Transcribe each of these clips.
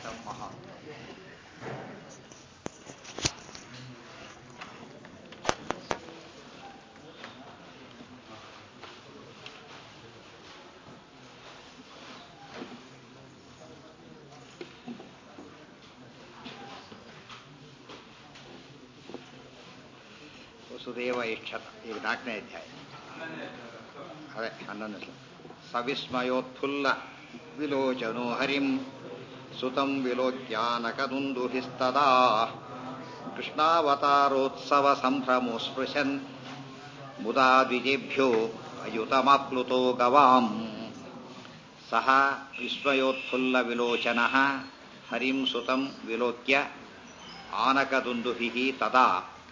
ಶ್ರೇಷ್ಠಂ ಮಹಾ ವಸುದೇವ ಇಷ್ಠತ ಈಗ ನಾಲ್ಕನೇ ಅಧ್ಯಾಯ ಅದೇ ಹನ್ನೊಂದು ಶ್ಲೋಕ. ಸವಿಸ್ಮಯೋತ್ಫುಲ್ಲ ವಿಲೋಚನೋ ಹರಿಂ ಸುತಂ ವಿಲೋಕ್ಯಾನಕದುಂದುಹಿಸ್ತದಾ ಕೃಷ್ಣಾವತಾರೋತ್ಸವ ಸಂಭ್ರಮೋಸ್ಪೃಶನ್ ಮುದಾ ದ್ವಿಜೇಭ್ಯೋ ಅಯುತಮಾಪ್ಲುತೋ ಗವಾಂ ಸಹ ವಿಸ್ಮಯೋತ್ಫುಲ್ಲ ವಿಲೋಚನ ಹರಿಂ ಸುತಂ ವಿಲೋಕ್ಯ ಆನಕದುಂದುಹಿಃ ತದಾ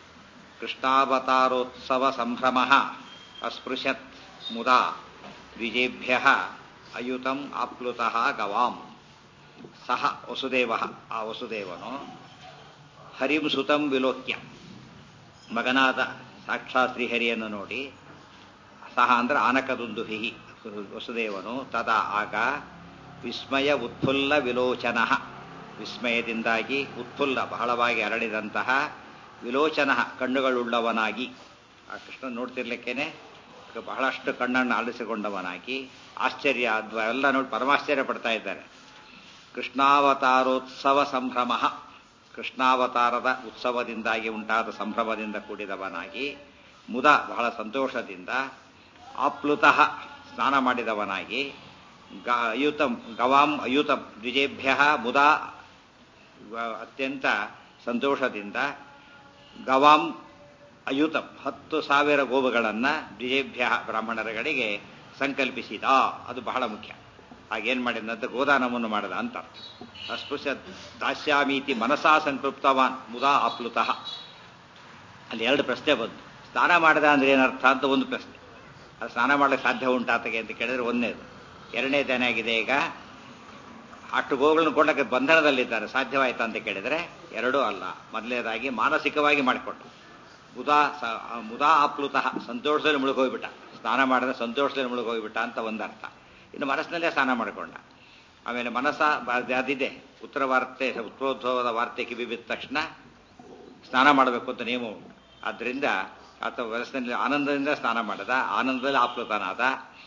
ಕೃಷ್ಣಾವತಾರೋತ್ಸವ ಸಂಭ್ರಮ ಅಸ್ಪೃಶತ್ ಮುದಾ ದ್ವಿಜೇಭ್ಯ ಅಯುತಂ ಆಪ್ಲುತಃ ಗವಾಂ ಸಹ ವಸುದೇವ ಆ ವಸುದೇವನು ಹರಿಂ ಸುತಂ ವಿಲೋಕ್ಯ ಮಗನಾದ ಸಾಕ್ಷಾತ್ ಶ್ರೀಹರಿಯನ್ನು ನೋಡಿ ಸಹ ಅಂದ್ರೆ ಆನಕದುಂದುಹಿ ವಸುದೇವನು ತದಾ ಆಗ ವಿಸ್ಮಯ ಉತ್ಫುಲ್ಲ ವಿಲೋಚನ ವಿಸ್ಮಯದಿಂದಾಗಿ ಉತ್ಫುಲ್ಲ ಬಹಳವಾಗಿ ಅರಳಿದಂತಹ ವಿಲೋಚನ ಕಣ್ಣುಗಳುಳ್ಳವನಾಗಿ ಆ ಕೃಷ್ಣ ನೋಡ್ತಿರ್ಲಿಕ್ಕೇನೆ ಬಹಳಷ್ಟು ಕಣ್ಣನ್ನು ಆಲಿಸಿಕೊಂಡವನಾಗಿ ಆಶ್ಚರ್ಯ ಅದ್ವ ಎಲ್ಲ ನೋಡಿ ಪರಮಾಶ್ಚರ್ಯ ಪಡ್ತಾ ಇದ್ದಾರೆ ಕೃಷ್ಣಾವತಾರೋತ್ಸವ ಸಂಭ್ರಮ ಕೃಷ್ಣಾವತಾರದ ಉತ್ಸವದಿಂದಾಗಿ ಉಂಟಾದ ಸಂಭ್ರಮದಿಂದ ಕೂಡಿದವನಾಗಿ ಮುದ ಬಹಳ ಸಂತೋಷದಿಂದ ಆಪ್ಲುತಃ ಸ್ನಾನ ಮಾಡಿದವನಾಗಿ ಗ ಅಯುತಂ ಗವಾಂ ಅಯುತಂ ದ್ವಿಜೇಭ್ಯ ಮುದ ಅತ್ಯಂತ ಸಂತೋಷದಿಂದ ಗವಾಂ ಅಯುತಂ ಹತ್ತು ಸಾವಿರ ಗೋವುಗಳನ್ನು ದ್ವಿಜೇಭ್ಯ ಬ್ರಾಹ್ಮಣರುಗಳಿಗೆ ಸಂಕಲ್ಪಿಸಿದ ಅದು ಬಹಳ ಮುಖ್ಯ ಹಾಗೇನು ಮಾಡಿದಂತ ಗೋದಾನವನ್ನು ಮಾಡಿದ ಅಂತ ಅಸ್ಪೃಶ್ಯ ದಾಸ್ಯಾಮೀತಿ ಮನಸಾ ಸಂಕೃಪ್ತವಾನ್ ಮುದಾ ಆಪ್ಲುತಃ ಅಲ್ಲಿ ಎರಡು ಪ್ರಶ್ನೆ ಬಂತು ಸ್ನಾನ ಮಾಡಿದ ಅಂದ್ರೆ ಏನರ್ಥ ಅಂತ ಒಂದು ಪ್ರಶ್ನೆ ಅದು ಸ್ನಾನ ಮಾಡಲಿಕ್ಕೆ ಸಾಧ್ಯ ಉಂಟಾತಗೆ ಅಂತ ಕೇಳಿದ್ರೆ ಒಂದನೇದು ಎರಡನೇದು ಏನಾಗಿದೆ ಈಗ ಅಷ್ಟು ಗೋಗಳನ್ನು ಕೊಂಡಕ್ಕೆ ಬಂಧನದಲ್ಲಿದ್ದಾರೆ ಸಾಧ್ಯವಾಯ್ತಾ ಅಂತ ಕೇಳಿದರೆ ಎರಡೂ ಅಲ್ಲ ಮೊದಲನೇದಾಗಿ ಮಾನಸಿಕವಾಗಿ ಮಾಡಿಕೊಂಡು ಮುದಾ ಮುದಾ ಆಪ್ಲುತಃ ಸಂತೋಷದಲ್ಲಿ ಮುಳುಗೋಗ್ಬಿಟ್ಟ ಸ್ನಾನ ಮಾಡಿದ್ರೆ ಸಂತೋಷದಲ್ಲಿ ಮುಳುಗೋಗ್ಬಿಟ್ಟ ಅಂತ ಒಂದರ್ಥ ಇನ್ನು ಮನಸ್ಸಿನಲ್ಲೇ ಸ್ನಾನ ಮಾಡಿಕೊಂಡ ಆಮೇಲೆ ಮನಸ್ಸ ಅದಿದೆ ಉತ್ತರ ವಾರ್ತೆ ಉತ್ತರೋದ್ಭವದ ವಾರ್ತೆ ಕಿವಿ ಬಿದ್ದ ತಕ್ಷಣ ಸ್ನಾನ ಮಾಡಬೇಕು ಅಂತ ನಿಯಮ ಉಂಟು ಆದ್ದರಿಂದ ಆತ ಮನಸ್ಸಿನಲ್ಲಿ ಆನಂದದಿಂದ ಸ್ನಾನ ಮಾಡಿದ ಆನಂದದಲ್ಲಿ ಆಪ್ಲುತನಾದ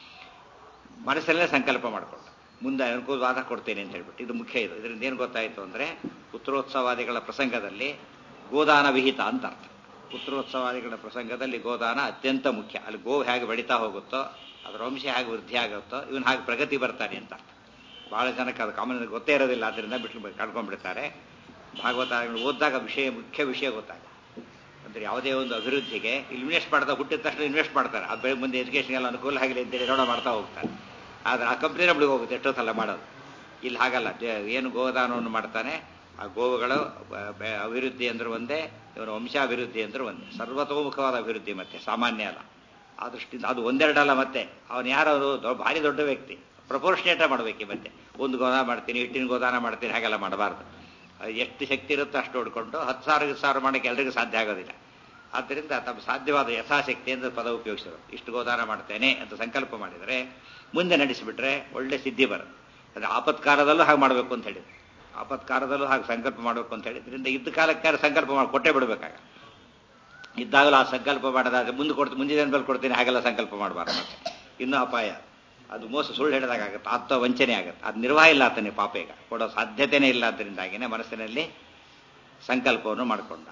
ಮನಸ್ಸಲ್ಲೇ ಸಂಕಲ್ಪ ಮಾಡಿಕೊಂಡ ಮುಂದೆ ಅನುಕೂಲವಾದ ಕೊಡ್ತೇನೆ ಅಂತ ಹೇಳ್ಬಿಟ್ಟು ಇದು ಮುಖ್ಯ ಇದು ಇದರಿಂದ ಏನು ಗೊತ್ತಾಯಿತು ಅಂದರೆ ಉತ್ತರೋತ್ಸವಾದಿಗಳ ಪ್ರಸಂಗದಲ್ಲಿ ಗೋದಾನ ವಿಹಿತ ಅಂತ ಅರ್ಥ ಉತ್ತರೋತ್ಸವಾದಿಗಳ ಪ್ರಸಂಗದಲ್ಲಿ ಗೋದಾನ ಅತ್ಯಂತ ಮುಖ್ಯ ಅಲ್ಲಿ ಗೋ ಹೇಗೆ ಬೆಳೀತಾ ಹೋಗುತ್ತೋ ಅದರ ವಂಶ ಹೇಗೆ ವೃದ್ಧಿ ಆಗುತ್ತೋ ಇವನು ಹಾಗೆ ಪ್ರಗತಿ ಬರ್ತಾನೆ ಅಂತ ಬಹಳ ಜನಕ್ಕೆ ಅದು ಕಾಮನ್ ಗೊತ್ತೇ ಇರೋದಿಲ್ಲ ಅದರಿಂದ ಬಿಟ್ಟು ಕಳ್ಕೊಂಡ್ಬಿಡ್ತಾರೆ ಭಾಗವತಗಳು ಓದಿದಾಗ ವಿಷಯ ಮುಖ್ಯ ವಿಷಯ ಗೊತ್ತಾಗ ಅಂದರೆ ಯಾವುದೇ ಒಂದು ಅಭಿವೃದ್ಧಿಗೆ ಇನ್ವೆಸ್ಟ್ ಮಾಡ್ತಾ ಹುಟ್ಟಿದ ತಕ್ಷಣ ಇನ್ವೆಸ್ಟ್ ಮಾಡ್ತಾರೆ ಅದು ಬೆಳಗ್ಗೆ ಮುಂದೆ ಎಜುಕೇಷನ್ಗೆಲ್ಲ ಅನುಕೂಲ ಆಗಲಿ ಅಂತೇಳಿ ಋಣ ಮಾಡ್ತಾ ಹೋಗ್ತಾರೆ ಆದರೆ ಆ ಕಂಪ್ನಿನ ಬಿಳಿಗೆ ಹೋಗುತ್ತೆ ಎಷ್ಟೋ ಸಲ ಮಾಡೋದು ಇಲ್ಲಿ ಹಾಗಲ್ಲ ಏನು ಗೋದಾನವನ್ನು ಮಾಡ್ತಾನೆ ಆ ಗೋವುಗಳು ಅಭಿವೃದ್ಧಿ ಅಂದ್ರೆ ಒಂದೇ ಇವನ ವಂಶಾಭಿವೃದ್ಧಿ ಅಂದ್ರೆ ಒಂದೇ ಸರ್ವತೋಮುಖವಾದ ಅಭಿವೃದ್ಧಿ ಮತ್ತೆ ಸಾಮಾನ್ಯ ಅಲ್ಲ ಆ ದೃಷ್ಟಿಯಿಂದ ಅದು ಒಂದೆರಡಲ್ಲ ಮತ್ತೆ ಅವನು ಯಾರು ಭಾರಿ ದೊಡ್ಡ ವ್ಯಕ್ತಿ ಪ್ರಪೋರ್ಷನೇಟ ಮಾಡಬೇಕು ಮತ್ತೆ ಒಂದು ಗೋದಾನ ಮಾಡ್ತೀನಿ ಹಿಟ್ಟಿನ ಗೋದಾನ ಮಾಡ್ತೀನಿ ಹಾಗೆಲ್ಲ ಮಾಡಬಾರ್ದು ಎಷ್ಟು ಶಕ್ತಿ ಇರುತ್ತೋ ಅಷ್ಟು ಹೊಡ್ಕೊಂಡು ಹತ್ತು ಸಾವಿರ ಸಾವಿರ ಮಾಡೋಕ್ಕೆ ಎಲ್ರಿಗೂ ಸಾಧ್ಯ ಆಗೋದಿಲ್ಲ ಆದ್ದರಿಂದ ತಮ್ಮ ಸಾಧ್ಯವಾದ ಯಥಾಶಕ್ತಿ ಅಂತ ಪದ ಉಪಯೋಗಿಸಿದ್ರು ಇಷ್ಟು ಗೋದಾನ ಮಾಡ್ತೇನೆ ಅಂತ ಸಂಕಲ್ಪ ಮಾಡಿದರೆ ಮುಂದೆ ನಡೆಸಿಬಿಟ್ರೆ ಒಳ್ಳೆ ಸಿದ್ಧಿ ಬರುತ್ತೆ ಅದು ಆಪತ್ಕಾಲದಲ್ಲೂ ಹಾಗೆ ಮಾಡಬೇಕು ಅಂತ ಹೇಳಿದ್ರು ಆಪತ್ಕಾಲದಲ್ಲೂ ಹಾಗೆ ಸಂಕಲ್ಪ ಮಾಡಬೇಕು ಅಂತ ಹೇಳಿದ್ರಿಂದ ಇದ್ದ ಕಾಲಕ್ಕೆ ಸಂಕಲ್ಪ ಮಾಡಿ ಕೊಟ್ಟೇ ಬಿಡಬೇಕಾಗ ಇದ್ದಾಗಲೂ ಆ ಸಂಕಲ್ಪ ಮಾಡೋದಾದ್ರೆ ಮುಂದೆ ಕೊಡ್ತೀನಿ ಮುಂದಿನ ಮೇಲೆ ಕೊಡ್ತೀನಿ ಹಾಗೆಲ್ಲ ಸಂಕಲ್ಪ ಮಾಡಬಾರ್ದು ಮತ್ತೆ ಇನ್ನೂ ಅಪಾಯ ಅದು ಮೋಸ ಸುಳ್ಳು ಹೇಳಿದಾಗುತ್ತೆ ಆತ್ಮ ವಂಚನೆ ಆಗುತ್ತೆ ಅದು ನಿರ್ವಾಹ ಇಲ್ಲ ಆತನೇ ಪಾಪ ಈಗ ಕೊಡೋ ಸಾಧ್ಯತೆನೇ ಇಲ್ಲ ಅದರಿಂದಾಗಿನೇ ಮನಸ್ಸಿನಲ್ಲಿ ಸಂಕಲ್ಪವನ್ನು ಮಾಡಿಕೊಂಡ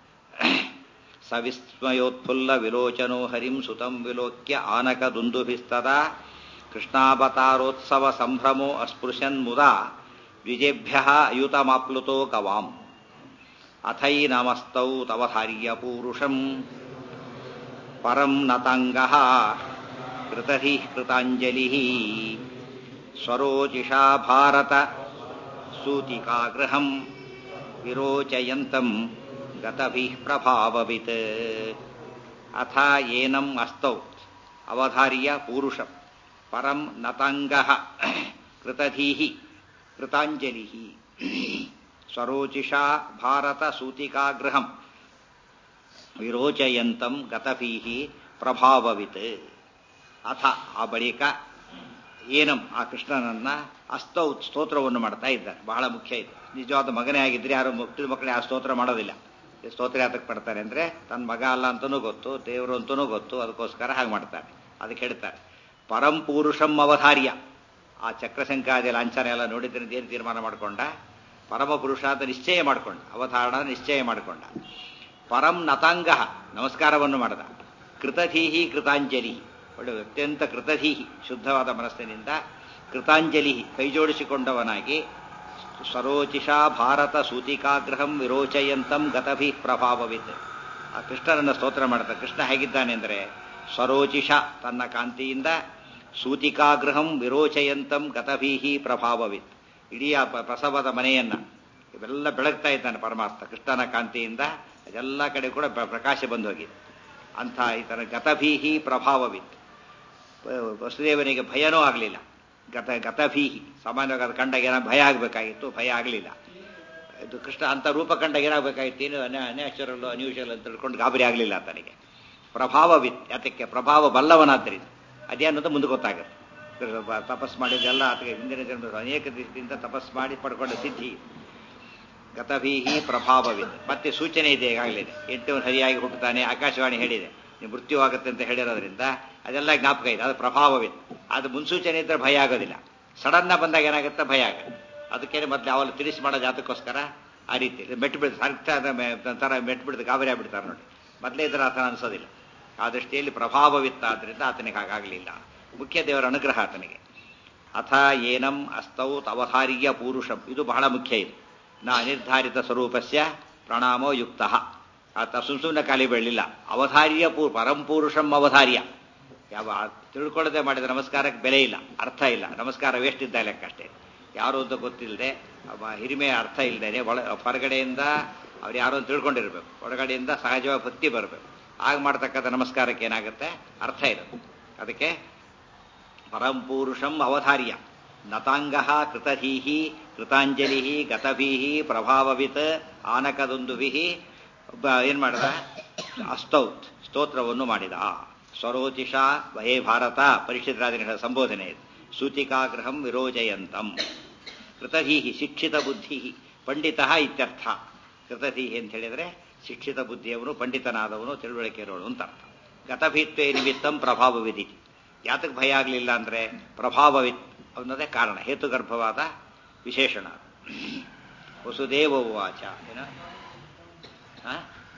ಸವಿಸ್ಮಯೋತ್ಫುಲ್ಲ ವಿಲೋಚನೋ ಹರಿಂ ಸುತಂ ವಿಲೋಕ್ಯ ಆನಕ ದುಂದುಭಿಸ್ತದ ಕೃಷ್ಣಾವತಾರೋತ್ಸವ ಸಂಭ್ರಮೋ ಅಸ್ಪೃಶನ್ ಮುದಾ ದ್ವಿಜೇಭ್ಯ ಅಯುತಮಾಪ್ಲುತೋ ಗವಾಂ ಅಥೈನಮಸ್ತೌ ತವಧಾರ್ಯ ಪೂರುಷಂ ಪರಂ ನತಾಂಗ ಕೃತಧಿ ಕೃತಾಂಜಲಿ ಸ್ವರೋಚಿಷಾ ಭಾರತ ಸೂತಿಕಾಗೃಹಂ ವಿರೋಚಯಂತಂ ಗತಭಿ ಪ್ರಭಾವವಿತ್ ಅಥ ಏನಂ ಅಸ್ತೌ ಅವಧಾರ್ಯ ಪೂರುಷಂ ಪರಂ ನತಾಂಗ ಕೃತಧೀ ಕೃತಾಂಜಲಿ ಸ್ವರೋಚಿಷಾ ಭಾರತ ಸೂತಿಕಾಗೃಹಂ ವಿರೋಚಯಂತಂ ಗತಭೀ ಪ್ರಭಾವವಿತ್ ಅಥ ಆ ಬಳಿಕ ಏನಂ ಆ ಕೃಷ್ಣನನ್ನ ಅಸ್ತೌ ಸ್ತೋತ್ರವನ್ನು ಮಾಡ್ತಾ ಇದ್ದಾರೆ ಬಹಳ ಮುಖ್ಯ ಇದು ನಿಜವಾದ ಮಗನೇ ಆಗಿದ್ರೆ ಯಾರು ಮುಟ್ಟಿದ ಮಕ್ಕಳೇ ಆ ಸ್ತೋತ್ರ ಮಾಡೋದಿಲ್ಲ ಈ ಸ್ತೋತ್ರ ಯಾತಕ್ಕೆ ಪಡ್ತಾರೆ ಅಂದ್ರೆ ತನ್ನ ಮಗ ಅಲ್ಲ ಅಂತನೂ ಗೊತ್ತು ದೇವರು ಅಂತನೂ ಗೊತ್ತು ಅದಕ್ಕೋಸ್ಕರ ಹಾಗೆ ಮಾಡ್ತಾರೆ ಅದಕ್ಕೆ ಹೇಳ್ತಾರೆ ಪರಂ ಪೂರುಷಂ ಅವಧಾರ್ಯ ಆ ಚಕ್ರಶಂಕಾದಿ ಲಾಂಛನ ಎಲ್ಲ ನೋಡಿದ್ರೆ ಏನು ತೀರ್ಮಾನ ಮಾಡಿಕೊಂಡ ಪರಮ ಪುರುಷ ಅಂತ ನಿಶ್ಚಯ ಮಾಡಿಕೊಂಡ ಅವಧಾರಣ ನಿಶ್ಚಯ ಮಾಡಿಕೊಂಡ ಪರಂ ನತಾಂಗ ನಮಸ್ಕಾರವನ್ನು ಮಾಡಿದ ಕೃತಧೀಹಿ ಕೃತಾಂಜಲಿ ಒಳ್ಳೆ ಅತ್ಯಂತ ಕೃತಧೀಹಿ ಶುದ್ಧವಾದ ಮನಸ್ಸಿನಿಂದ ಕೃತಾಂಜಲಿ ಕೈಜೋಡಿಸಿಕೊಂಡವನಾಗಿ ಸ್ವರೋಚಿಷಾ ಭಾರತ ಸೂತಿಕಾಗ್ರಹಂ ವಿರೋಚಯಂತಂ ಗತಭಿ ಪ್ರಭಾವವಿತ್ ಆ ಕೃಷ್ಣನನ್ನ ಸ್ತೋತ್ರ ಮಾಡ್ತಾರೆ ಕೃಷ್ಣ ಹೇಗಿದ್ದಾನೆ ಅಂದರೆ ಸ್ವರೋಚಿಷ ತನ್ನ ಕಾಂತಿಯಿಂದ ಸೂತಿಕಾಗ್ರಹಂ ವಿರೋಚಯಂತಂ ಗತಭೀಹಿ ಪ್ರಭಾವವಿತ್ ಇಡೀ ಆ ಪ- ಪ್ರಸವದ ಮನೆಯನ್ನ ಇವೆಲ್ಲ ಬೆಳಗ್ತಾ ಇದ್ದಾನೆ ಪರಮಾತ್ಮ ಕೃಷ್ಣನ ಕಾಂತಿಯಿಂದ ಅದೆಲ್ಲ ಕಡೆ ಕೂಡ ಪ್ರ- ಪ್ರಕಾಶ ಬಂದು ಹೋಗಿದೆ ಅಂಥ ಈತನ ಗತಭೀಹಿ ಪ್ರಭಾವವಿತ್ ವ- ವಸುದೇವನಿಗೆ ಭಯನೂ ಆಗಲಿಲ್ಲ ಗತ ಗತಭೀಹಿ ಸಾಮಾನ್ಯವಾಗಿ ಅದು ಕಂಡಾಗ ಏನೋ ಭಯ ಆಗಬೇಕಾಗಿತ್ತು ಭಯ ಆಗಲಿಲ್ಲ ಇದು ಕೃಷ್ಣ ಅಂಥ ರೂಪ ಕಂಡಾಗ ಏನಾಗಬೇಕಾಗಿತ್ತು ಏನು ಅನ್ಯಾಚುರಲ್ ಅನ್ಯೂಷಲ್ ಅಂತ ತಿಳ್ಕೊಂಡು ಗಾಬರಿ ಆಗಲಿಲ್ಲ ಆತನಿಗೆ ಪ್ರಭಾವವಿತ್ ಯಾತಕ್ಕೆ ಪ್ರಭಾವ ಬಲ್ಲವನಾದ್ದರಿಂದ ಅದೇ ಅನ್ನೋದು ಮುಂದೆ ಗೊತ್ತಾಗುತ್ತೆ ಕೃಷ್ಣ ಬ- ತಪಸ್ ಮಾಡಿದ್ದೆಲ್ಲ ಆತಗೆ ಹಿಂದಿನ ಜನ್ಮದ ಅನೇಕ ದಿವಸದಿಂದ ತಪಸ್ ಮಾಡಿ ಪಡ್ಕೊಂಡ ಸಿದ್ಧಿ ಗತಭೀಹಿ ಪ್ರಭಾವವಿದೆ ಮತ್ತೆ ಸೂಚನೆ ಇದೆ ಈಗಾಗಲೇ ಎಂಟು ಹರಿಯಾಗಿ ಹುಟ್ಟುತ್ತಾನೆ ಆಕಾಶವಾಣಿ ಹೇಳಿದೆ ನೀವು ಮೃತ್ಯು ಆಗುತ್ತೆ ಅಂತ ಹೇಳಿರೋದ್ರಿಂದ ಅದೆಲ್ಲ ಜ್ಞಾಪಕ ಇದೆ ಅದು ಪ್ರಭಾವವಿದೆ ಅದು ಮುನ್ಸೂಚನೆ ಇದ್ರೆ ಭಯ ಆಗೋದಿಲ್ಲ ಸಡನ್ನ ಬಂದಾಗ ಏನಾಗುತ್ತೆ ಭಯ ಆಗುತ್ತೆ ಅದಕ್ಕೇನೆ ಮೊದಲು ಯಾವಾಗ ತಿಳಿಸಿ ಮಾಡೋದು ಅದಕ್ಕೋಸ್ಕರ ಆ ರೀತಿ ಇದು ಮೆಟ್ಟು ಬಿಡ್ತು ಸರ್ಕ್ಟ ಥರ ಮೆಟ್ಟು ಬಿಡ್ದು ಗಾಬರಿ ಆಗ್ಬಿಡ್ತಾರೆ ನೋಡಿ ಮೊದಲೇ ಇದ್ರೆ ಆತನ ಅನಿಸೋದಿಲ್ಲ ಆ ದೃಷ್ಟಿಯಲ್ಲಿ ಪ್ರಭಾವವಿತ್ತ ಆದ್ದರಿಂದ ಆತನಿಗೆ ಹಾಗಾಗಲಿಲ್ಲ ಮುಖ್ಯ ದೇವರ ಅನುಗ್ರಹ ಆತನಿಗೆ ಅಥ ಏನಂ ಅಸ್ತೌ ಅವಧಾರ್ಯ ಪೂರುಷಂ ಇದು ಬಹಳ ಮುಖ್ಯ ಇದು ನ ಅನಿರ್ಧಾರಿತ ಸ್ವರೂಪಸ್ಯ ಪ್ರಣಾಮೋ ಯುಕ್ತ ಆತ ಸುಮ್ ಸುಮ್ಮನೆ ಖಾಲಿ ಬೆಳಲಿಲ್ಲ ಅವಧಾರ್ಯ ಪೂ ಪರಂಪುರುಷಂ ಅವಧಾರ್ಯ ಯಾವ ತಿಳ್ಕೊಳ್ಳದೆ ಮಾಡಿದ ನಮಸ್ಕಾರಕ್ಕೆ ಬೆಲೆ ಇಲ್ಲ ಅರ್ಥ ಇಲ್ಲ ನಮಸ್ಕಾರ ವೇಸ್ಟ್ ಇದ್ದ ಲೆಕ್ಕಷ್ಟೇ ಯಾರು ಅಂತ ಗೊತ್ತಿಲ್ಲದೆ ಹಿರಿಮೆ ಅರ್ಥ ಇಲ್ಲದೇನೆ ಒಳ ಹೊರಗಡೆಯಿಂದ ಅವ್ರು ಯಾರೋ ಅಂತ ತಿಳ್ಕೊಂಡಿರ್ಬೇಕು ಒಳಗಡೆಯಿಂದ ಸಹಜವಾಗಿ ಭಕ್ತಿ ಬರಬೇಕು ಆಗ ಮಾಡ್ತಕ್ಕಂಥ ನಮಸ್ಕಾರಕ್ಕೆ ಏನಾಗುತ್ತೆ ಅರ್ಥ ಇರುತ್ತೆ ಅದಕ್ಕೆ ಪರಂಪೂರುಷಂ ಅವಧಾರ್ಯ ನತಾಂಗ ಕೃತಧೀಹಿ ಕೃತಾಂಜಲಿ ಗತಭೀ ಪ್ರಭಾವವಿತ್ ಆನಕದೊಂದುಭಿ ಏನ್ ಮಾಡಿದ ಅಸ್ತೌತ್ ಸ್ತೋತ್ರವನ್ನು ಮಾಡಿದ ಸ್ವರೋಚಿಷ ವಹೇ ಭಾರತ ಪರಿಷತ್ರಾದಿಗಳ ಸಂಬೋಧನೆ ಇದು ಸೂತಿಕಾಗ್ರಹಂ ವಿರೋಜಯಂತಂ ಕೃತಧೀಹಿ ಶಿಕ್ಷಿತ ಬುದ್ಧಿ ಪಂಡಿತ ಇತ್ಯರ್ಥ ಕೃತಧೀಹಿ ಅಂತ ಹೇಳಿದ್ರೆ ಶಿಕ್ಷಿತ ಬುದ್ಧಿಯವನು ಪಂಡಿತನಾದವನು ತಿಳುವಳಿಕೆ ಇರೋನು ಅಂತ ಅರ್ಥ ಗತಭೀತ್ವೇ ನಿಮಿತ್ತಂ ಪ್ರಭಾವ ವಿಧಿತಿ ಯಾತಕ್ಕೆ ಭಯ ಆಗಲಿಲ್ಲ ಅಂದ್ರೆ ಪ್ರಭಾವವಿತ್ ಅನ್ನೋದೇ ಕಾರಣ ಹೇತುಗರ್ಭವಾದ ವಿಶೇಷಣ ವಸುದೇವ ಉವಾಚ ಏನ ಆ?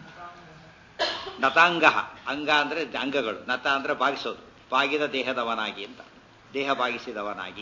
ನತಾಂಗ ಅಂಗ ಅಂದ್ರೆ ಅಂಗಗಳು ನತ ಅಂದ್ರೆ ಬಾಗಿಸೋದು ಬಾಗಿದ ದೇಹದವನಾಗಿ ಅಂತ ದೇಹ ಬಾಗಿಸಿದವನಾಗಿ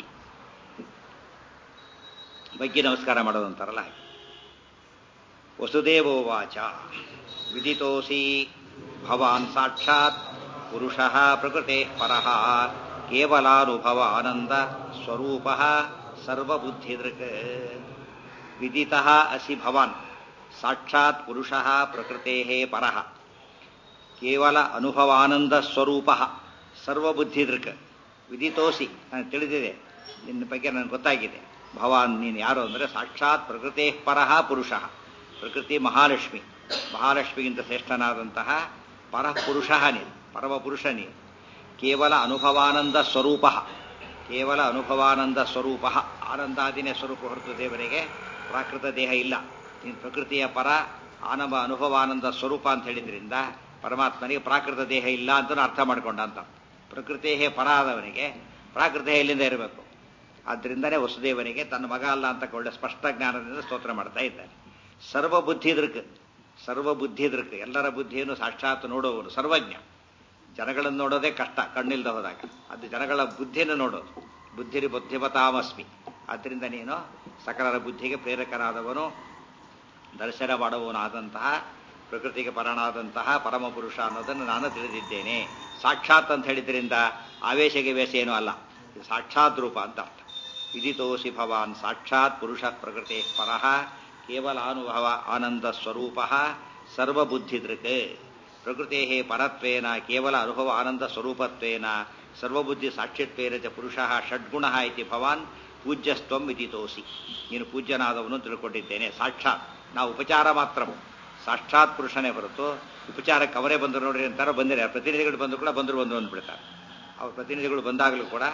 ಬಗ್ಗೆ ನಮಸ್ಕಾರ ಮಾಡೋದು ಅಂತಾರಲ್ಲ ಹಾಗೆ ವಸುದೇವೋವಾಚ ವಿದಿತೋಸಿ ಭವಾನ್ ಸಾಕ್ಷಾತ್ ಪುರುಷ ಪ್ರಕೃತೆ ಪರಃ ಕೇವಲಾನುಭವ ಆನಂದ ಸ್ವರೂಪ ಸರ್ವಬುದ್ಧಿದೃಕ್ ವಿದಿತ ಅಸಿ ಭವಾನ್ ಸಾಕ್ಷಾತ್ ಪುರುಷ ಪ್ರಕೃತೆ ಪರಃ ಕೇವಲ ಅನುಭವಾನಂದ ಸ್ವರೂಪ ಸರ್ವಬುದ್ಧಿದೃಕ್ ವಿದಿತೋಸಿ ನನಗೆ ತಿಳಿದಿದೆ ನಿನ್ನ ಬಗ್ಗೆ ನನಗೆ ಗೊತ್ತಾಗಿದೆ ಭವಾನ್ ನೀನು ಯಾರು ಅಂದರೆ ಸಾಕ್ಷಾತ್ ಪ್ರಕೃತಿ ಪರಃ ಪುರುಷ ಪ್ರಕೃತಿ ಮಹಾಲಕ್ಷ್ಮಿ ಮಹಾಲಕ್ಷ್ಮಿಗಿಂತ ಶ್ರೇಷ್ಠನಾದಂತಹ ಪರಪುರುಷ ನೀನು ಪರಮಪುರುಷ ನೀನು ಕೇವಲ ಅನುಭವಾನಂದ ಸ್ವರೂಪ ಕೇವಲ ಅನುಭವಾನಂದ ಸ್ವರೂಪ ಆನಂದಾದಿನೇ ಸ್ವರೂಪ ಹೊರತು ದೇವರಿಗೆ ಪ್ರಾಕೃತ ದೇಹ ಇಲ್ಲ ನೀನು ಪ್ರಕೃತಿಯ ಪರ ಆನವ ಅನುಭವಾನಂದ ಸ್ವರೂಪ ಅಂತ ಹೇಳಿದ್ರಿಂದ ಪರಮಾತ್ಮನಿಗೆ ಪ್ರಾಕೃತ ದೇಹ ಇಲ್ಲ ಅಂತ ಅರ್ಥ ಮಾಡ್ಕೊಂಡ ಅಂತ ಪ್ರಕೃತಿ ಪರ ಆದವನಿಗೆ ಪ್ರಾಕೃತ ಎಲ್ಲಿಂದ ಇರಬೇಕು ಆದ್ದರಿಂದನೇ ವಸುದೇವನಿಗೆ ತನ್ನ ಮಗ ಅಲ್ಲ ಅಂತ ಒಳ್ಳೆ ಸ್ಪಷ್ಟ ಜ್ಞಾನದಿಂದ ಸ್ತೋತ್ರ ಮಾಡ್ತಾ ಇದ್ದಾನೆ ಸರ್ವ ಬುದ್ಧಿ ದೃಕ್ ಸರ್ವ ಬುದ್ಧಿ ದೃಕ್ ಎಲ್ಲರ ಬುದ್ಧಿಯನ್ನು ಸಾಕ್ಷಾತ್ ನೋಡುವವನು ಸರ್ವಜ್ಞ ಜನಗಳನ್ನು ನೋಡೋದೇ ಕಷ್ಟ ಕಣ್ಣಿಲ್ದ ಹೋದಾಗ ಅದು ಜನಗಳ ಬುದ್ಧಿಯನ್ನು ನೋಡೋದು ಬುದ್ಧಿರಿ ಬುದ್ಧಿಮತಾಮಸ್ಮಿ ಆದ್ದರಿಂದ ನೀನು ಸಕಲರ ಬುದ್ಧಿಗೆ ಪ್ರೇರಕನಾದವನು ದರ್ಶನ ಮಾಡುವವನಾದಂತಹ ಪ್ರಕೃತಿಗೆ ಪರನಾದಂತಹ ಪರಮಪುರುಷ ಅನ್ನೋದನ್ನು ನಾನು ತಿಳಿದಿದ್ದೇನೆ ಸಾಕ್ಷಾತ್ ಅಂತ ಹೇಳಿದ್ರಿಂದ ಆವೇಶಗೆ ವೇಷ ಏನೂ ಅಲ್ಲ ಇದು ಸಾಕ್ಷಾತ್ ರೂಪ ಅಂತ ಅರ್ಥ ವಿದಿತೋಸಿ ಭವಾನ್ ಸಾಕ್ಷಾತ್ ಪುರುಷ ಪ್ರಕೃತಿ ಪರಃ ಕೇವಲಾನುಭವ ಆನಂದ ಸ್ವರೂಪ ಸರ್ವಬುದ್ಧಿದೃಕ್ ಪ್ರಕೃತೆ ಪರತ್ವೇನ ಕೇವಲ ಅನುಭವ ಆನಂದ ಸ್ವರೂಪತ್ವೇನ ಸರ್ವಬುದ್ಧಿ ಸಾಕ್ಷಿತ್ವೇನ ಚ ಪುರುಷ ಷಡ್ಗುಣ ಇತಿ ಭವಾನ್ ಪೂಜ್ಯಸ್ತ್ವಂ ವಿದಿತೋಸಿ ನೀನು ಪೂಜ್ಯನಾದವನು ತಿಳ್ಕೊಂಡಿದ್ದೇನೆ ಸಾಕ್ಷಾತ್ ನಾವು ಉಪಚಾರ ಮಾತ್ರ ಸಾಕ್ಷಾತ್ ಪುರುಷನೇ ಹೊರತು ಉಪಚಾರಕ್ಕೆ ಅವರೇ ಬಂದರು ನೋಡ್ರಿ ಅಂತಾರ ಬಂದಿರ ಪ್ರತಿನಿಧಿಗಳು ಬಂದು ಕೂಡ ಬಂದರು ಬಂದು ಅಂದ್ಬಿಡ್ತಾರೆ ಅವ್ರ ಪ್ರತಿನಿಧಿಗಳು ಬಂದಾಗಲೂ ಕೂಡ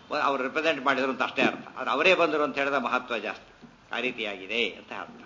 ಅವ್ರು ರಿಪ್ರೆಸೆಂಟ್ ಮಾಡಿದ್ರು ಅಂತ ಅಷ್ಟೇ ಅರ್ಥ ಅದು ಅವರೇ ಬಂದರು ಅಂತ ಹೇಳಿದ ಮಹತ್ವ ಜಾಸ್ತಿ ಆ ರೀತಿಯಾಗಿದೆ ಅಂತ ಅರ್ಥ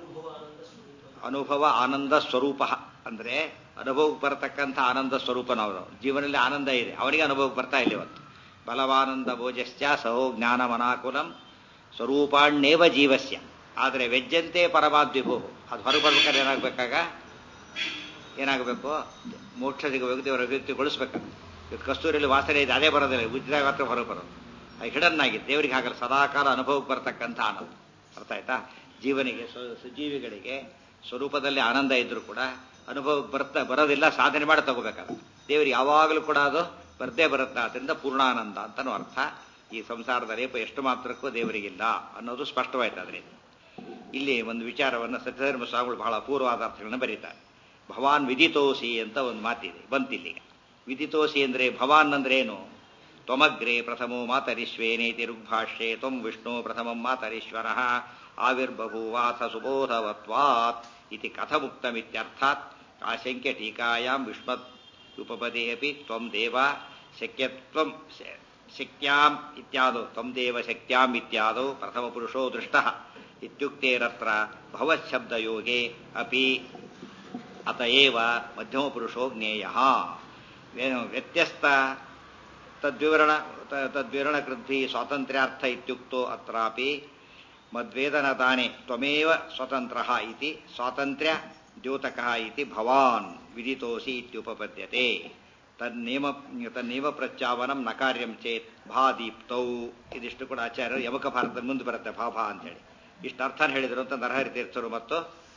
ಅನುಭವ ಆನಂದ ಸ್ವರೂಪ ಅಂದ್ರೆ ಅನುಭವಕ್ಕೆ ಬರತಕ್ಕಂಥ ಆನಂದ ಸ್ವರೂಪ ನಾವು ಜೀವನದಲ್ಲಿ ಆನಂದ ಇದೆ ಅವನಿಗೆ ಅನುಭವಕ್ಕೆ ಬರ್ತಾ ಇಲ್ಲ ಇವತ್ತು ಬಲವಾನಂದ ಭೋಜಶ್ಚ ಸಹೋ ಜ್ಞಾನ ಮನಾಕುಲಂ ಸ್ವರೂಪಾಣ್ಯೇವ ಜೀವಸ್ಯ ಆದರೆ ವೆಜ್ಜಂತೆ ಪರಮಾದ್ವಿಭೋ ಅದು ಹೊರಗೆ ಬರ್ಬೇಕಾದ್ರೆ ಏನಾಗಬೇಕಾಗ ಏನಾಗಬೇಕು ಮೋಕ್ಷ ಸಿಗಬೇಕು ದೇವರ ಅಭಿವ್ಯಕ್ತಿಗೊಳಿಸ್ಬೇಕು ಇವತ್ತು ಕಸ್ತೂರಿಯಲ್ಲಿ ವಾಸನೆ ಇದೆ ಅದೇ ಬರೋದಿಲ್ಲ ಉಜ್ಜಿದಾಗ ಮಾತ್ರ ಹೊರಗೆ ಬರೋದು ಅದು ಹಿಡನ್ ಆಗಿದೆ ದೇವರಿಗೆ ಹಾಗಲ್ಲ ಸದಾಕಾಲ ಅನುಭವಕ್ಕೆ ಬರ್ತಕ್ಕಂಥ ಆನಂದ ಅರ್ಥ ಆಯ್ತಾ ಜೀವನಿಗೆ ಸುಜೀವಿಗಳಿಗೆ ಸ್ವರೂಪದಲ್ಲಿ ಆನಂದ ಇದ್ರೂ ಕೂಡ ಅನುಭವಕ್ಕೆ ಬರ್ತಾ ಬರೋದಿಲ್ಲ ಸಾಧನೆ ಮಾಡಿ ತಗೋಬೇಕಾದ್ರೆ ದೇವರಿಗೆ ಯಾವಾಗಲೂ ಕೂಡ ಅದು ಬರ್ದೇ ಬರುತ್ತೆ ಅದರಿಂದ ಪೂರ್ಣಾನಂದ ಅಂತನೂ ಅರ್ಥ ಈ ಸಂಸಾರದ ರೇಪ ಎಷ್ಟು ಮಾತ್ರಕ್ಕೂ ದೇವರಿಗಿಲ್ಲ ಅನ್ನೋದು ಸ್ಪಷ್ಟವಾಯ್ತು ಅದರಿಂದ ಇಲ್ಲಿ ಒಂದು ವಿಚಾರವನ್ನು ಸತ್ಯಧರ್ಮ ಸ್ವಾಮಿಗಳು ಬಹಳ ಅಪೂರ್ವವಾದ ಅರ್ಥಗಳನ್ನ ಬರೀತಾರೆ ಭವಾನ್ ವಿದಿತೋಸಿ ಅಂತ ಒಂದು ಮಾತಿದೆ ಬಂತಿಲ್ಲಿಗ ವಿದಿತೋಸಿ ಅಂದ್ರೆ ಭವಾನ್ ಅಂದ್ರೆ ಏನು ತ್ವಮಗ್ರೆ ಪ್ರಥಮೋ ಮಾತರಿಶ್ವೇನೇತಿ ಋಗ್ಭಾಷ್ಯೆ ತ್ವಂ ವಿಷ್ಣು ಪ್ರಥಮಂ ಮಾತರೀಶ್ವರ ಆವಿರ್ಬಭೂವಾಥ ಸುಬೋಧವತ್ವಾತ್ ಇತಿ ಕಥಮುಕ್ತಮಿತ್ಯರ್ಥಾತ್ ಆಶಂಕ್ಯ ಟೀಕಾಯಾಂ ವಿಷ್ಮತ್ ಉಪಪದೇ ಅಪಿ ತ್ವಂ ದೇವ ಶಕ್ಯತ್ವಂ ಶಕ್ಯಾಂ ಇತ್ಯಾದೌ ತ್ವಂ ದೇವ ಶಕ್ಯಾಂ ಇತ್ಯಾದೌ ಪ್ರಥಮ ಪುರುಷೋ ದೃಷ್ಟಃ ಇತ್ಯುಕ್ತೇರತ್ರ ಭವಶಬ್ದಯೋಗೆ ಅಪಿ ಅತ ಏವ ಮಧ್ಯಮ ಪುರುಷೋ ಜ್ಞೇಯ ವ್ಯತ್ಯಸ್ತ ತದ್ವಿವರಣ ತದ್ವಿವರಣ ಕೃದ್ಧಿ ಸ್ವಾತಂತ್ರ್ಯಾರ್ಥ ಇತ್ಯುಕ್ತೋ ಅತ್ರಾಪಿ ಮದ್ವೇದನದಾನೆ ತ್ವಮೇವ ಸ್ವತಂತ್ರ ಇತಿ ಸ್ವಾತಂತ್ರ್ಯ ದ್ಯೋತಕ ಇತಿ ಭವಾನ್ ವಿದಿತೋಸಿ ಇತ್ಯುಪಪದ್ಯತೆ ತನ್ನೇಮ ತನ್ನೇಮ ಪ್ರತ್ಯಾವನಂ ನ ಕಾರ್ಯಂ ಚೇತ್ ಭಾ ದೀಪ್ತೌ ಇದಿಷ್ಟು ಕೂಡ ಆಚಾರ್ಯರು ಯಮಕ ಭಾರತದ ಮುಂದೆ ಬರುತ್ತೆ ಭಾ ಭಾ ಅಂತೇಳಿ ಇಷ್ಟು ಅರ್ಥನ ಹೇಳಿದರು ಅಂತ ನರಹರಿ ತೀರ್ಥರು ಮತ್ತು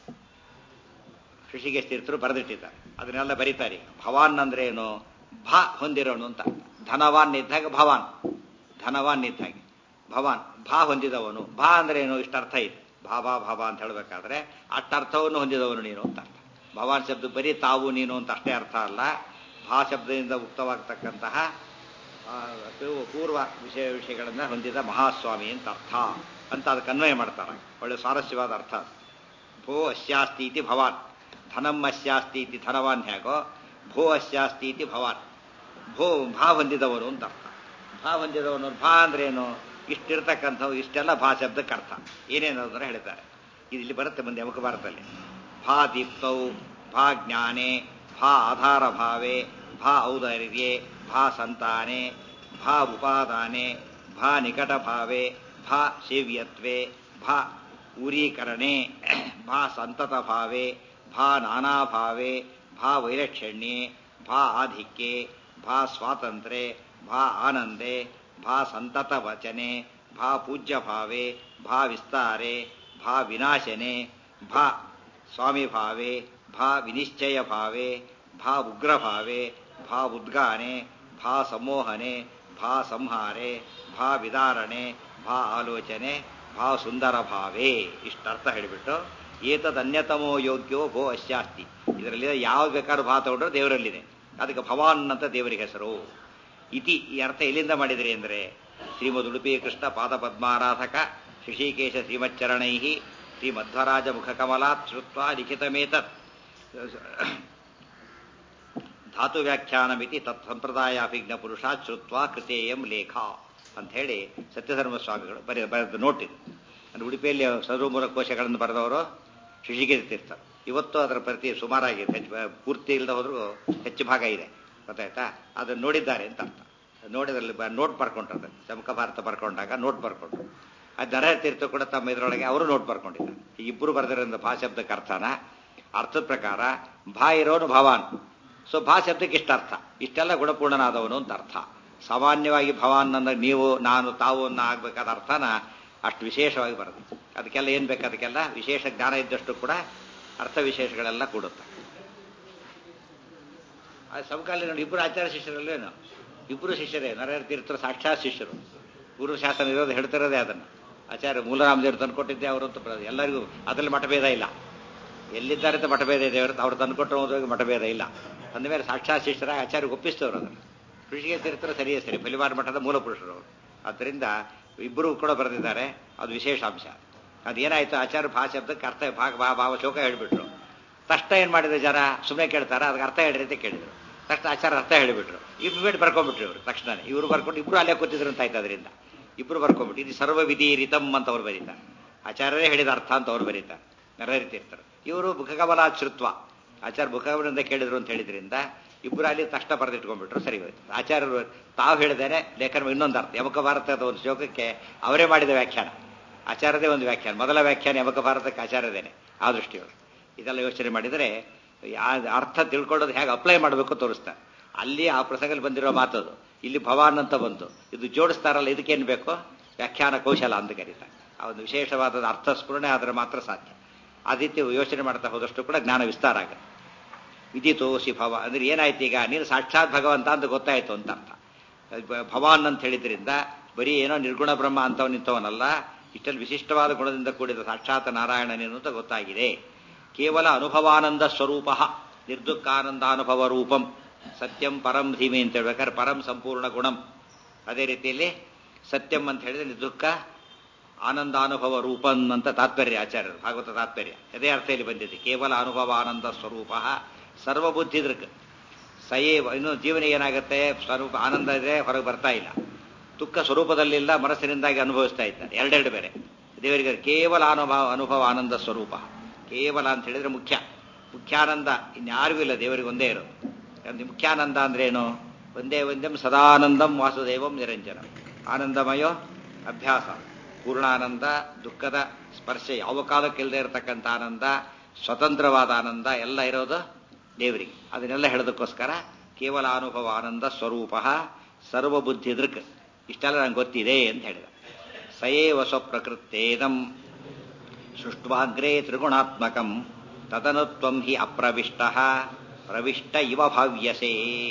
ಋಷಿಕೇಶ್ ತೀರ್ಥರು ಬರೆದಿಟ್ಟಿದ್ದಾರೆ ಅದನ್ನೆಲ್ಲ ಬರೀತಾರೆ ಭವಾನ್ ಅಂದ್ರೆ ಏನು ಭಾ ಹೊಂದಿರೋನು ಅಂತ ಧನವಾನ್ ಇದ್ದಾಗ ಭವಾನ್ ಧನವಾನ್ ಇದ್ದಾಗೆ ಭವಾನ್ ಭಾ ಹೊಂದಿದವನು ಭಾ ಅಂದ್ರೆ ಏನು ಇಷ್ಟು ಅರ್ಥ ಇದೆ ಭಾಬಾ ಭಾಬಾ ಅಂತ ಹೇಳಬೇಕಾದ್ರೆ ಅರ್ಥವನ್ನು ಹೊಂದಿದವನು ನೀನು ಅಂತ ಅರ್ಥ ಭವಾನ್ ಶಬ್ದ ಬರೀ ತಾವು ನೀನು ಅಂತ ಅಷ್ಟೇ ಅರ್ಥ ಅಲ್ಲ ಭಾ ಶಬ್ದದಿಂದ ಉಕ್ತವಾಗತಕ್ಕಂತಹ ಪೂರ್ವ ವಿಷಯ ವಿಷಯಗಳನ್ನ ಹೊಂದಿದ ಮಹಾಸ್ವಾಮಿ ಅಂತ ಅರ್ಥ ಅಂತ ಅದಕ್ಕೆ ಅನ್ವಯ ಮಾಡ್ತಾರೆ ಒಳ್ಳೆ ಸ್ವಾರಸ್ಯವಾದ ಅರ್ಥ ಭೋ ಅಸ್ಯಾಸ್ತಿ ಇತಿ ಭವಾನ್ ಧನಂ ಅಸ್ಯಾಸ್ತಿ ಇತಿ ಧನವಾನ್ ಹೇಗೋ ಭೋ ಅಸ್ಯಾಸ್ತಿ ಇತಿ ಭವಾನ್ ಭೋ ಭಾ ಹೊಂದಿದವನು ಅಂತ ಅರ್ಥ ಭಾ ಹೊಂದಿದವನು ಭಾ ಅಂದ್ರೆ ಏನು ಇಷ್ಟಿರ್ತಕ್ಕಂಥವು ಇಷ್ಟೆಲ್ಲ ಭಾ ಶಬ್ದಕ್ಕೆ ಅರ್ಥ ಏನೇನು ಅಂದ್ರೆ ಹೇಳ್ತಾರೆ ಇದು ಇಲ್ಲಿ ಬರುತ್ತೆ ಮುಂದೆ ಅಮುಖ ಭಾರತದಲ್ಲಿ ಭಾ ದೀಪ್ತೌ ಭಾ ಜ್ಞಾನೆ ಭಾ ಆಧಾರ ಭಾವೆ ಭಾ ಔದಾರ್ಯೆ ಭಾ ಸಂತಾನೆ ಭಾ ಉಪಾದಾನೆ ಭಾ ನಿಕಟ ಭಾವೆ ಭಾ ಸೇವ್ಯತ್ವೆ ಭಾ ಊರೀಕರಣೆ ಭಾ ಸಂತತ ಭಾವೆ ಭಾ ನಾನಾ ಭಾವೆ ಭಾ ವೈಲಕ್ಷಣ್ಯೆ ಭಾ ಆಧಿಕ್ಯೆ ಭಾ ಸ್ವಾತಂತ್ರ್ಯ ಭಾ ಆನಂದೆ ಭಾ ಸಂತತ ವಚನೆ ಭಾ ಪೂಜ್ಯ ಭಾವೆ ಭಾ ವಿಸ್ತಾರೆ ಭಾ ವಿನಾಶನೆ ಭಾ ಸ್ವಾಮಿ ಭಾವೆ ಭಾ ವಿನಿಶ್ಚಯ ಭಾವೆ ಭಾ ಉಗ್ರ ಭಾವೆ ಭಾ ಉದ್ಗಾನೆ ಭಾ ಸಮೋಹನೆ ಭಾ ಸಂಹಾರೆ ಭಾ ವಿದಾರಣೆ ಭಾ ಆಲೋಚನೆ ಭಾ ಸುಂದರ ಭಾವೆ ಇಷ್ಟರ್ಥ ಹೇಳಿಬಿಟ್ಟು ಏತದ್ ಅನ್ಯತಮೋ ಯೋಗ್ಯೋ ಭೋ ಅಶ್ಯಾಸ್ತಿ ಇದರಲ್ಲಿ ಯಾವ ಬೇಕಾದ್ರೂ ಭಾ ತಗೊಂಡ್ರೆ ದೇವರಲ್ಲಿದೆ ಅದಕ್ಕೆ ಭವಾನ್ ಅಂತ ದೇವರಿಗೆ ಹೆಸರು ಇತಿ ಈ ಅರ್ಥ ಎಲ್ಲಿಂದ ಮಾಡಿದ್ರಿ ಅಂದರೆ ಶ್ರೀಮದ್ ಉಡುಪಿ ಕೃಷ್ಣ ಪಾದ ಪದ್ಮಾರಾಧಕ ಋಷಿಕೇಶ ಶ್ರೀಮಚ್ಚರಣೈ ಶ್ರೀ ಮಧ್ವರಾಜ ಮುಖಕಮಲಾತ್ ಶ್ರುತ್ವ ಲಿಖಿತಮೇತತ್ ಧಾತು ವ್ಯಾಖ್ಯಾನಮಿತಿ ತತ್ ಸಂಪ್ರದಾಯಾಭಿಜ್ಞ ಪುರುಷಾತ್ ಶ್ರುತ್ವ ಕೃತೇಯಂ ಲೇಖ ಅಂತ ಹೇಳಿ ಸತ್ಯಧರ್ಮ ಸ್ವಾಮಿಗಳು ಬರೀ ಬರೆದ ನೋಟ್ ಇದು ಅಂದ್ರೆ ಉಡುಪಿಯಲ್ಲಿ ಸರ್ವಮೂಲ ಕೋಶಗಳನ್ನು ಬರೆದವರು ಋಷಿಕೇಶ ತೀರ್ಥರು ಇವತ್ತು ಅದರ ಪ್ರತಿ ಸುಮಾರಾಗಿದೆ ಹೆಚ್ಚು ಪೂರ್ತಿ ಇಲ್ಲದೆ ಹೋದ್ರೂ ಹೆಚ್ಚು ಭಾಗ ಇದೆ ಗೊತ್ತಾಯ್ತಾ ಅದನ್ನು ನೋಡಿದ್ದಾರೆ ಅಂತ ಅರ್ಥ ನೋಡಿದ್ರಲ್ಲಿ ನೋಟ್ ಬರ್ಕೊಂಡ್ರೆ ಚಮಕ ಭಾರತ ಬರ್ಕೊಂಡಾಗ ನೋಟ್ ಬರ್ಕೊಂಡ್ರು ಅದು ನರ ತೀರ್ಥ ಕೂಡ ತಮ್ಮ ಇದರೊಳಗೆ ಅವರು ನೋಟ್ ಬರ್ಕೊಂಡಿದ್ದಾರೆ ಈ ಇಬ್ಬರು ಬರೆದಿರೋದ್ರಿಂದ ಭಾ ಶಬ್ದಕ್ಕೆ ಅರ್ಥನ ಅರ್ಥದ ಪ್ರಕಾರ ಭಾ ಇರೋನು ಭವಾನ್ ಸೊ ಭಾ ಶಬ್ದಕ್ಕೆ ಇಷ್ಟ ಅರ್ಥ ಇಷ್ಟೆಲ್ಲ ಗುಣಪೂರ್ಣನಾದವನು ಅಂತ ಅರ್ಥ ಸಾಮಾನ್ಯವಾಗಿ ಭವಾನ್ ಅಂದ್ರೆ ನೀವು ನಾನು ತಾವು ಅನ್ನ ಆಗ್ಬೇಕಾದ ಅರ್ಥನ ಅಷ್ಟು ವಿಶೇಷವಾಗಿ ಬರುತ್ತೆ ಅದಕ್ಕೆಲ್ಲ ಏನ್ ಬೇಕು ಅದಕ್ಕೆಲ್ಲ ವಿಶೇಷ ಜ್ಞಾನ ಇದ್ದಷ್ಟು ಕೂಡ ಅರ್ಥ ವಿಶೇಷಗಳೆಲ್ಲ ಕೂಡುತ್ತೆ ಅದು ಸಮಕಾಲೀನ ನೋಡಿ ಇಬ್ಬರು ಆಚಾರ್ಯ ಶಿಷ್ಯರಲ್ಲೇನು ಇಬ್ಬರು ಶಿಷ್ಯರೇ ನರೇಂದ್ರ ತೀರ್ಥರು ಸಾಕ್ಷಾತ್ ಶಿಷ್ಯರು ಗುರು ಶಾಸನ ಇರೋದು ಹೇಳ್ತಿರೋದೇ ಅದನ್ನು ಆಚಾರ್ಯ ಮೂಲರಾಮದೇವರು ತಂದುಕೊಟ್ಟಿದ್ದೆ ಅವರಂತೂ ಎಲ್ಲರಿಗೂ ಅದರಲ್ಲಿ ಮಠಭೇದ ಇಲ್ಲ ಎಲ್ಲಿದ್ದಾರೆ ಅಂತ ಮಠಭೇದ ಇದೆ ಹೊರತು ಅವ್ರು ತಂದುಕೊಟ್ಟು ಹೋದಾಗ ಮಠಭೇದ ಇಲ್ಲ ಅಂದಮೇಲೆ ಸಾಕ್ಷಾತ್ ಶಿಷ್ಯರಾಗಿ ಆಚಾರ್ಯ ಒಪ್ಪಿಸ್ತವ್ರು ಅದನ್ನು ಋಷಿಗೆ ತೀರ್ಥರು ಸರಿಯೇ ಸರಿ ಫಲಿವಾರ ಮಠದ ಮೂಲ ಪುರುಷರು ಅವರು ಆದ್ದರಿಂದ ಇಬ್ಬರು ಕೂಡ ಬರೆದಿದ್ದಾರೆ ಅದು ವಿಶೇಷ ಅಂಶ ಅದೇನಾಯ್ತು ಆಚಾರ್ಯ ಭಾ ಶಬ್ದಕ್ಕೆ ಅರ್ಥ ಭಾಗ ಭಾ ಭಾವ ಶೋಕ ಹೇಳ್ಬಿಟ್ರು ತಷ್ಟ ಏನ್ ಮಾಡಿದ್ರು ಜನ ಸುಮ್ಮನೆ ಕೇಳ್ತಾರ ಅದಕ್ಕೆ ಅರ್ಥ ಹೇಳ್ರಿ ಅಂತ ಕೇಳಿದ್ರು ತಕ್ಷಣ ಆಚಾರ ಅರ್ಥ ಹೇಳಿಬಿಟ್ರು ಇಮ್ಮಿಡಿಯೇಟ್ ಬರ್ಕೊಂಡ್ಬಿಟ್ರು ಇವರು ತಕ್ಷಣ ಇವರು ಬರ್ಕೊಂಡು ಇಬ್ರು ಅಲ್ಲೇ ಕೂತಿದ್ರು ಅಂತ ಆಯ್ತು ಅದರಿಂದ ಇಬ್ರು ಬರ್ಕೊಂಡ್ಬಿಟ್ಟು ಇದು ಸರ್ವ ವಿಧಿ ರಿತಮ್ ಅಂತ ಅವ್ರು ಬರೀತಾರೆ ಆಚಾರ್ಯರೇ ಹೇಳಿದ ಅರ್ಥ ಅಂತ ಅವ್ರು ಬರೀತಾರೆ ನೆರವೇರಿತಿರ್ತಾರೆ ಇವರು ಮುಖಕಮಲಾಶ್ರುತ್ವ ಆಚಾರ್ಯ ಮುಖಕಮಲದಿಂದ ಕೇಳಿದ್ರು ಅಂತ ಹೇಳಿದ್ರಿಂದ ಇಬ್ಬರು ಅಲ್ಲಿ ತಕ್ಷಣ ಬರೆದಿಟ್ಕೊಂಡ್ಬಿಟ್ರು ಸರಿ ಹೋಯ್ತು ಆಚಾರ್ಯರು ತಾವು ಹೇಳಿದೇನೆ ಲೇಖನ ಇನ್ನೊಂದು ಅರ್ಥ ಯಮಕ ಭಾರತದ ಒಂದು ಶ್ಲೋಕಕ್ಕೆ ಅವರೇ ಮಾಡಿದ ವ್ಯಾಖ್ಯಾನ ಆಚಾರದೇ ಒಂದು ವ್ಯಾಖ್ಯಾನ ಮೊದಲ ವ್ಯಾಖ್ಯಾನ ಯಮಕ ಭಾರತಕ್ಕೆ ಆಚಾರದೇನೆ ಆ ದೃಷ್ಟಿಯವರು ಇದೆಲ್ಲ ಯೋಚನೆ ಮಾಡಿದರೆ ಅರ್ಥ ತಿಳ್ಕೊಳ್ಳೋದು ಹೇಗೆ ಅಪ್ಲೈ ಮಾಡಬೇಕು ತೋರಿಸ್ತಾರೆ ಅಲ್ಲಿ ಆ ಪ್ರಸಂಗದಲ್ಲಿ ಬಂದಿರೋ ಮಾತದು ಇಲ್ಲಿ ಭವಾನ್ ಅಂತ ಬಂತು ಇದು ಜೋಡಿಸ್ತಾರಲ್ಲ ಇದಕ್ಕೇನು ಬೇಕು ವ್ಯಾಖ್ಯಾನ ಕೌಶಲ ಅಂತ ಕರೀತಾರೆ ಆ ಒಂದು ವಿಶೇಷವಾದ ಅರ್ಥ ಸ್ಫುರಣೆ ಆದರೆ ಮಾತ್ರ ಸಾಧ್ಯ ಆ ರೀತಿ ಯೋಚನೆ ಮಾಡ್ತಾ ಹೋದಷ್ಟು ಕೂಡ ಜ್ಞಾನ ವಿಸ್ತಾರ ಆಗುತ್ತೆ ವಿದಿತೋಸಿ ಭವ ಅಂದ್ರೆ ಏನಾಯ್ತು ಈಗ ನೀನು ಸಾಕ್ಷಾತ್ ಭಗವಂತ ಅಂತ ಗೊತ್ತಾಯ್ತು ಅಂತ ಅರ್ಥ ಭವಾನ್ ಅಂತ ಹೇಳಿದ್ರಿಂದ ಬರೀ ಏನೋ ನಿರ್ಗುಣ ಬ್ರಹ್ಮ ಅಂತವ್ ನಿಂತವನಲ್ಲ ಇಷ್ಟಲ್ಲಿ ವಿಶಿಷ್ಟವಾದ ಗುಣದಿಂದ ಕೂಡಿದ ಸಾಕ್ಷಾತ್ ನಾರಾಯಣನೇನು ಅಂತ ಗೊತ್ತಾಗಿದೆ ಕೇವಲ ಅನುಭವಾನಂದ ಸ್ವರೂಪ ನಿರ್ದುಃಖಾನಂದಾನುಭವ ರೂಪಂ ಸತ್ಯಂ ಪರಂ ಧೀಮೆ ಅಂತ ಹೇಳ್ಬೇಕಾದ್ರೆ ಪರಂ ಸಂಪೂರ್ಣ ಗುಣಂ ಅದೇ ರೀತಿಯಲ್ಲಿ ಸತ್ಯಂ ಅಂತ ಹೇಳಿದ್ರೆ ನಿರ್ದುಃಖ ಆನಂದಾನುಭವ ರೂಪಂ ಅಂತ ತಾತ್ಪರ್ಯ ಆಚಾರ್ಯರು ಭಾಗವತ ತಾತ್ಪರ್ಯ ಅದೇ ಅರ್ಥದಲ್ಲಿ ಬಂದಿದೆ ಕೇವಲ ಅನುಭವ ಆನಂದ ಸ್ವರೂಪ ಸರ್ವಬುದ್ಧಿ ದೃಕ್ ಸಯೇವ ಇನ್ನು ಜೀವನ ಏನಾಗುತ್ತೆ ಸ್ವರೂಪ ಆನಂದ ಇದೆ ಹೊರಗೆ ಬರ್ತಾ ಇಲ್ಲ ದುಃಖ ಸ್ವರೂಪದಲ್ಲಿಲ್ಲ ಮನಸ್ಸಿನಿಂದಾಗಿ ಅನುಭವಿಸ್ತಾ ಇದ್ದಾನೆ ಎರಡೆರಡು ಬೇರೆ ದೇವರಿಗೆ ಕೇವಲ ಅನುಭವ ಅನುಭವ ಆನಂದ ಸ್ವರೂಪ ಕೇವಲ ಅಂತ ಹೇಳಿದ್ರೆ ಮುಖ್ಯ ಮುಖ್ಯಾನಂದ ಇನ್ಯಾರಿಗೂ ಇಲ್ಲ ದೇವರಿಗೆ ಒಂದೇ ಇರೋದು ಮುಖ್ಯಾನಂದ ಅಂದ್ರೇನು ಒಂದೇ ಒಂದಂ ಸದಾನಂದಂ ವಾಸುದೇವಂ ನಿರಂಜನ ಆನಂದಮಯೋ ಅಭ್ಯಾಸ ಪೂರ್ಣಾನಂದ ದುಃಖದ ಸ್ಪರ್ಶ ಯಾವ ಕಾಲಕ್ಕಿಲ್ಲದೆ ಇರತಕ್ಕಂಥ ಆನಂದ ಸ್ವತಂತ್ರವಾದ ಆನಂದ ಎಲ್ಲ ಇರೋದು ದೇವರಿಗೆ ಅದನ್ನೆಲ್ಲ ಹೇಳೋದಕ್ಕೋಸ್ಕರ ಕೇವಲ ಅನುಭವ ಆನಂದ ಸ್ವರೂಪ ಸರ್ವಬುದ್ಧಿ ದೃಕ್ ಇಷ್ಟೆಲ್ಲ ನಂಗೆ ಗೊತ್ತಿದೆ ಅಂತ ಹೇಳಿದ ಸಯೇವ ಸ್ವಪ್ರಕೃತ್ತೇದಂ ಸೃಷ್ಟ್ವಾಗ್ರೇ ತ್ರಿಗುಣಾತ್ಮಕಂ ತದನುತ್ವಂ ಹಿ ಅಪ್ರವಿಷ್ಟ ಪ್ರವಿಷ್ಟ ಇವ ಭಾವ್ಯಸೇ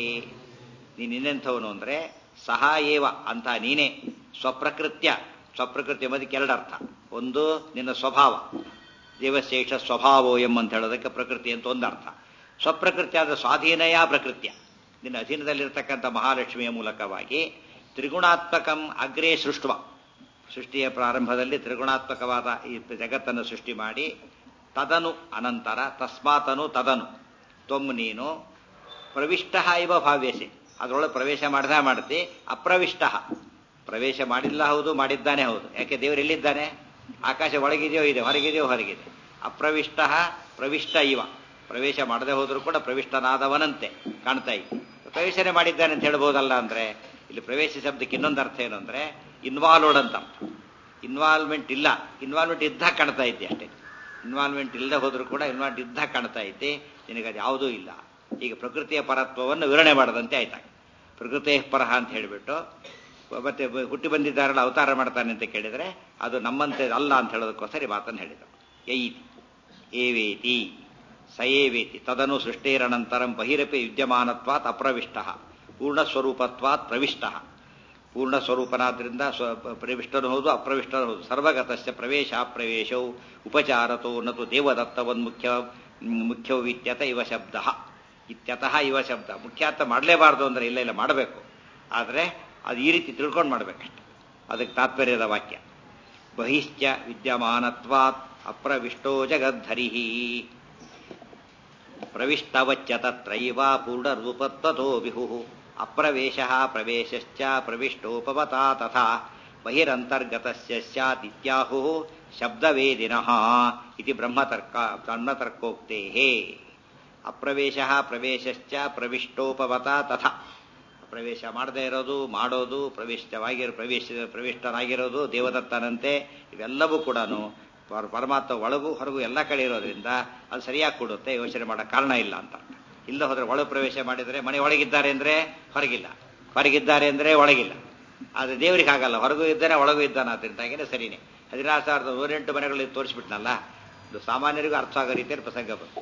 ನೀನೆಂಥವನು ಅಂದ್ರೆ ಸಹ ಏವ ಅಂತ ನೀನೇ ಸ್ವಪ್ರಕೃತ್ಯ ಸ್ವಪ್ರಕೃತಿ ಎಂಬುದಕ್ಕೆ ಎರಡರ್ಥ ಒಂದು ನಿನ್ನ ಸ್ವಭಾವ ದೇವಶೇಷ ಸ್ವಭಾವೋ ಎಂಬಂತ ಹೇಳೋದಕ್ಕೆ ಪ್ರಕೃತಿ ಅಂತ ಒಂದು ಅರ್ಥ ಸ್ವಪ್ರಕೃತಿ ಆದ ಸ್ವಾಧೀನಯ ಪ್ರಕೃತ್ಯ ನಿನ್ನ ಅಧೀನದಲ್ಲಿರ್ತಕ್ಕಂಥ ಮಹಾಲಕ್ಷ್ಮಿಯ ಮೂಲಕವಾಗಿ ತ್ರಿಗುಣಾತ್ಮಕಂ ಅಗ್ರೇ ಸೃಷ್ಟುವ ಸೃಷ್ಟಿಯ ಪ್ರಾರಂಭದಲ್ಲಿ ತ್ರಿಗುಣಾತ್ಮಕವಾದ ಈ ಜಗತ್ತನ್ನು ಸೃಷ್ಟಿ ಮಾಡಿ ತದನು ಅನಂತರ ತಸ್ಮಾತನು ತದನು ತ್ವಮ್ ನೀನು ಪ್ರವಿಷ್ಟ ಇವ ಭಾವ್ಯಸಿ ಅದರೊಳಗೆ ಪ್ರವೇಶ ಮಾಡ್ದ ಮಾಡ್ತಿ ಅಪ್ರವಿಷ್ಟ ಪ್ರವೇಶ ಮಾಡಿಲ್ಲ ಹೌದು ಮಾಡಿದ್ದಾನೆ ಹೌದು ಯಾಕೆ ದೇವರು ಎಲ್ಲಿದ್ದಾನೆ ಆಕಾಶ ಒಳಗಿದೆಯೋ ಇದೆ ಹೊರಗಿದೆಯೋ ಹೊರಗಿದೆ ಅಪ್ರವಿಷ್ಟ ಪ್ರವಿಷ್ಟ ಇವ ಪ್ರವೇಶ ಮಾಡದೆ ಹೋದರೂ ಕೂಡ ಪ್ರವಿಷ್ಟನಾದವನಂತೆ ಕಾಣ್ತಾ ಇತ್ತು ಪ್ರವೇಶನೆ ಮಾಡಿದ್ದಾನೆ ಅಂತ ಹೇಳ್ಬೋದಲ್ಲ ಅಂದ್ರೆ ಇಲ್ಲಿ ಪ್ರವೇಶ ಶಬ್ದಕ್ಕೆ ಇನ್ನೊಂದು ಅರ್ಥ ಏನು ಅಂದ್ರೆ ಇನ್ವಾಲ್ವ್ಡ್ ಅಂತ ಅರ್ಥ ಇನ್ವಾಲ್ವ್ಮೆಂಟ್ ಇಲ್ಲ ಇನ್ವಾಲ್ವ್ಮೆಂಟ್ ಇದ್ದಾಗ ಕಾಣ್ತಾ ಇದ್ದೆ ಅಷ್ಟೇ ಇನ್ವಾಲ್ವ್ಮೆಂಟ್ ಇಲ್ಲದೆ ಹೋದರೂ ಕೂಡ ಇನ್ವಾಲ್ವ್ ಇದ್ದಾಗ ಕಾಣ್ತಾ ಇದ್ದೆ ನಿನಗೆ ಅದು ಯಾವುದೂ ಇಲ್ಲ ಈಗ ಪ್ರಕೃತಿಯ ಪರತ್ವವನ್ನು ವಿವರಣೆ ಮಾಡದಂತೆ ಆಯ್ತಾಗ ಪ್ರಕೃತಿಯ ಪರಹ ಅಂತ ಹೇಳಿಬಿಟ್ಟು ಮತ್ತೆ ಹುಟ್ಟಿ ಬಂದಿದ್ದಾರಲ್ಲ ಅವತಾರ ಮಾಡ್ತಾನೆ ಅಂತ ಕೇಳಿದರೆ ಅದು ನಮ್ಮಂತೆ ಅಲ್ಲ ಅಂತ ಹೇಳೋದಕ್ಕೋಸ್ಕರ ಈ ಮಾತನ್ನು ಹೇಳಿದರು ಯೈತಿ ಏವೇತಿ ಸಯೇವೇತಿ ತದನು ಸೃಷ್ಟೇರನಂತರಂ ಬಹಿರಪಿ ವಿದ್ಯಮಾನತ್ವಾತ್ ಅಪ್ರವಿಷ್ಟ ಪೂರ್ಣಸ್ವರೂಪತ್ವಾತ್ ಪ್ರವಿಷ್ಟ ಪೂರ್ಣ ಸ್ವರೂಪನಾದ್ರಿಂದ ಸ್ವ ಪ್ರವಿಷ್ಟನು ಹೌದು ಅಪ್ರವಿಷ್ಟನು ಹೌದು ಸರ್ವಗತಸ್ಯ ಪ್ರವೇಶ ಪ್ರವೇಶವು ಉಪಚಾರತೋ ನತು ದೇವದತ್ತವನ್ಮುಖ್ಯ ಮುಖ್ಯವಿತ್ಯತ ಇವ ಶಬ್ದ ಇತ್ಯತಃ ಇವ ಶಬ್ದ ಮುಖ್ಯಾರ್ಥ ಮಾಡಲೇಬಾರ್ದು ಅಂದ್ರೆ ಇಲ್ಲ ಇಲ್ಲ ಮಾಡಬೇಕು ಆದರೆ ಅದು ಈ ರೀತಿ ತಿಳ್ಕೊಂಡು ಮಾಡಬೇಕಷ್ಟೆ ಅದಕ್ಕೆ ತಾತ್ಪರ್ಯದ ವಾಕ್ಯ ಬಹಿಶ್ಚ ವಿದ್ಯಮಾನತ್ವಾತ್ ಅಪ್ರವಿಷ್ಟೋ ಜಗದ್ಧರಿ ಪ್ರವಿಷ್ಟವಚ್ಚ ತತ್ರೈವ ಪೂರ್ಣರೂಪತ್ವತೋ ವಿಹು ಅಪ್ರವೇಶ ಪ್ರವೇಶಶ್ಚ ಪ್ರವಿಷ್ಟೋಪವತಾ ತಥಾ ಬಹಿರಂತರ್ಗತಸ್ಯ ಸ್ಯಾತ್ ಇತ್ಯಾಹು ಶಬ್ದವೇದಿನಃ ಇತಿ ಬ್ರಹ್ಮತರ್ಕ ಬ್ರಹ್ಮತರ್ಕೋಕ್ತೇಃ ಅಪ್ರವೇಶ ಪ್ರವೇಶಶ್ಚ ಪ್ರವಿಷ್ಟೋಪವತಾ ತಥಾ ಪ್ರವೇಶ ಮಾಡದೇ ಇರೋದು ಮಾಡೋದು ಪ್ರವಿಷ್ಟವಾಗಿರೋ ಪ್ರವೇಶ ಪ್ರವಿಷ್ಟನಾಗಿರೋದು ದೇವದತ್ತನಂತೆ ಇವೆಲ್ಲವೂ ಕೂಡ ಪರಮಾತ್ಮ ಒಳಗೂ ಹೊರಗೂ ಎಲ್ಲ ಕಡೆ ಇರೋದ್ರಿಂದ ಅದು ಸರಿಯಾಗಿ ಕೊಡುತ್ತೆ ಯೋಚನೆ ಮಾಡೋ ಕಾರಣ ಇಲ್ಲ ಅಂತ ಇಲ್ಲ ಹೋದ್ರೆ ಒಳಗೆ ಪ್ರವೇಶ ಮಾಡಿದರೆ ಮನೆ ಒಳಗಿದ್ದಾರೆ ಅಂದರೆ ಹೊರಗಿಲ್ಲ ಹೊರಗಿದ್ದಾರೆ ಅಂದರೆ ಒಳಗಿಲ್ಲ ಆದರೆ ದೇವರಿಗೆ ಆಗಲ್ಲ ಹೊರಗೂ ಇದ್ದಾನೆ ಒಳಗೂ ಇದ್ದಾನೆ ಅದರಿಂದಾಗಿನೇ ಸರಿನೇ ಹದಿನಾರು ಸಾವಿರದ ನೂರೆಂಟು ಮನೆಗಳಲ್ಲಿ ತೋರಿಸ್ಬಿಟ್ನಲ್ಲ ಇದು ಸಾಮಾನ್ಯರಿಗೂ ಅರ್ಥ ಆಗೋ ರೀತಿಯಲ್ಲಿ ಪ್ರಸಂಗ ಬಂತು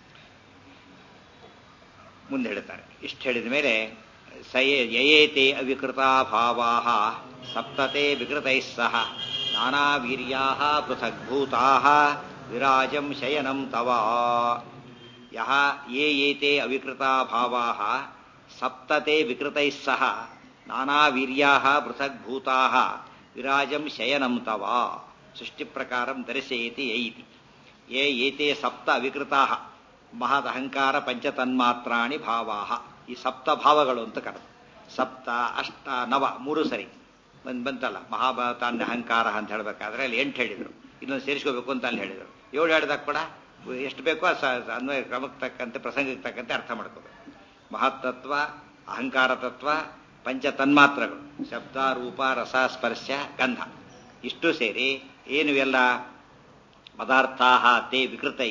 ಮುಂದೆ ಹೇಳ್ತಾರೆ ಇಷ್ಟು ಹೇಳಿದ ಮೇಲೆ ಸಯೇ ಯಯೇತೆ ಅವಿಕೃತಾ ಭಾವಾ ಸಪ್ತತೆ ವಿಕೃತೈಃ ಸಹ ನಾನಾ ವೀರ್ಯಾ ಪೃಥಗ್ಭೂತಾ ವಿರಾಜಂ ಶಯನಂ ತವ ಯಹ ಯೇ ಏತೆ ಅವಿಕೃತಾ ಭಾವಾ ಸಪ್ತತೆ ವಿಕೃತೈಃ ಸಹ ನಾನಾ ವೀರ್ಯಾ ಪೃಥಗ್ಭೂತಾ ವಿರಾಜಂ ಶಯನಂ ತವ ಸೃಷ್ಟಿ ಪ್ರಕಾರಂ ದರ್ಶಯತಿ ಯೈತಿ ಯೇ ಏತೆ ಸಪ್ತ ಅವಿಕೃತಾ ಮಹದಹಂಕಾರ ಪಂಚತನ್ಮಾತ್ರಾಣಿ ಭಾವಾ ಈ ಸಪ್ತ ಭಾವಗಳು ಅಂತ ಕರೆದು ಸಪ್ತ ಅಷ್ಟ ನವ ಮೂರು ಸರಿ ಬಂದ್ ಬಂತಲ್ಲ ಮಹಾಭಾರತಾನ್ಯ ಅಹಂಕಾರ ಅಂತ ಹೇಳ್ಬೇಕಾದ್ರೆ ಅಲ್ಲಿ ಎಂಟು ಹೇಳಿದ್ರು ಇನ್ನೊಂದು ಸೇರಿಸ್ಕೋಬೇಕು ಅಂತ ಅಲ್ಲಿ ಹೇಳಿದ್ರು ಏಳು ಹೇಳಿದಾಗ ಕೂಡ ಎಷ್ಟು ಬೇಕೋ ಅನ್ವಯ ಕ್ರಮಕ್ಕೆ ತಕ್ಕಂತೆ ಪ್ರಸಂಗಕ್ಕೆ ತಕ್ಕಂತೆ ಅರ್ಥ ಮಾಡ್ಕೋಬೇಕು ಮಹತ್ತತ್ವ ಅಹಂಕಾರ ತತ್ವ ಪಂಚ ತನ್ಮಾತ್ರಗಳು ಶಬ್ದ ರೂಪ ರಸ ಸ್ಪರ್ಶ ಗಂಧ ಇಷ್ಟು ಸೇರಿ ಏನು ಎಲ್ಲ ಪದಾರ್ಥಾ ತೇ ವಿಕೃತೈ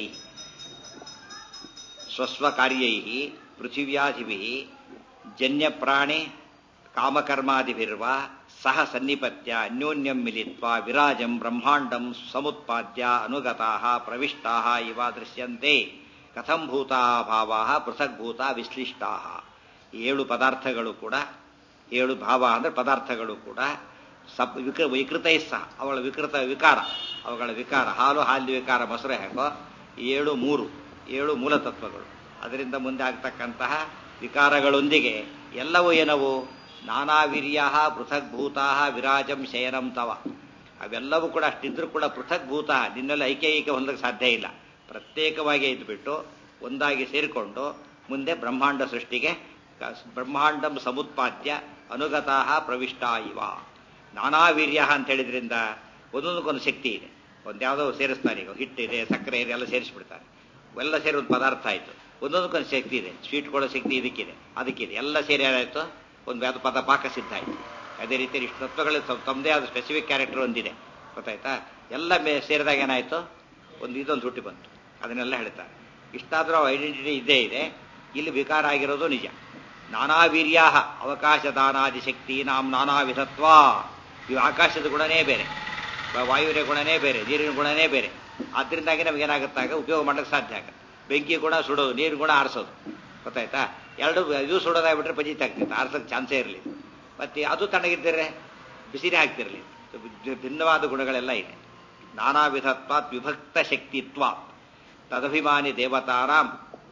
ಸ್ವಸ್ವಕಾರ್ಯೈ ಪೃಥಿವ್ಯಾಧಿಭಿ ಜನ್ಯಪ್ರಾಣೆ ಕಾಮಕರ್ಮಾದಿಭಿರ್ವ ಸಹ ಸನ್ನಿಪತ್ಯ ಅನ್ಯೋನ್ಯಂ ಮಿಲಿತ್ವ ವಿರಾಜಂ ಬ್ರಹ್ಮಾಂಡಂ ಸಮುತ್ಪಾದ್ಯ ಅನುಗತಾ ಪ್ರವಿಷ್ಟಾ ಇವ ದೃಶ್ಯಂತೆ ಕಥಂ ಭೂತಾ ಭಾವಾ ಪೃಥಗ್ಭೂತ ವಿಶ್ಲಿಷ್ಟಾ ಏಳು ಪದಾರ್ಥಗಳು ಕೂಡ ಏಳು ಭಾವ ಅಂದರೆ ಪದಾರ್ಥಗಳು ಕೂಡ ಸಪ್ ವಿಕೃ ವಿಕೃತೈ ಸಹ ಅವಳ ವಿಕೃತ ವಿಕಾರ ಅವುಗಳ ವಿಕಾರ ಹಾಲು ಹಾಲು ವಿಕಾರ ಮೊಸರು ಹೇಗೋ ಏಳು ಮೂರು ಏಳು ಮೂಲತತ್ವಗಳು ಅದರಿಂದ ಮುಂದೆ ಆಗ್ತಕ್ಕಂತಹ ವಿಕಾರಗಳೊಂದಿಗೆ ಎಲ್ಲವೂ ಏನವು ನಾನಾ ವೀರ್ಯ ಪೃಥಗ್ಭೂತಾ ವಿರಾಜಂ ಶಯನಂ ತವ ಅವೆಲ್ಲವೂ ಕೂಡ ಅಷ್ಟಿದ್ರೂ ಕೂಡ ಪೃಥಗ್ಭೂತ ನಿನ್ನೆಲ್ಲ ಐಕ್ಯೈಕ್ಯ ಹೊಂದಕ್ಕೆ ಸಾಧ್ಯ ಇಲ್ಲ ಪ್ರತ್ಯೇಕವಾಗಿ ಇದ್ಬಿಟ್ಟು ಒಂದಾಗಿ ಸೇರಿಕೊಂಡು ಮುಂದೆ ಬ್ರಹ್ಮಾಂಡ ಸೃಷ್ಟಿಗೆ ಬ್ರಹ್ಮಾಂಡಂ ಸಮುತ್ಪಾದ್ಯ ಅನುಗತಾ ಪ್ರವಿಷ್ಟ ಇವ ನಾನಾ ವೀರ್ಯ ಅಂತ ಹೇಳಿದ್ರಿಂದ ಒಂದೊಂದಕ್ಕೊಂದು ಶಕ್ತಿ ಇದೆ ಒಂದ್ಯಾವುದೋ ಸೇರಿಸ್ತಾರೆ ಈಗ ಹಿಟ್ಟಿದೆ ಸಕ್ಕರೆ ಇದೆ ಎಲ್ಲ ಸೇರಿಸ್ಬಿಡ್ತಾರೆ ಎಲ್ಲ ಸೇರಿ ಒಂದು ಪದಾರ್ಥ ಆಯಿತು ಒಂದೊಂದಕ್ಕೊಂದು ಶಕ್ತಿ ಇದೆ ಸ್ವೀಟ್ ಕೊಡೋ ಶಕ್ತಿ ಇದಕ್ಕಿದೆ ಅದಕ್ಕಿದೆ ಎಲ್ಲ ಸೇರಿ ಏನಾಯಿತು ಒಂದು ಯಾವುದು ಪದ ಪಾಕ ಸಿದ್ಧ ಆಯಿತು ಅದೇ ರೀತಿ ಇಷ್ಟು ತತ್ವಗಳು ತಮ್ಮದೇ ಆದ ಸ್ಪೆಸಿಫಿಕ್ ಕ್ಯಾರೆಕ್ಟರ್ ಒಂದಿದೆ ಗೊತ್ತಾಯ್ತಾ ಎಲ್ಲ ಮೇ ಸೇರಿದಾಗ ಏನಾಯಿತು ಒಂದು ಇದೊಂದು ಹುಟ್ಟಿ ಬಂತು ಅದನ್ನೆಲ್ಲ ಹೇಳ್ತಾರೆ ಇಷ್ಟಾದರೂ ಐಡೆಂಟಿಟಿ ಇದ್ದೇ ಇದೆ ಇಲ್ಲಿ ವಿಕಾರ ಆಗಿರೋದು ನಿಜ ನಾನಾ ವೀರ್ಯಾ ಅವಕಾಶ ದಾನಾದಿ ಶಕ್ತಿ ನಾಮ್ ನಾನಾ ವಿಧತ್ವ ಇವು ಆಕಾಶದ ಗುಣನೇ ಬೇರೆ ವಾಯುವಿನ ಗುಣನೇ ಬೇರೆ ನೀರಿನ ಗುಣನೇ ಬೇರೆ ಆದ್ರಿಂದಾಗಿ ನಮ್ಗೆ ಏನಾಗುತ್ತಾಗ ಉಪಯೋಗ ಮಾಡೋಕ್ಕೆ ಸಾಧ್ಯ ಆಗುತ್ತೆ ಬೆಂಕಿ ಗುಣ ಸುಡೋದು ನೀರು ಗುಣ ಆರಿಸೋದು ಗೊತ್ತಾಯ್ತಾ ಎರಡು ಇದು ಸುಡೋದಾಗ್ಬಿಟ್ರೆ ಪಜಿತ ಆಗ್ತಿತ್ತು ಆರ್ಸೋಕ್ಕೆ ಚಾನ್ಸೇ ಇರಲಿ ಮತ್ತೆ ಅದು ತಣ್ಣಗಿದ್ದರೆ ಬಿಸಿನೇ ಆಗ್ತಿರಲಿ ಭಿನ್ನವಾದ ಗುಣಗಳೆಲ್ಲ ಇದೆ ನಾನಾ ವಿಧತ್ವಾತ್ ವಿಭಕ್ತ ಶಕ್ತಿತ್ವ ತದಭಿಮಾನಿ ದೇವತಾರಾಮ್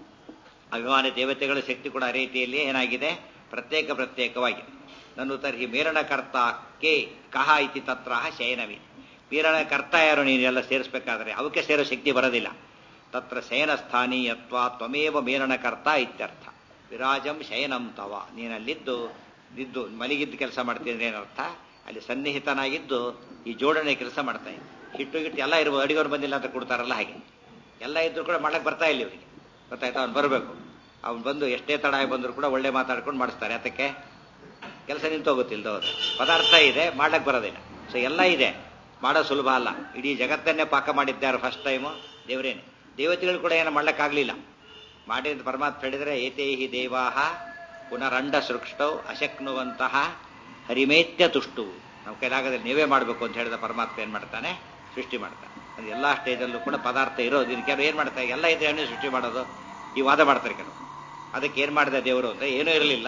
ಅಭಿಮಾನಿ ದೇವತೆಗಳ ಶಕ್ತಿ ಕೂಡ ರೀತಿಯಲ್ಲಿ ಏನಾಗಿದೆ ಪ್ರತ್ಯೇಕ ಪ್ರತ್ಯೇಕವಾಗಿದೆ ನನ್ನು ತರ್ಹಿ ಮೇರಣಕರ್ತ ಕೆ ಕಹ ಇತಿ ತತ್ರ ಶಯನವಿ ಮೇರಣಕರ್ತ ಯಾರು ನೀನೆಲ್ಲ ಸೇರಿಸಬೇಕಾದ್ರೆ ಅವಕ್ಕೆ ಸೇರೋ ಶಕ್ತಿ ಬರೋದಿಲ್ಲ ತತ್ರ ಶಯನ ಸ್ಥಾನೀಯತ್ವ ತ್ವಮೇವ ಮೇರಣಕರ್ತ ಇತ್ಯರ್ಥ ವಿರಾಜಂ ಶಯನಂ ತವ ನೀನಲ್ಲಿದ್ದು ಇದ್ದು ಮಲಗಿದ್ದು ಕೆಲಸ ಮಾಡ್ತಿದ್ರೆ ಏನರ್ಥ ಅಲ್ಲಿ ಸನ್ನಿಹಿತನಾಗಿದ್ದು ಈ ಜೋಡಣೆ ಕೆಲಸ ಮಾಡ್ತಾ ಇದ್ದೆ ಹಿಟ್ಟು ಗಿಟ್ಟು ಎಲ್ಲ ಇರ್ಬೋದು ಅಡಿಗೆವ್ರು ಬಂದಿಲ್ಲ ಅಂತ ಕೊಡ್ತಾರಲ್ಲ ಹಾಗೆ ಎಲ್ಲ ಇದ್ರು ಕೂಡ ಮಾಡಕ್ಕೆ ಬರ್ತಾ ಇಲ್ಲ ಇವರಿಗೆ ಗೊತ್ತಾಯ್ತಾ ಅವ್ನು ಬರಬೇಕು ಅವ್ನು ಬಂದು ಎಷ್ಟೇ ತಡ ಆಗಿ ಬಂದರೂ ಕೂಡ ಒಳ್ಳೆ ಮಾತಾಡ್ಕೊಂಡು ಮಾಡಿಸ್ತಾರೆ ಅದಕ್ಕೆ ಕೆಲಸ ನಿಂತೋಗುತ್ತಿಲ್ದವ್ರು ಪದಾರ್ಥ ಇದೆ ಮಾಡಕ್ಕೆ ಬರೋದಿಲ್ಲ ಸೊ ಎಲ್ಲ ಇದೆ ಮಾಡೋ ಸುಲಭ ಅಲ್ಲ ಇಡೀ ಜಗತ್ತನ್ನೇ ಪಾಕ ಮಾಡಿದ್ದಾರೆ ಫಸ್ಟ್ ಟೈಮು ದೇವರೇನೆ ದೇವತೆಗಳು ಕೂಡ ಏನೋ ಮಾಡ್ಲಿಕ್ಕಾಗಲಿಲ್ಲ ಮಾಡಿದ ಪರಮಾತ್ಮ ಹೇಳಿದರೆ ಏತೇಹಿ ದೇವಾಹ ಪುನರಂಡ ಸೃಕ್ಷೌ ಅಶಕ್ನುವಂತಹ ಹರಿಮೇತ್ಯ ತುಷ್ಟು ನಾವು ಕೈಲಾಗದಲ್ಲಿ ನೀವೇ ಮಾಡಬೇಕು ಅಂತ ಹೇಳಿದ ಪರಮಾತ್ಮ ಏನು ಮಾಡ್ತಾನೆ ಸೃಷ್ಟಿ ಮಾಡ್ತಾನೆ ಅದು ಎಲ್ಲ ಸ್ಟೇಜಲ್ಲೂ ಕೂಡ ಪದಾರ್ಥ ಇರೋದು ಇದಕ್ಕೆ ಕೆಲವು ಏನು ಮಾಡ್ತಾರೆ ಎಲ್ಲ ಇದ್ರೆ ಹಣ್ಣು ಸೃಷ್ಟಿ ಮಾಡೋದು ಈ ವಾದ ಮಾಡ್ತಾರೆ ಕೆಲವು ಅದಕ್ಕೆ ಏನು ಮಾಡಿದ ದೇವರು ಅಂದರೆ ಏನೂ ಇರಲಿಲ್ಲ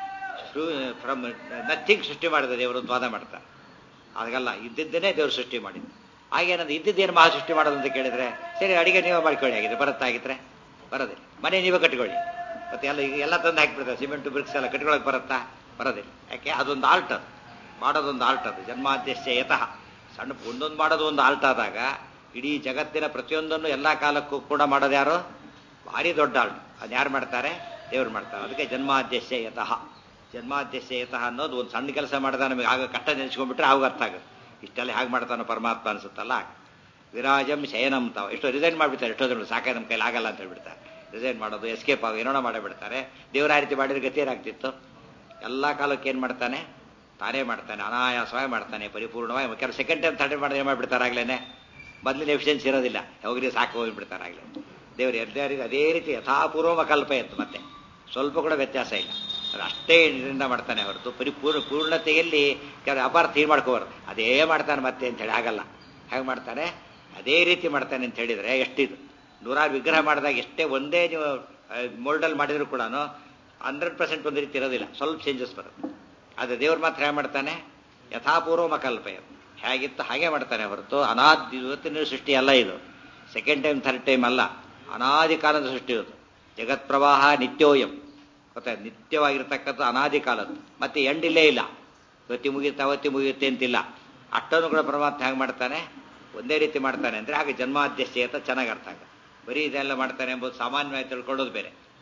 ಫ್ರಮ್ ನಥಿಂಗ್ ಸೃಷ್ಟಿ ಮಾಡಿದ ದೇವರು ಅಂತ ವಾದ ಮಾಡ್ತಾರೆ ಹಾಗಲ್ಲ ಇದ್ದಿದ್ದೇನೆ ದೇವರು ಸೃಷ್ಟಿ ಮಾಡಿದ್ದು ಹಾಗೇನಂದ್ರೆ ಇದ್ದಿದ್ದೇನು ಮಹಾ ಸೃಷ್ಟಿ ಮಾಡೋದು ಅಂತ ಕೇಳಿದ್ರೆ ಸರಿ ಅಡಿಗೆ ನೀವೇ ಮಾಡ್ಕೊಳ್ಳಿ ಆಗಿದ್ರೆ ಬರುತ್ತಾಗಿದ್ರೆ ಬರೋದಿಲ್ಲ ಮನೆ ನೀವೇ ಕಟ್ಕೊಳ್ಳಿ ಮತ್ತೆ ಎಲ್ಲ ಈಗ ಎಲ್ಲ ತಂದು ಹಾಕಿಬಿಡ್ತಾರೆ ಸಿಮೆಂಟ್ ಬ್ರಿಕ್ಸ್ ಎಲ್ಲ ಕಟ್ಕೊಳಕ್ಕೆ ಬರುತ್ತಾ ಬರೋದಿಲ್ಲ ಯಾಕೆ ಅದೊಂದು ಆಲ್ಟ್ ಅದು ಮಾಡೋದೊಂದು ಆಲ್ಟ್ ಅದು ಜನ್ಮಾದ್ಯಸ್ಯ ಯತಃ ಸಣ್ಣ ಒಂದೊಂದು ಮಾಡೋದು ಒಂದು ಆಲ್ಟ್ ಆದಾಗ ಇಡೀ ಜಗತ್ತಿನ ಪ್ರತಿಯೊಂದನ್ನು ಎಲ್ಲ ಕಾಲಕ್ಕೂ ಕೂಡ ಮಾಡೋದು ಯಾರು ಭಾರಿ ದೊಡ್ಡ ಆಲ್ಟ್ ಅದು ಯಾರು ಮಾಡ್ತಾರೆ ದೇವ್ರು ಮಾಡ್ತಾರೆ ಅದಕ್ಕೆ ಜನ್ಮಾದ್ಯಸ್ಯ ಯತಃ ಜನ್ಮಾದ್ಯಸ್ಯ ಯತಃ ಅನ್ನೋದು ಒಂದು ಸಣ್ಣ ಕೆಲಸ ಮಾಡಿದ ನಮಗೆ ಆಗ ಕಷ್ಟ ನೆನೆಸ್ಕೊಂಡ್ಬಿಟ್ರೆ ಆಗ ಅರ್ಥ ಆಗುತ್ತೆ ಇಷ್ಟೆಲ್ಲ ಹೇಗೆ ಮಾಡ್ತಾನೋ ಪರಮಾತ್ಮ ಅನ್ಸುತ್ತಲ್ಲ ವಿರಾಜಂ ಶಯನಂ ತಾವ ಎಷ್ಟೋ ರಿಸೈನ್ ಮಾಡಿಬಿಡ್ತಾರೆ ಎಷ್ಟೋ ಜನ ಸಾಕಾಗ ನಮ್ಮ ಕೈಲಿ ಆಗಲ್ಲ ಅಂತ ಹೇಳ್ಬಿಡ್ತಾರೆ ರಿಸೈನ್ ಮಾಡೋದು ಎಸ್ಕೇಪ್ ಆಗೋ ಏನೋ ಮಾಡಿಬಿಡ್ತಾರೆ ದೇವರ ಆ ರೀತಿ ಮಾಡಿದ್ರೆ ಗತಿ ಏನಾಗ್ತಿತ್ತು ಎಲ್ಲ ಕಾಲಕ್ಕೆ ಏನು ಮಾಡ್ತಾನೆ ತಾನೇ ಮಾಡ್ತಾನೆ ಅನಾಯಾಸವಾಗಿ ಮಾಡ್ತಾನೆ ಪರಿಪೂರ್ಣವಾಗಿ ಕೆಲವು ಸೆಕೆಂಡ್ ಟೈಮ್ ಥರ್ಡ್ ಮಾಡಿದ್ರೆ ಏನು ಮಾಡಿಬಿಡ್ತಾರೆ ಆಗ್ಲೇ ಮೊದಲಿನ ಎಫಿಷಿಯನ್ಸಿ ಇರೋದಿಲ್ಲ ಹೋಗ್ರಿ ಸಾಕು ಹೋಗಿಬಿಡ್ತಾರೆ ಆಗ್ಲೇ ದೇವರು ಎಲ್ಲರಿಗೂ ಅದೇ ರೀತಿ ಯಥಾಪೂರ್ವ ಕಲ್ಪ ಇತ್ತು ಮತ್ತೆ ಸ್ವಲ್ಪ ಕೂಡ ವ್ಯತ್ಯಾಸ ಇಲ್ಲ ಅದು ಅಷ್ಟೇ ಇದರಿಂದ ಮಾಡ್ತಾನೆ ಹೊರತು ಪರಿಪೂರ್ಣ ಪೂರ್ಣತೆಯಲ್ಲಿ ಕೆಲವು ಅಪಾರ್ಥ ಏನು ಮಾಡ್ಕೋಬಾರ್ದು ಅದೇ ಮಾಡ್ತಾನೆ ಮತ್ತೆ ಅಂತ ಹೇಳಿ ಆಗಲ್ಲ ಹೇಗೆ ಮಾಡ್ತಾನೆ ಅದೇ ರೀತಿ ಮಾಡ್ತಾನೆ ಅಂತ ಹೇಳಿದರೆ ಎಷ್ಟಿದು ನೂರಾರು ವಿಗ್ರಹ ಮಾಡಿದಾಗ ಎಷ್ಟೇ ಒಂದೇ ನೀವು ಮೋಲ್ಡಲ್ ಮಾಡಿದ್ರು ಕೂಡ ಹಂಡ್ರೆಡ್ ಪರ್ಸೆಂಟ್ ಒಂದು ರೀತಿ ಇರೋದಿಲ್ಲ ಸ್ವಲ್ಪ ಚೇಂಜಸ್ ಬರುತ್ತೆ ಆದರೆ ದೇವ್ರು ಮಾತ್ರ ಹೇಗೆ ಮಾಡ್ತಾನೆ ಯಥಾಪೂರ್ವ ಮಕಲ್ಪ ಹೇಗಿತ್ತು ಹಾಗೆ ಮಾಡ್ತಾನೆ ಹೊರತು ಅನಾದಿ ಇವತ್ತಿನ ಸೃಷ್ಟಿ ಅಲ್ಲ ಇದು ಸೆಕೆಂಡ್ ಟೈಮ್ ಥರ್ಡ್ ಟೈಮ್ ಅಲ್ಲ ಅನಾದಿ ಕಾಲದ ಸೃಷ್ಟಿ ಇದು ಜಗತ್ ಪ್ರವಾಹ ನಿತ್ಯೋಯಂ ಗೊತ್ತಾಯ್ತು ನಿತ್ಯವಾಗಿರ್ತಕ್ಕಂಥ ಅನಾದಿ ಕಾಲದ್ದು ಮತ್ತೆ ಎಂಡಿಲ್ಲೇ ಇಲ್ಲ ಇವತ್ತಿ ಮುಗಿಯುತ್ತೆ ಅವತ್ತಿ ಮುಗಿಯುತ್ತೆ ಅಂತಿಲ್ಲ ಅಷ್ಟನ್ನು ಕೂಡ ಪರಮಾತ್ಮ ಹೇಗೆ ಮಾಡ್ತಾನೆ ಒಂದೇ ರೀತಿ ಮಾಡ್ತಾನೆ ಅಂದರೆ ಹಾಗೆ ಜನ್ಮಾದ್ಯಶ್ಚೇತ ಚೆನ್ನಾಗಿ ಅರ್ಥ ಆಗುತ್ತೆ ಬರೀ ಇದೆಲ್ಲ ಮಾಡ್ತಾನೆ ಎಂಬುದು ಸಾಮಾನ್ಯವಾಗಿ ತಿಳ್ಕೊಳ್ಳೋದು ಬೇರೆ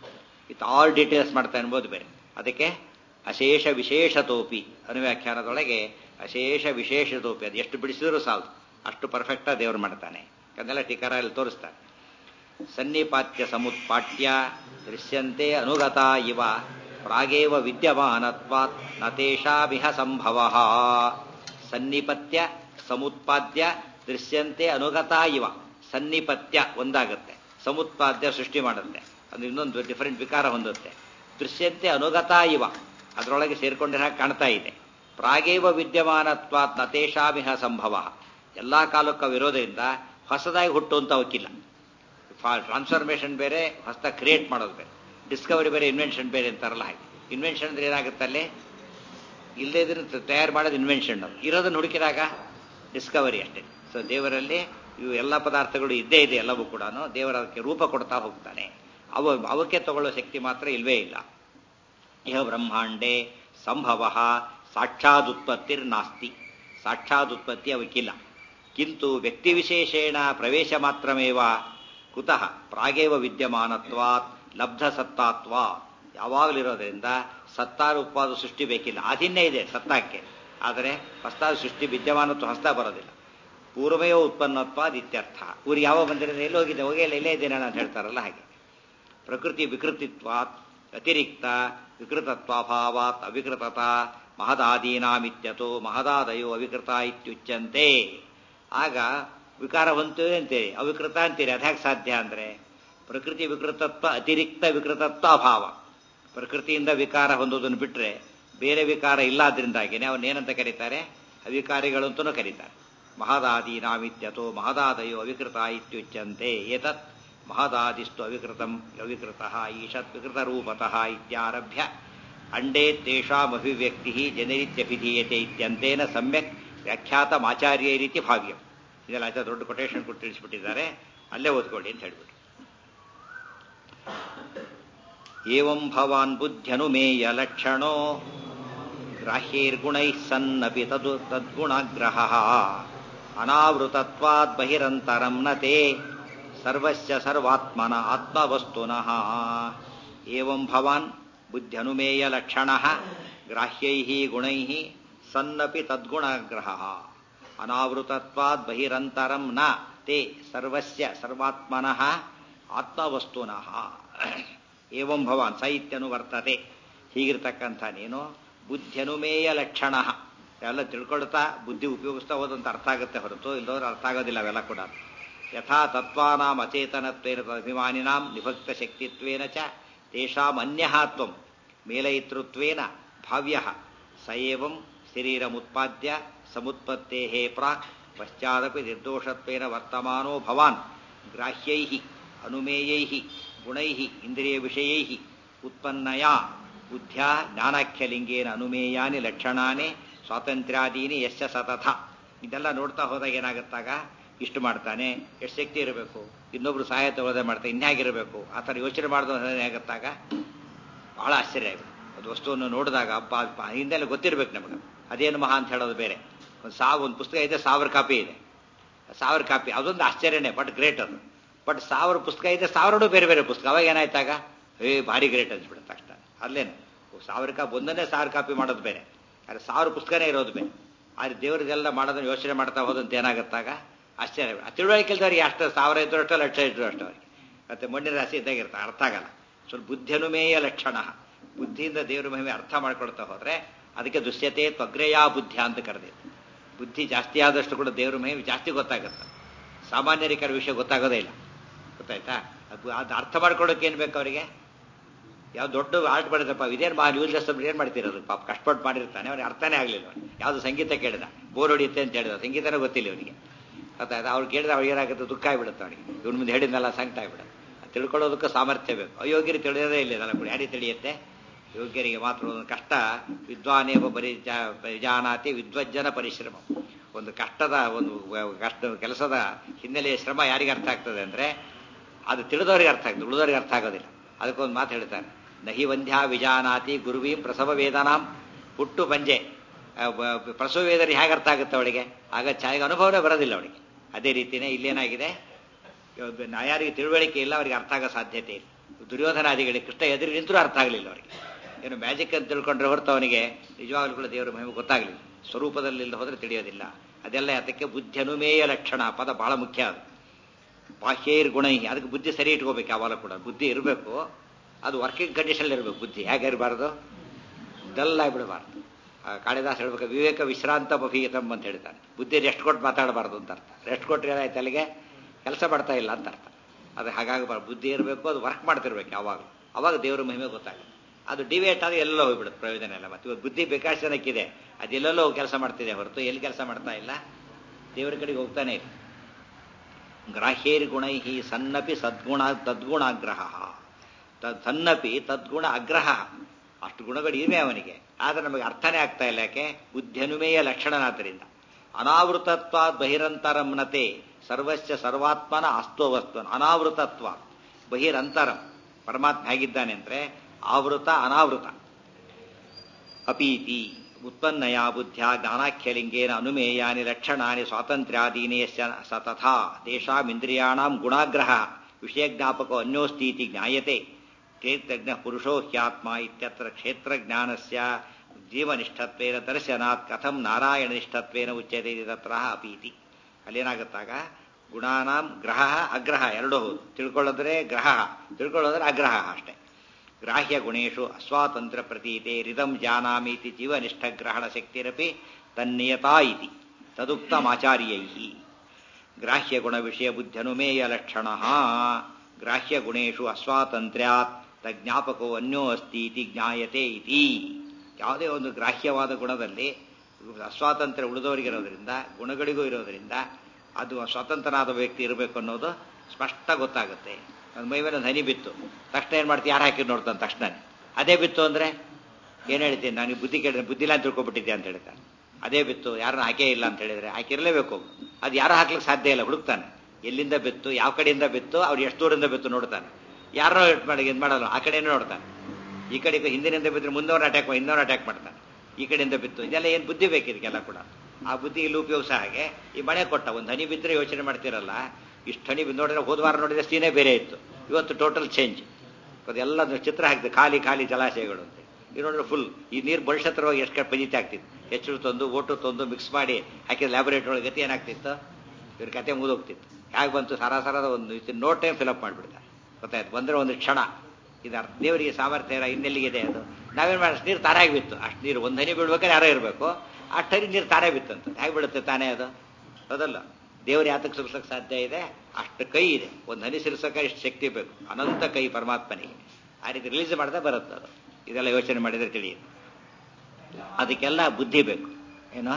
ವಿತ್ ಆಲ್ ಡೀಟೇಲ್ಸ್ ಮಾಡ್ತಾ ಅನ್ಬೋದು ಬೇರೆ ಅದಕ್ಕೆ ಅಶೇಷ ವಿಶೇಷತೋಪಿ ಅನುವ್ಯಾಖ್ಯಾನದೊಳಗೆ ಅಶೇಷ ವಿಶೇಷತೋಪಿ ಅದು ಎಷ್ಟು ಬಿಡಿಸಿದ್ರು ಸಾಲದು ಅಷ್ಟು ಪರ್ಫೆಕ್ಟಾಗಿ ದೇವರು ಮಾಡ್ತಾನೆ ಅದನ್ನೆಲ್ಲ ಟೀಕಾರ ಇಲ್ಲಿ ತೋರಿಸ್ತಾರೆ ಸನ್ನಿಪಾತ್ಯ ಸಮುತ್ಪಾಟ್ಯ ದೃಶ್ಯಂತೆ ಅನುಗತ ಇವ ಪ್ರಾಗೇವ ವಿದ್ಯಮಾನತ್ವಾತ್ ನತೇಷಾಮಿಹ ಸಂಭವ ಸನ್ನಿಪತ್ಯ ಸಮುತ್ಪಾದ್ಯ ದೃಶ್ಯಂತೆ ಅನುಗತ ಇವ ಸನ್ನಿಪತ್ಯ ಒಂದಾಗುತ್ತೆ ಸಮುತ್ಪಾದ್ಯ ಸೃಷ್ಟಿ ಮಾಡುತ್ತೆ ಅದು ಇನ್ನೊಂದು ಡಿಫರೆಂಟ್ ವಿಕಾರ ಹೊಂದುತ್ತೆ ದೃಶ್ಯಂತೆ ಅನುಗತ ಇವ ಅದರೊಳಗೆ ಸೇರ್ಕೊಂಡಿರ ಕಾಣ್ತಾ ಇದೆ ಪ್ರಾಗೇವ ವಿದ್ಯಮಾನತ್ವಾತ್ ನತೇಷಾಮಿಹ ಸಂಭವ ಎಲ್ಲಾ ಕಾಲಕ್ಕ ವಿರೋಧದಿಂದ ಹೊಸದಾಗಿ ಹುಟ್ಟುವಂತ ಅವಕ್ಕಿಲ್ಲ ಟ್ರಾನ್ಸ್ಫಾರ್ಮೇಷನ್ ಬೇರೆ ಹೊಸದಾಗಿ ಕ್ರಿಯೇಟ್ ಮಾಡೋದು ಬೇರೆ ಡಿಸ್ಕವರಿ ಬೇರೆ ಇನ್ವೆನ್ಷನ್ ಬೇರೆ ಅಂತಾರಲ್ಲ ಹಾಗೆ ಇನ್ವೆನ್ಷನ್ ಅಂದ್ರೆ ಏನಾಗುತ್ತೆ ಅಲ್ಲಿ ಇಲ್ಲದೇ ಇದ್ರೆ ತಯಾರು ಮಾಡೋದು ಇನ್ವೆನ್ಷನ್ ಅದು ಇರೋದನ್ನು ಹುಡುಕಿದಾಗ ಡಿಸ್ಕವರಿ ಅಷ್ಟೇ ಸೊ ದೇವರಲ್ಲಿ ಇವು ಎಲ್ಲ ಪದಾರ್ಥಗಳು ಇದ್ದೇ ಇದೆ ಎಲ್ಲವೂ ಕೂಡ ದೇವರ ಅದಕ್ಕೆ ರೂಪ ಕೊಡ್ತಾ ಹೋಗ್ತಾನೆ ಅವ ಅವಕ್ಕೆ ತಗೊಳ್ಳೋ ಶಕ್ತಿ ಮಾತ್ರ ಇಲ್ವೇ ಇಲ್ಲ ಇಹ ಬ್ರಹ್ಮಾಂಡೇ ಸಂಭವ ಸಾಕ್ಷಾದುತ್ಪತ್ತಿರ್ನಾಸ್ತಿ ಸಾಕ್ಷಾದುತ್ಪತ್ತಿ ಅವಕ್ಕಿಲ್ಲ ಕಿಂತು ವ್ಯಕ್ತಿವಿಶೇಷೇಣ ಪ್ರವೇಶ ಮಾತ್ರಮೇವ ಕುತಃ ಪ್ರಾಗೇವ ವಿದ್ಯಮಾನತ್ವಾತ್ ಲಬ್ಧ ಸತ್ತಾತ್ವಾ ಯಾವಾಗಲಿರೋದ್ರಿಂದ ಸತ್ತಾರೂಪವಾದ ಸೃಷ್ಟಿ ಬೇಕಿಲ್ಲ ಆದಿನ್ನೇ ಇದೆ ಸತ್ತಾಕ್ಕೆ ಆದರೆ ಹೊಸದಾದ ಸೃಷ್ಟಿ ವಿದ್ಯಮಾನತ್ವ ಹೊಸದ ಬರೋದಿಲ್ಲ ಪೂರ್ವಮೇವ ಉತ್ಪನ್ನತ್ವಾದ ಇತ್ಯರ್ಥ ಊರು ಯಾವ ಬಂದಿರೋದು ಎಲ್ಲಿ ಹೋಗಿದೆ ಹೋಗಿಲ್ಲ ಇಲ್ಲೇ ಇದ್ದೇನೆ ಅಂತ ಹೇಳ್ತಾರಲ್ಲ ಹಾಗೆ ಪ್ರಕೃತಿ ವಿಕೃತಿತ್ವಾತ್ ಅತಿರಿಕ್ತ ವಿಕೃತತ್ವಾಭಾವಾತ್ ಅವಿಕೃತತ ಮಹದಾದೀನಾಮಿತ್ಯತೋ ಮಹದಾದಯೋ ಅವಿಕೃತ ಇತ್ಯುಚ್ಯಂತೆ ಆಗ ವಿಕಾರ ಹೊಂತೀವಿ ಅಂತೀರಿ ಅವಿಕೃತ ಅಂತೀರಿ ಅದ್ಯಾಕೆ ಸಾಧ್ಯ ಅಂದ್ರೆ ಪ್ರಕೃತಿ ವಿಕೃತತ್ವ ಅತಿರಿಕ್ತ ವಿಕೃತತ್ವ ಅಭಾವ ಪ್ರಕೃತಿಯಿಂದ ವಿಕಾರ ಹೊಂದೋದನ್ನು ಬಿಟ್ರೆ ಬೇರೆ ವಿಕಾರ ಇಲ್ಲಾದ್ರಿಂದಾಗಿನೇ ಅವನ್ನೇನಂತ ಕರೀತಾರೆ ಅವಿಕಾರಿಗಳು ಅಂತಲೂ ಕರೀತಾರೆ ಮಹದಾದೀನಾಮಿತ್ಯತೋ ಮಹದಾದಯೋ ಅವಿಕೃತ ಇತ್ಯುಚ್ಯಂತೆ ಏತತ್ ಮಹದಾದಿಸ್ತು ಅವಿಕೃತಂ ಅವಿಕೃತ ಈಶತ್ ವಿಕೃತರೂಪತಃ ಇತ್ಯಾರಭ್ಯ ಅಂಡೇ ತೇಷಾಮಭಿವ್ಯಕ್ತಿ ಜನರಿತ್ಯಭಿಧೀಯತೆ ಇತ್ಯಂತೇನ ಸಮ್ಯಕ್ ವ್ಯಾಖ್ಯಾತಮಾಚಾರ್ಯ ರೀತಿ ಭಾವ್ಯಂ ಇದೆಲ್ಲ ಆಯ್ತಾ ದೊಡ್ಡ ಕೊಟೇಶನ್ ಕೊಟ್ಟು ತಿಳಿಸ್ಬಿಟ್ಟಿದ್ದಾರೆ ಅಲ್ಲೇ ಓದ್ಕೊಳ್ಳಿ ಅಂತ ಹೇಳ್ಬಿಟ್ಟು ಏವಂ ಭವಾನ್ ಬುದ್ಧ್ಯನುಮೇಯ ಲಕ್ಷಣೋ ಗ್ರಾಹ್ಯೈರ್ಗುಣೈಃ ಸನ್ನಪಿ ತದು ತದ್ಗುಣಗ್ರಹ ಅನಾವೃತತ್ವಾದ್ ಬಹಿರಂತರಂ ನ ತೇ ಸರ್ವಸ್ಯ ಸರ್ವಾತ್ಮನ ಆತ್ಮವಸ್ತುನಃ ಏವಂ ಭವಾನ್ ಬುದ್ಧ್ಯನುಮೇಯ ಲಕ್ಷಣ ಗ್ರಾಹ್ಯೈಃ ಗುಣೈಃ ಸನ್ನಪಿ ತದ್ಗುಣಗ್ರಹ ಅನಾವೃತತ್ವಾದ್ ಬಹಿರಂತರಂ ನ ತೇ ಸರ್ವಸ್ಯ ಸರ್ವಾತ್ಮನಃ ಆತ್ಮವಸ್ತುನಃ ಏವಂ ಭವಾನ್ ಸಾಹಿತ್ಯನು ವರ್ತತೆ ಹೀಗಿರ್ತಕ್ಕಂಥ ನೀನು ಬುದ್ಧ್ಯನುಮೇಯ ಲಕ್ಷಣ ಎಲ್ಲ ತಿಳ್ಕೊಳ್ತಾ ಬುದ್ಧಿ ಉಪಯೋಗಿಸ್ತಾ ಹೋದಂತ ಅರ್ಥ ಆಗುತ್ತೆ ಹೊರತು ಇಲ್ಲದವ್ರು ಅರ್ಥ ಆಗೋದಿಲ್ಲ ಅವೆಲ್ಲ ಕೂಡ ಯಥಾ ತತ್ವಾನಾಂ ಅಚೇತನತ್ವೇನ ಅಭಿಮಾನಿನಾಂ ನಿಭಕ್ತ ಶಕ್ತಿತ್ವೇನ ಚ ತೇಷಾಂ ಅನ್ಯಹಾತ್ವಂ ಮೇಲಯಿತೃತ್ವೇನ ಭಾವ್ಯ ಸ ಏವಂ ಶರೀರಮುತ್ಪಾದ್ಯ ಸಮುತ್ಪತ್ತೇ ಪ್ರಾಕ್ ಪಶ್ಚಾದಪಿ ನಿರ್ದೋಷತ್ವೇನ ವರ್ತಮಾನೋ ಭವಾನ್ ಗ್ರಾಹ್ಯೈ ಅನುಮೇಯೈ ಗುಣೈ ಇಂದ್ರಿಯ ವಿಷಯೈ ಉತ್ಪನ್ನಯ ಬುದ್ಧ್ಯಾ ಜ್ಞಾನಾಖ್ಯಲಿಂಗೇನ ಅನುಮೇಯಾನಿ ಲಕ್ಷಣಾನೇ ಸ್ವಾತಂತ್ರ್ಯಾದೀನಿ ಯಶ ಸತತ ಇದೆಲ್ಲ ನೋಡ್ತಾ ಹೋದಾಗ ಏನಾಗುತ್ತಾಗ ಇಷ್ಟು ಮಾಡ್ತಾನೆ ಎಷ್ಟು ಶಕ್ತಿ ಇರಬೇಕು ಇನ್ನೊಬ್ರು ಸಹಾಯ ತಗೊಳ್ಳದೆ ಮಾಡ್ತಾನೆ ಇನ್ಯಾಗಿರಬೇಕು ಆ ಥರ ಯೋಚನೆ ಮಾಡಿದ ಏನಾಗುತ್ತಾಗ ಬಹಳ ಆಶ್ಚರ್ಯ ಆಗುತ್ತೆ ಅದು ವಸ್ತುವನ್ನು ನೋಡಿದಾಗ ಅಪ್ಪ ಅಪ್ಪ ಹಿಂದೆಲ್ಲ ಗೊತ್ತಿರ್ಬೇಕು ನಮಗೆ ಅದೇನು ಮಹಾ ಅಂತ ಹೇಳೋದು ಬೇರೆ ಒಂದು ಸಾವು ಒಂದು ಪುಸ್ತಕ ಇದೆ ಸಾವಿರ ಕಾಪಿ ಇದೆ ಸಾವಿರ ಕಾಪಿ ಅದೊಂದು ಆಶ್ಚರ್ಯನೇ ಬಟ್ ಗ್ರೇಟ್ ಅದು ಬಟ್ ಸಾವಿರ ಪುಸ್ತಕ ಇದೆ ಸಾವಿರಡು ಬೇರೆ ಬೇರೆ ಪುಸ್ತಕ ಅವಾಗ ಏನಾಯ್ತಾಗ ಏ ಭಾರಿ ಗ್ರೇಟ್ ಅನ್ಸ್ಬಿಡುತ್ತೆ ತಕ್ಷಣ ಅಲ್ಲೇನು ಸಾವಿರ ಕಾಪಿ ಒಂದನ್ನೇ ಸಾವಿರ ಕಾಪಿ ಮಾಡೋದು ಬೇರೆ ಆದರೆ ಸಾವಿರ ಪುಸ್ತಕನೇ ಇರೋದು ಬೇರೆ ಆದರೆ ದೇವರಿಗೆಲ್ಲ ಮಾಡೋದನ್ನ ಯೋಚನೆ ಮಾಡ್ತಾ ಹೋದಂತ ಏನಾಗುತ್ತಾಗ ಆಶ್ಚರ್ಯ ಆ ತಿಳುವಳಿಕೆ ಇಲ್ದವ್ರಿಗೆ ಅಷ್ಟು ಸಾವಿರ ಇದ್ರು ಅಷ್ಟು ಲಕ್ಷ ಇದ್ರು ಅಷ್ಟು ಅವರಿಗೆ ಮತ್ತೆ ಮಣ್ಣಿನ ರಾಶಿ ಇದ್ದಾಗಿರ್ತಾರೆ ಅರ್ಥ ಆಗಲ್ಲ ಸ್ವಲ್ಪ ಬುದ್ಧಿಯನುಮೇಯ ಲಕ್ಷಣ ಬುದ್ಧಿಯಿಂದ ದೇವರ ಮಹಿಮೆ ಅರ್ಥ ಮಾಡ್ಕೊಳ್ತಾ ಹೋದ್ರೆ ಅದಕ್ಕೆ ದುಶ್ಯತೆ ತ್ವಗ್ರೆಯಾ ಬುದ್ಧ ಅಂತ ಕರೆದಿತ್ತು ಬುದ್ಧಿ ಜಾಸ್ತಿ ಆದಷ್ಟು ಕೂಡ ದೇವರ ಮಹಿಮೆ ಜಾಸ್ತಿ ಗೊತ್ತಾಗುತ್ತೆ ಸಾಮಾನ್ಯರಿಕರ ವಿಷಯ ಗೊತ್ತಾಗೋದೇ ಇಲ್ಲ ಗೊತ್ತಾಯ್ತಾ ಅದು ಅದು ಅರ್ಥ ಮಾಡ್ಕೊಳ್ಳೋಕೆ ಏನು ಬೇಕು ಅವರಿಗೆ ಯಾವ ದೊಡ್ಡ ಆರ್ಟ್ ಮಾಡಿದ್ರಪ್ಪ ಇದೇನು ಮಾ ಯೂಸ್ಲೆಸ್ ಏನು ಮಾಡ್ತಿರೋದು ಪಾಪ ಕಷ್ಟಪಟ್ಟು ಮಾಡಿರ್ತಾನೆ ಅವ್ರಿಗೆ ಅರ್ಥನೇ ಆಗಲಿಲ್ಲ ಯಾವುದು ಸಂಗೀತ ಕೇಳಿದ ಬೋರ್ ಹೊಡಿಯುತ್ತೆ ಅಂತ ಹೇಳಿದ ಸಂಗೀತನೇ ಗೊತ್ತಿಲ್ಲ ಇವನಿಗೆ ಗೊತ್ತಾಯ್ತಾ ಅವ್ರು ಕೇಳಿದ ಅವ್ರಿಗೆ ಏನಾಗುತ್ತೆ ದುಃಖ ಆಗಿಬಿಡುತ್ತೆ ಅವನಿಗೆ ಇವ್ನ ಮುಂದೆ ಹೇಳಿದ್ನೆಲ್ಲ ಸಂಕಟ ಆಗಿಬಿಡುತ್ತೆ ತಿಳ್ಕೊಳ್ಳೋದಕ್ಕೆ ಸಾಮರ್ಥ್ಯ ಬೇಕು ಅಯೋಗ್ಯರು ತಿಳಿಯೋದೇ ಇಲ್ಲ ಇದೆಲ್ಲ ಕೂಡ ಯಾರಿಗೆ ತಿಳಿಯುತ್ತೆ ಯೋಗ್ಯರಿಗೆ ಮಾತ್ರ ಒಂದು ಕಷ್ಟ ವಿದ್ವಾನೇವ ಬರಿ ಜಾನಾತಿ ವಿದ್ವಜ್ಜನ ಪರಿಶ್ರಮ ಒಂದು ಕಷ್ಟದ ಒಂದು ಕಷ್ಟ ಕೆಲಸದ ಹಿನ್ನೆಲೆಯ ಶ್ರಮ ಯಾರಿಗೆ ಅರ್ಥ ಆಗ್ತದೆ ಅಂದ್ರೆ ಅದು ತಿಳಿದವರಿಗೆ ಅರ್ಥ ಆಗ್ತದೆ ಉಳಿದವರಿಗೆ ಅರ್ಥ ಆಗೋದಿಲ್ಲ ಅದಕ್ಕೊಂದು ಮಾತು ಹೇಳ್ತಾರೆ ನಹಿ ವಂದ್ಯ ವಿಜಾನಾತಿ ಗುರುವೀಂ ಪ್ರಸವ ವೇದನಾಂ ಹುಟ್ಟು ಪಂಜೆ ಪ್ರಸವ ವೇದನೆ ಹೇಗೆ ಅರ್ಥ ಆಗುತ್ತೆ ಅವಳಿಗೆ ಆಗ ಚಾಯಿಗೆ ಅನುಭವನೇ ಬರೋದಿಲ್ಲ ಅವಳಿಗೆ ಅದೇ ರೀತಿಯೇ ಇಲ್ಲೇನಾಗಿದೆ ಯಾರಿಗೆ ತಿಳುವಳಿಕೆ ಇಲ್ಲ ಅವರಿಗೆ ಅರ್ಥ ಆಗೋ ಸಾಧ್ಯತೆ ಇಲ್ಲ ದುರ್ಯೋಧನಾದಿಗಳಿಗೆ ಕೃಷ್ಣ ಎದುರು ನಿಂತರೂ ಅರ್ಥ ಆಗಲಿಲ್ಲ ಅವರಿಗೆ ಏನು ಮ್ಯಾಜಿಕ್ ಅಂತ ತಿಳ್ಕೊಂಡ್ರೆ ಹೊರತು ಅವನಿಗೆ ನಿಜವಾಗ್ಲೂ ಕೂಡ ದೇವರ ಮಹಿಮೆ ಗೊತ್ತಾಗಲಿಲ್ಲ ಸ್ವರೂಪದಲ್ಲಿ ಹೋದರೆ ತಿಳಿಯೋದಿಲ್ಲ ಅದೆಲ್ಲ ಅದಕ್ಕೆ ಬುದ್ಧಿ ಅನುಮೇಯ ಲಕ್ಷಣ ಪದ ಬಹಳ ಮುಖ್ಯ ಅದು ಬಾಹ್ಯೈರ್ ಗುಣ ಅದಕ್ಕೆ ಬುದ್ಧಿ ಸರಿ ಇಟ್ಕೋಬೇಕು ಯಾವಾಗ ಕೂಡ ಬುದ್ಧಿ ಇರಬೇಕು ಅದು ವರ್ಕಿಂಗ್ ಕಂಡೀಷನ್ ಇರಬೇಕು ಬುದ್ಧಿ ಹೇಗೆ ಇರಬಾರ್ದು ಡಲ್ ಆಗಿಬಿಡಬಾರ್ದು ಕಾಳಿದಾಸ ಹೇಳ್ಬೇಕು ವಿವೇಕ ವಿಶ್ರಾಂತ ಬಫೀತಮ್ ಅಂತ ಹೇಳ್ತಾನೆ ಬುದ್ಧಿ ರೆಸ್ಟ್ ಕೊಟ್ಟು ಮಾತಾಡಬಾರ್ದು ಅಂತ ಅರ್ಥ ರೆಸ್ಟ್ ಕೊಟ್ಟರೆ ಏನಾಯ್ತು ಅಲ್ಲಿಗೆ ಕೆಲಸ ಮಾಡ್ತಾ ಇಲ್ಲ ಅಂತ ಅರ್ಥ ಅದು ಹಾಗಾಗಬಾರ್ದು ಬುದ್ಧಿ ಇರಬೇಕು ಅದು ವರ್ಕ್ ಮಾಡ್ತಿರ್ಬೇಕು ಯಾವಾಗ ಅವಾಗ ದೇವರ ಮಹಿಮೆ ಗೊತ್ತಾಗುತ್ತೆ ಅದು ಡಿವೇಟ್ ಆದ್ರೆ ಎಲ್ಲೋ ಹೋಗ್ಬಿಡುತ್ತೆ ಪ್ರಯೋಜನ ಇಲ್ಲ ಮತ್ತೆ ಇವತ್ತು ಬುದ್ಧಿ ಬೇಕಾಷ್ಟು ಜನಕ್ಕಿದೆ ಅದೆಲ್ಲೆಲ್ಲೋ ಕೆಲಸ ಮಾಡ್ತಿದೆ ಹೊರತು ಎಲ್ಲಿ ಕೆಲಸ ಮಾಡ್ತಾ ಇಲ್ಲ ದೇವರ ಕಡೆಗೆ ಹೋಗ್ತಾನೆ ಇಲ್ಲ ಗ್ರಾಹ್ಯೈರ್ ಗುಣೈ ಸನ್ನಪಿ ಸದ್ಗುಣ ತದ್ಗುಣಾಗ್ರಹ ಸನ್ನಪಿ ತದ್ಗುಣ ಅಗ್ರಹ ಅಷ್ಟು ಗುಣಗಳು ಇವೆ ಅವನಿಗೆ ಆದರೆ ನಮಗೆ ಅರ್ಥನೇ ಆಗ್ತಾ ಇಲ್ಲ ಯಾಕೆ ಬುದ್ಧನುಮೇಯ ಲಕ್ಷಣನಾದ್ದರಿಂದ ಅನಾವೃತತ್ವ ಬಹಿರಂತರಂನತೆ ಸರ್ವಸ್ಯ ಸರ್ವಾತ್ಮನ ಅಸ್ತ್ವವಸ್ತು ಅನಾವೃತತ್ವ ಬಹಿರಂತರಂ ಪರಮಾತ್ಮ ಹೇಗಿದ್ದಾನೆ ಅಂದ್ರೆ ಆವೃತ ಅನಾವೃತ ಅಪೀತಿ ಉತ್ಪನ್ನಯ ಬುದ್ಧ್ಯ ಜ್ಞಾನಾಖ್ಯಲಿಂಗೇನ ಅನುಮೇಯಾನಿ ಲಕ್ಷಣಾನಿ ಸ್ವಾತಂತ್ರ್ಯಾದೀನಿ ಸ ತಥಾ ತೇಷಾಮಿಂದ್ರಿಯಾಣಾಂ ಗುಣಾಗ್ರಹ ವಿಷಯಜ್ಞಾಪಕೋ ಅನ್ಯೋಸ್ತೀತಿ ಜ್ಞಾಯತೆ ಕ್ಷೇತ್ರಜ್ಞ ಪುರುಷೋ ಹ್ಯಾತ್ಮ ಇತ್ಯತ್ರ ಕ್ಷೇತ್ರಜ್ಞಾನಸ್ಯ ಜೀವನಿಷ್ಠತ್ವೇನ ದರ್ಶನಾತ್ ಕಥಂ ನಾರಾಯಣನಿಷ್ಠತ್ವೇನ ಉಚ್ಯತೆ ತತ್ರ ಅಪೀತಿ ಅಲ್ಲೇನಾಗುತ್ತಾಗ ಗುಣಾನಾಂ ಗ್ರಹ ಅಗ್ರಹ ಎರಡೂ ಹೌದು ತಿಳ್ಕೊಳ್ಳೋದ್ರೆ ಗ್ರಹ ತಿಳ್ಕೊಳ್ಳೋದ್ರೆ ಅಗ್ರಹ ಅಷ್ಟೇ ಗ್ರಾಹ್ಯ ಗುಣೇಶು ಅಸ್ವಾತಂತ್ರ್ಯ ಪ್ರತೀತೆ ರಿದಂ ಜಾನಾಮೀತಿ ಜೀವನಿಷ್ಠ ಗ್ರಹಣ ಶಕ್ತಿರಪಿ ತನ್ನಿಯತಾ ಇತಿ ತದುಕ್ತಮಾಚಾರ್ಯೈ ಗ್ರಾಹ್ಯ ಗುಣ ವಿಷಯ ಬುದ್ಧ್ಯನುಮೇಯ ಲಕ್ಷಣ ಗ್ರಾಹ್ಯ ಗುಣೇಶು ಅಸ್ವಾತಂತ್ರ್ಯಾತ್ ತಜ್ಞಾಪಕೋ ಅನ್ಯೋ ಅಸ್ತಿ ಇತಿ ಜ್ಞಾಯತೆ ಇತಿ ಯಾವುದೇ ಒಂದು ಗ್ರಾಹ್ಯವಾದ ಗುಣದಲ್ಲಿ ಅಸ್ವಾತಂತ್ರ್ಯ ಉಳಿದವರಿಗಿರೋದ್ರಿಂದ ಗುಣಗಳಿಗೂ ಇರೋದ್ರಿಂದ ಅದು ಸ್ವತಂತ್ರನಾದ ವ್ಯಕ್ತಿ ಇರಬೇಕು ಅನ್ನೋದು ಸ್ಪಷ್ಟ ಗೊತ್ತಾಗುತ್ತೆ ನನ್ನ ಮೈ ಮೇಲೆ ಒಂದು ಹನಿ ಬಿತ್ತು ತಕ್ಷಣ ಏನು ಮಾಡ್ತೀವಿ ಯಾರು ಹಾಕಿ ನೋಡ್ತಾನೆ ತಕ್ಷಣ ಅದೇ ಬಿತ್ತು ಅಂದರೆ ಏನು ಹೇಳ್ತೀನಿ ನನಗೆ ಬುದ್ಧಿ ಕೇಳಿದ್ರೆ ಬುದ್ಧಿ ಇಲ್ಲ ಅಂತ ತಿಳ್ಕೊಬಿಟ್ಟಿದ್ದೆ ಅಂತ ಹೇಳ್ತಾನೆ ಅದೇ ಬಿತ್ತು ಯಾರನ್ನ ಹಾಕೇ ಇಲ್ಲ ಅಂತ ಹೇಳಿದ್ರೆ ಹಾಕಿರಲೇಬೇಕು ಅದು ಯಾರು ಹಾಕ್ಲಿಕ್ಕೆ ಸಾಧ್ಯ ಇಲ್ಲ ಹುಡುಕ್ತಾನೆ ಎಲ್ಲಿಂದ ಬಿತ್ತು ಯಾವ ಕಡೆಯಿಂದ ಬಿತ್ತು ಅವ್ರು ಎಷ್ಟು ದೂರದಿಂದ ಬಿತ್ತು ನೋಡ್ತಾನೆ ಯಾರೋ ಇಟ್ ಮಾಡಿ ಇದು ಮಾಡಲ್ಲ ಆ ಕಡೆನೇ ನೋಡ್ತಾನೆ ಈ ಕಡೆ ಹಿಂದಿನಿಂದ ಬಿದ್ದರೆ ಮುಂದವ್ರು ಅಟ್ಯಾಕ್ ಹಿಂದವ್ರು ಅಟ್ಯಾಕ್ ಮಾಡ್ತಾನೆ ಈ ಕಡೆಯಿಂದ ಬಿತ್ತು ಇದೆಲ್ಲ ಏನು ಬುದ್ಧಿ ಬೇಕು ಇದಕ್ಕೆಲ್ಲ ಕೂಡ ಆ ಬುದ್ಧಿ ಇಲ್ಲಿ ಉಪಯೋಗಿಸ ಹಾಗೆ ಈ ಮಳೆ ಕೊಟ್ಟ ಒಂದು ಹನಿ ಬಿದ್ದರೆ ಯೋಚನೆ ಮಾಡ್ತಿರಲ್ಲ ಇಷ್ಟು ಹನಿ ಬಿದ್ದು ನೋಡಿದ್ರೆ ಹೋದ ವಾರ ನೋಡಿದ್ರೆ ಸೀನೆ ಬೇರೆ ಇತ್ತು ಇವತ್ತು ಟೋಟಲ್ ಚೇಂಜ್ ಅದೆಲ್ಲ ಚಿತ್ರ ಹಾಕಿದೆ ಖಾಲಿ ಖಾಲಿ ಜಲಾಶಯಗಳು ಅಂತ ಇದು ನೋಡಿದ್ರೆ ಫುಲ್ ಈ ನೀರು ಭವಿಷ್ಯತ್ರವಾಗಿ ಎಷ್ಟು ಕಡೆ ಪಂಜಿತ ಆಗ್ತಿತ್ತು ಹೆಚ್ಚು ತಂದು ಓಟು ತಂದು ಮಿಕ್ಸ್ ಮಾಡಿ ಹಾಕಿದ ಲ್ಯಾಬೊರೇಟರಿ ಒಳಗೆ ಗತಿ ಏನಾಗ್ತಿತ್ತು ಇವ್ರ ಕತೆ ಮುಗಿದೋಗ್ತಿತ್ತು ಹೇಗೆ ಬಂತು ಸರಾಸರದ ಒಂದು ನೋ ಟೈಮ್ ಫಿಲಪ್ ಮಾಡಿಬಿಡ್ತಾರೆ ಗೊತ್ತಾಯ್ತು ಬಂದರೆ ಒಂದು ಕ್ಷಣ ಇದು ಅರ್ಥ ದೇವರಿಗೆ ಸಾಮರ್ಥ್ಯ ಇಲ್ಲ ಇನ್ನೆಲ್ಲಿಗಿದೆ ಅದು ನಾವೇನು ಮಾಡಿ ಅಷ್ಟು ನೀರು ತಾರಾಗಿ ಬಿತ್ತು ಅಷ್ಟು ನೀರು ಒಂದು ಹನಿ ಬೀಳ್ಬೇಕಾದ್ರೆ ಯಾರೋ ಇರಬೇಕು ಅಷ್ಟು ಹನಿ ನೀರು ತಾರೇ ಬಿತ್ತಂತ ಹೇಗೆ ಬಿಡುತ್ತೆ ತಾನೇ ಅದು ಅದಲ್ಲ ದೇವರು ಯಾತಕ್ಕೆ ಸುರಿಸಕ್ಕೆ ಸಾಧ್ಯ ಇದೆ ಅಷ್ಟು ಕೈ ಇದೆ ಒಂದು ಹನಿ ಸಿರಿಸಕ್ಕೆ ಇಷ್ಟು ಶಕ್ತಿ ಬೇಕು ಅನಂತ ಕೈ ಪರಮಾತ್ಮನಿಗೆ ಆ ರೀತಿ ರಿಲೀಸ್ ಮಾಡಿದ್ರೆ ಬರುತ್ತೆ ಅದು ಇದೆಲ್ಲ ಯೋಚನೆ ಮಾಡಿದರೆ ತಿಳಿಯುತ್ತೆ ಅದಕ್ಕೆಲ್ಲ ಬುದ್ಧಿ ಬೇಕು ಏನೋ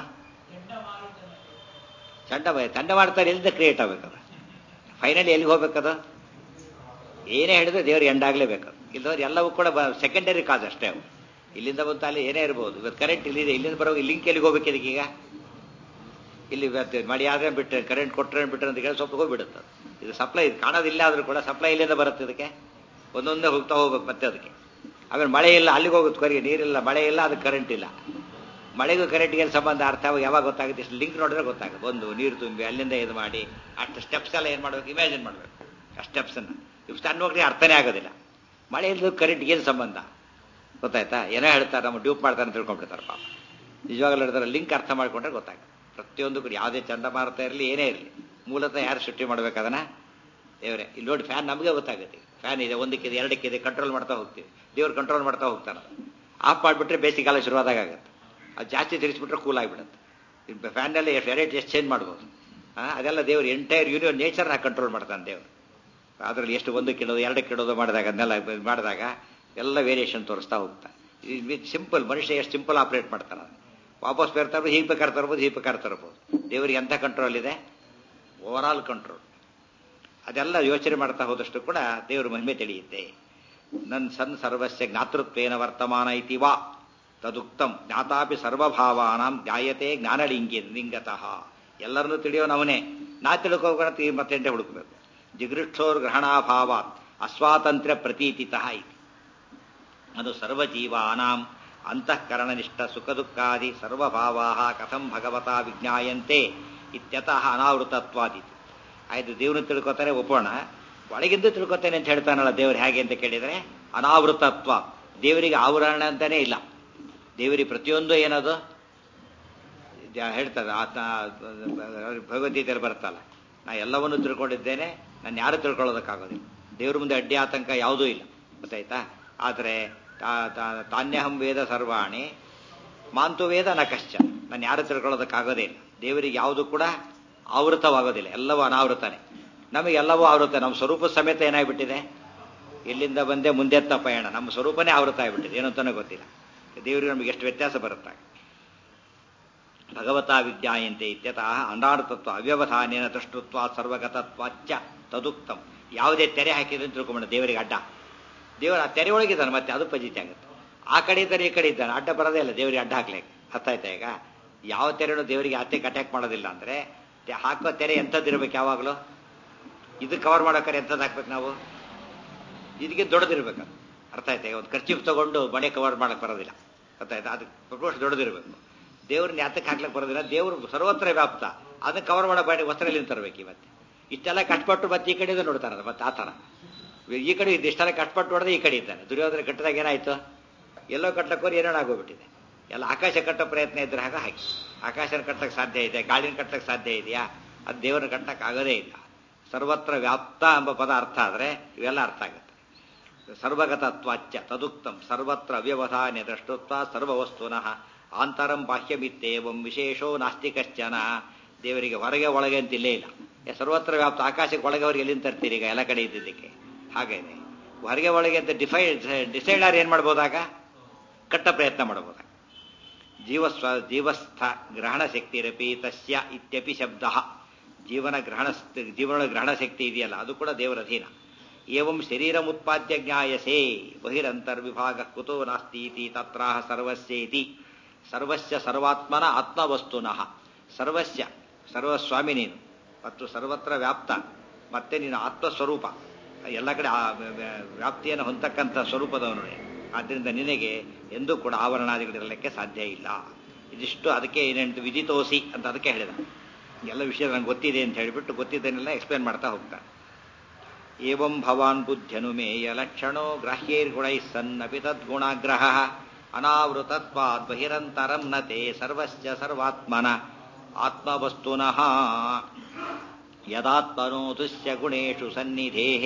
ಚಂಡ ಚಂಡ ಮಾಡ್ತಾರೆ ಎಲ್ಲಿಂದ ಕ್ರಿಯೇಟ್ ಆಗ್ಬೇಕದು ಫೈನಲಿ ಎಲ್ಲಿಗೆ ಹೋಗ್ಬೇಕದು ಏನೇ ಹೇಳಿದ್ರೆ ದೇವ್ರಿಗೆ ಎಂಡಾಗಲೇಬೇಕು ಇಲ್ಲದವ್ರು ಎಲ್ಲವೂ ಕೂಡ ಸೆಕೆಂಡರಿ ಕಾಸ್ ಅಷ್ಟೇ ಅವು ಇಲ್ಲಿಂದ ಬಂತು ಅಲ್ಲಿ ಏನೇ ಇರ್ಬೋದು ಇವತ್ತು ಕರೆಂಟ್ ಇಲ್ಲಿದೆ ಇಲ್ಲಿಂದ ಬರೋ ಲಿಂಕ್ ಎಲ್ಲಿಗೆ ಹೋಗ್ಬೇಕು ಇದಕ್ಕೀಗ ಇಲ್ಲಿ ಮಡಿ ಆದ್ರೆ ಬಿಟ್ಟರೆ ಕರೆಂಟ್ ಕೊಟ್ಟರೆ ಬಿಟ್ಟರೆ ಅಂತ ಹೇಳಿ ಸ್ವಲ್ಪ ಹೋಗ್ಬಿಡುತ್ತೆ ಇದು ಸಪ್ಲೈ ಇದು ಕಾಣೋದಿಲ್ಲ ಆದ್ರೂ ಕೂಡ ಸಪ್ಲೈ ಇಲ್ಲಿಂದ ಬರುತ್ತೆ ಇದಕ್ಕೆ ಒಂದೊಂದೇ ಹೋಗ್ತಾ ಹೋಗ್ಬೇಕು ಮತ್ತೆ ಅದಕ್ಕೆ ಆಮೇಲೆ ಮಳೆ ಇಲ್ಲ ಅಲ್ಲಿಗೆ ಹೋಗುತ್ತೆ ಕರಿಗೆ ನೀರಿಲ್ಲ ಮಳೆ ಇಲ್ಲ ಅದಕ್ಕೆ ಕರೆಂಟ್ ಇಲ್ಲ ಮಳೆಗೂ ಕರೆಂಟ್ಗೆ ಏನು ಸಂಬಂಧ ಅರ್ಥ ಯಾವಾಗ ಗೊತ್ತಾಗುತ್ತೆ ಇಷ್ಟು ಲಿಂಕ್ ನೋಡಿದ್ರೆ ಗೊತ್ತಾಗುತ್ತೆ ಒಂದು ನೀರು ತುಂಬಿ ಅಲ್ಲಿಂದ ಇದು ಮಾಡಿ ಅಷ್ಟು ಸ್ಟೆಪ್ಸ್ ಎಲ್ಲ ಏನು ಮಾಡ್ಬೇಕು ಇಮ್ಯಾಜಿನ್ ಮಾಡಬೇಕು ಆ ಸ್ಟೆಪ್ಸನ್ನು ಇವು ಸಣ್ಣ ಹೋಗಿ ಅರ್ಥನೇ ಆಗೋದಿಲ್ಲ ಮಳೆ ಇಲ್ಲದ ಕರೆಂಟ್ಗೆ ಏನು ಸಂಬಂಧ ಗೊತ್ತಾಯ್ತಾ ಏನೋ ಹೇಳ್ತಾರೆ ನಮ್ಮ ಡ್ಯೂಪ್ ಮಾಡ್ತಾರೆ ಅಂತ ತಿಳ್ಕೊಂಡ್ಬಿಡ್ತಾರೆ ಪಾಪ ನಿಜವಾಗಲೂ ಹೇಳ್ತಾರೆ ಲಿಂಕ್ ಅರ್ಥ ಮಾಡ್ಕೊಂಡ್ರೆ ಗೊತ್ತಾಗುತ್ತೆ ಪ್ರತಿಯೊಂದು ಕೂಡ ಯಾವುದೇ ಚಂಡಮಾರುತ ಇರಲಿ ಏನೇ ಇರಲಿ ಮೂಲತಃ ಯಾರು ಸೃಷ್ಟಿ ಮಾಡ್ಬೇಕು ಅದನ್ನ ದೇವರೇ ಇಲ್ಲಿ ನೋಡಿ ಫ್ಯಾನ್ ನಮಗೆ ಗೊತ್ತಾಗುತ್ತೆ ಫ್ಯಾನ್ ಇದೆ ಒಂದಕ್ಕಿದೆ ಎರಡಕ್ಕಿದೆ ಕಂಟ್ರೋಲ್ ಮಾಡ್ತಾ ಹೋಗ್ತೀವಿ ದೇವ್ರು ಕಂಟ್ರೋಲ್ ಮಾಡ್ತಾ ಹೋಗ್ತಾನೆ ಆಫ್ ಮಾಡಿಬಿಟ್ರೆ ಬೇಸಿಗೆಲ್ಲ ಶುರುವಾದಾಗ ಆಗುತ್ತೆ ಅದು ಜಾಸ್ತಿ ತಿರ್ಗಿಸ್ಬಿಟ್ರೆ ಕೂಲ್ ಆಗಿಬಿಡುತ್ತೆ ಫ್ಯಾನಲ್ಲಿ ವೆರೈಟಿ ಎಷ್ಟು ಚೇಂಜ್ ಮಾಡ್ಬೋದು ಅದೆಲ್ಲ ದೇವ್ರು ಎಂಟೈರ್ ಯೂನಿವರ್ ನೇಚರ್ನ ಕಂಟ್ರೋಲ್ ಮಾಡ್ತಾನೆ ದೇವರು ಅದರಲ್ಲಿ ಎಷ್ಟು ಒಂದಕ್ಕೆ ಇಡೋದು ಎರಡಕ್ಕೆ ಇಡೋದು ಮಾಡಿದಾಗ ಅದನ್ನೆಲ್ಲ ಮಾಡಿದಾಗ ಎಲ್ಲ ವೇರಿಯೇಷನ್ ತೋರಿಸ್ತಾ ಹೋಗ್ತಾ ಸಿಂಪಲ್ ಮನುಷ್ಯ ಎಷ್ಟು ಸಿಂಪಲ್ ಆಪರೇಟ್ ಮಾಡ್ತಾನೆ ವಾಪಸ್ ಬೇರ್ತಾ ಇರ್ಬೋದು ಹೀಗೆ ಬೇಕಾದ್ರೆ ತರ್ಬೋದು ಹೀಗೆ ಬೇಕಾದ್ರೆ ತರ್ಬೋದು ದೇವರಿಗೆ ಎಂಥ ಕಂಟ್ರೋಲ್ ಇದೆ ಓವರ್ ಆಲ್ ಕಂಟ್ರೋಲ್ ಅದೆಲ್ಲ ಯೋಚನೆ ಮಾಡ್ತಾ ಹೋದಷ್ಟು ಕೂಡ ದೇವರ ಮಹಿಮೆ ತಿಳಿಯುತ್ತೆ ನನ್ ಸನ್ ಸರ್ವಸ್ಯ ಜ್ಞಾತೃತ್ವೇನ ವರ್ತಮಾನ ಇತಿ ವಾ ತದುಕ್ತಂ ಜ್ಞಾತಾಪಿ ಸರ್ವಭಾವಾನಾಂ ಜ್ಞಾಯತೆ ಜ್ಞಾನಲಿಂಗಿ ಲಿಂಗತಃ ಎಲ್ಲರನ್ನೂ ತಿಳಿಯೋನವನೇ ನಾ ತಿಳ್ಕೋಬೇಕಂತ ಮತ್ತೆಂಟೆ ಹುಡುಕಬೇಕು ಜಿಗೃಕ್ಷೋರ್ ಗ್ರಹಣಾಭಾವಾತ್ ಅಸ್ವಾತಂತ್ರ್ಯ ಪ್ರತೀತಿತಃ ಇತಿ ಅದು ಸರ್ವಜೀವಾನಾಂ ಅಂತಃಕರಣನಿಷ್ಠ ಸುಖ ದುಃಖಾದಿ ಸರ್ವಭಾವಾ ಕಥಂ ಭಗವತ ವಿಜ್ಞಾಯಂತೆ ಇತ್ಯತಃ ಅನಾವೃತತ್ವಾದಿತಿ ಆಯ್ತು ದೇವ್ರನ್ನ ತಿಳ್ಕೊತಾರೆ ಒಪ್ಪೋಣ ಒಳಗಿಂದ ತಿಳ್ಕೊತೇನೆ ಅಂತ ಹೇಳ್ತಾನಲ್ಲ ದೇವರು ಹೇಗೆ ಅಂತ ಕೇಳಿದರೆ ಅನಾವೃತತ್ವ ದೇವರಿಗೆ ಆವರಣ ಅಂತಾನೆ ಇಲ್ಲ ದೇವರಿಗೆ ಪ್ರತಿಯೊಂದು ಏನದು ಜ- ಹೇಳ್ತಾರೆ ಆತ ಭಗವದ್ಗೀತೆಯಲ್ಲಿ ಬರುತ್ತಲ್ಲ ನಾ ಎಲ್ಲವನ್ನೂ ತಿಳ್ಕೊಂಡಿದ್ದೇನೆ ನಾನು ಯಾರು ತಿಳ್ಕೊಳ್ಳೋದಕ್ಕಾಗೋದಿಲ್ಲ ದೇವ್ರ ಮುಂದೆ ಅಡ್ಡಿ ಆತಂಕ ಯಾವುದೂ ಇಲ್ಲ ಗೊತ್ತಾಯ್ತಾ ಆದರೆ ತಾ- ತಾ- ತಾನ್ಯಹಂ ವೇದ ಸರ್ವಾಣಿ ಮಾಂತು ವೇದ ನ ಕಶ್ಚ ನಾನು ಯಾರು ತಿಳ್ಕೊಳ್ಳೋದಕ್ಕಾಗೋದೇ ಇಲ್ಲ ದೇವರಿಗೆ ಯಾವುದು ಕೂಡ ಆವೃತವಾಗೋದಿಲ್ಲ ಎಲ್ಲವೂ ಅನಾವೃತನೇ ನಮಗೆ ಎಲ್ಲವೂ ಆವೃತ ನಮ್ಮ ಸ್ವರೂಪ ಸಮೇತ ಏನಾಗ್ಬಿಟ್ಟಿದೆ ಎಲ್ಲಿಂದ ಬಂದೆ ಮುಂದೆತ್ತ ಪಯಣ ನಮ್ಮ ಸ್ವರೂಪನೇ ಆವೃತ ಆಗಿಬಿಟ್ಟಿದೆ ಏನು ಅಂತಾನೆ ಗೊತ್ತಿಲ್ಲ ದೇವರಿಗೆ ನಮಗೆ ಎಷ್ಟು ವ್ಯತ್ಯಾಸ ಬರುತ್ತೆ ಭಗವತಾ ವಿದ್ಯಾಯಂತೆ ಇತ್ಯತಃ ಅನಾರ್ಥತ್ವ ಅವ್ಯವಧಾನೇನ ದೃಷ್ಟತ್ವ ಸರ್ವಗತತ್ವಾಚ್ಚ ತದುಕ್ತಂ ಯಾವುದೇ ತೆರೆ ಹಾಕಿದ್ರೆ ತಿಳ್ಕೊಂಬೇಡ ದೇವರಿಗೆ ಅಡ್ಡ ದೇವರ ಆ ತೆರೆ ಒಳಗಿದ್ದಾನೆ ಮತ್ತೆ ಅದು ಪಜಿತಿ ಆಗುತ್ತೆ ಆ ಕಡೆ ಇದ್ದಾರೆ ಈ ಕಡೆ ಇದ್ದಾನೆ ಅಡ್ಡ ಬರೋದೇ ಇಲ್ಲ ದೇವರಿಗೆ ಅಡ್ಡ ಹಾಕ್ಲಿಕ್ಕೆ ಅರ್ಥ ಆಯ್ತಾ ಈಗ ಯಾವ ತೆರೆನೂ ದೇವರಿಗೆ ಅತ್ತೆ ಅಟ್ಯಾಕ್ ಮಾಡೋದಿಲ್ಲ ಅಂದ್ರೆ ತೆ- ಹಾಕೋ ತೆರೆ ಎಂಥದ್ದಿರ್ಬೇಕು ಯಾವಾಗಲೂ ಇದು ಕವರ್ ಮಾಡೋಕ್ಕಾರೆ ಎಂಥದ್ದು ಹಾಕ್ಬೇಕು ನಾವು ಇದಕ್ಕೆ ದೊಡ್ಡದಿರ್ಬೇಕು ಅದು. ಅರ್ಥ ಆಯ್ತಾ ಈಗ ಒಂದು ಖರ್ಚಿಗೆ ತಗೊಂಡು ಮನೆ ಕವರ್ ಮಾಡಕ್ ಬರೋದಿಲ್ಲ ಅರ್ಥ ಆಯ್ತಾ ಅದು ಪ್ರಪೋರ್ಷನ್ ದೊಡ್ಡದಿರ್ಬೇಕು ದೇವ್ರನ್ನ ಯಾತಕ್ಕೆ ಹಾಕ್ಲಕ್ಕೆ ಬರೋದಿಲ್ಲ ದೇವರು ಸರ್ವತ್ರ ವ್ಯಾಪ್ತ ಅದನ್ನ ಕವರ್ ಮಾಡೋ ಬಾಡಿ ವಸ್ತ್ರದಲ್ಲಿ ತರಬೇಕು ಇವತ್ತೆ ಇಷ್ಟೆಲ್ಲ ಕಷ್ಟಪಟ್ಟು ಮತ್ತೆ ಈ ಕಡೆಯಿಂದ ನೋಡ್ತಾರಲ್ಲ ಮತ್ತೆ ಆ ಥರ ಈ ಕಡೆ ಇದ್ದು ಇಷ್ಟೆಲ್ಲ ಕಷ್ಟಪಟ್ಟು ನೋಡಿದ್ರೆ ಈ ಕಡೆ ಇದ್ದಾನೆ ದುರ್ಯೋಧನ ಕಟ್ಟಿದಾಗ ಏನಾಯ್ತು ಎಲ್ಲೋ ಕಟ್ಟಕ್ಕೋರು ಏನೇನೋ ಆಗೋಗ್ಬಿಟ್ಟಿದೆ ಎಲ್ಲ ಆಕಾಶ ಕಟ್ಟೋ ಪ್ರಯತ್ನ ಇದ್ರೆ ಆಗ ಹಾಕಿ ಆಕಾಶನ ಕಟ್ಟಕ್ಕೆ ಸಾಧ್ಯ ಇದೆ ಗಾಳಿನ ಕಟ್ಟಕ್ಕೆ ಸಾಧ್ಯ ಇದೆಯಾ ಅದು ದೇವರನ್ನ ಕಟ್ಟಕ್ಕೆ ಆಗೋದೇ ಇಲ್ಲ ಸರ್ವತ್ರ ವ್ಯಾಪ್ತ ಎಂಬ ಪದ ಅರ್ಥ ಆದರೆ ಇವೆಲ್ಲ ಅರ್ಥ ಆಗುತ್ತೆ ಸರ್ವಗತತ್ವಾಚ್ಚ ತದುಕ್ತಂ ಸರ್ವತ್ರ ಅವ್ಯವಧಾನ್ಯ ದೃಷ್ಟತ್ವ ಸರ್ವವಸ್ತುನಃ ಆಂತರಂ ಬಾಹ್ಯಮಿತ್ತೇವಂ ವಿಶೇಷೋ ನಾಸ್ತಿ ಕಶ್ಚನ ದೇವರಿಗೆ ಹೊರಗೆ ಒಳಗೆ ಅಂತ ಇಲ್ಲೇ ಇಲ್ಲ ಏ, ಸರ್ವತ್ರ ವ್ಯಾಪ್ತ ಆಕಾಶಕ್ಕೆ ಒಳಗೆ ಅವ್ರಿಗೆ ಎಲ್ಲಿಂದ ತರ್ತೀರಿ ಈಗ ಎಲ್ಲ ಕಡೆ ಇದ್ದಿದ್ದಕ್ಕೆ ಹಾಗೇನೆ ಹೊರಗೆ ಒಳಗೆ ಅಂತ ಡಿಫೈ ಡಿಸೈಡರ್ ಏನ್ ಮಾಡ್ಬೋದಾಗ ಕಟ್ಟ ಪ್ರಯತ್ನ ಮಾಡಬಹುದಾಗ ಜೀವಸ್ವ ಜೀವಸ್ಥ ಗ್ರಹಣ ಶಕ್ತಿರಪಿ ತಸ್ಯ ಇತ್ಯಪಿ ಶಬ್ದ ಜೀವನ ಗ್ರಹಣ ಜೀವನ ಗ್ರಹಣ ಶಕ್ತಿ ಇದೆಯಲ್ಲ ಅದು ಕೂಡ ದೇವರ ಅಧೀನ ಏವಂ ಶರೀರಮುತ್ಪಾದ್ಯ ಜ್ಞಾಯಸೇ ಬಹಿರಂತರ್ವಿಭಾಗ ಕುತೋ ನಾಸ್ತಿ ಇತಿ ತತ್ರಾಹ ಸರ್ವಸ್ಯೇತಿ ಸರ್ವಸ್ಯ ಸರ್ವಾತ್ಮನ ಆತ್ಮವಸ್ತುನಃ ಸರ್ವಸ್ಯ ಸರ್ವಸ್ವಾಮಿ ನೀನು ಮತ್ತು ಸರ್ವತ್ರ ವ್ಯಾಪ್ತ ಮತ್ತೆ ನೀನು ಆತ್ಮಸ್ವರೂಪ ಎಲ್ಲ ಕಡೆ ಆ ವ್ಯಾಪ್ತಿಯನ್ನು ಹೊಂದಕ್ಕಂಥ ಸ್ವರೂಪದವನು ನೀನು. ಆದ್ದರಿಂದ ನಿನಗೆ ಎಂದೂ ಕೂಡ ಆವರಣಾದಿಗಳಿರಲಿಕ್ಕೆ ಸಾಧ್ಯ ಇಲ್ಲ ಇದಿಷ್ಟು ಅದಕ್ಕೆ ಏನೇನು ವಿದಿತೋಸಿ ಅಂತ ಅದಕ್ಕೆ ಹೇಳಿದ ಎಲ್ಲ ವಿಷಯ ನಂಗೆ ಗೊತ್ತಿದೆ ಅಂತ ಹೇಳಿಬಿಟ್ಟು ಗೊತ್ತಿದ್ದನ್ನೆಲ್ಲ ಎಕ್ಸ್ಪ್ಲೇನ್ ಮಾಡ್ತಾ ಹೋಗ್ತಾನೆ ಏವಂ ಭವಾನ್ ಬುದ್ಧ್ಯನುಮೇಯ ಲಕ್ಷಣೋ ಗ್ರಾಹ್ಯೈರ್ಗುಣೈಃ ಸನ್ನಪಿ ತದ್ಗುಣಾಗ್ರಹ ಅನಾವೃತತ್ವಾದ್ ಬಹಿರಂತರಂ ನತೆ ಸರ್ವಸ್ಯ ಸರ್ವಾತ್ಮನ ಆತ್ಮವಸ್ತುನಃ ಯದಾತ್ಮನೋ ದುಸ್ಯ ಗುಣೇಶು ಸನ್ನಿಧೇಃ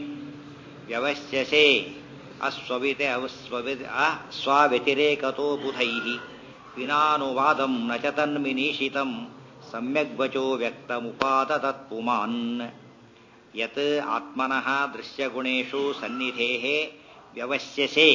ವ್ಯವಸ್ಯಸೆ ಅಸ್ವವಿತೆ ಅವಸ್ವವಿ ಸ್ವಾವ್ಯತಿರೇಕತೋ ಬುಧೈಃ ವಿನಾನುವಾದಂ ನ ಚ ತನ್ಮಿನೀಷಿತಂ ಸಮ್ಯಗ್ವಚೋ ವ್ಯಕ್ತಮುಪಾದತತ್ಪುಮಾನ್ ಯತ್ ಆತ್ಮನಃ ದೃಶ್ಯಗುಣೇಶು ಸನ್ನಿಧೇಃ ವ್ಯವಸ್ಯಸೆ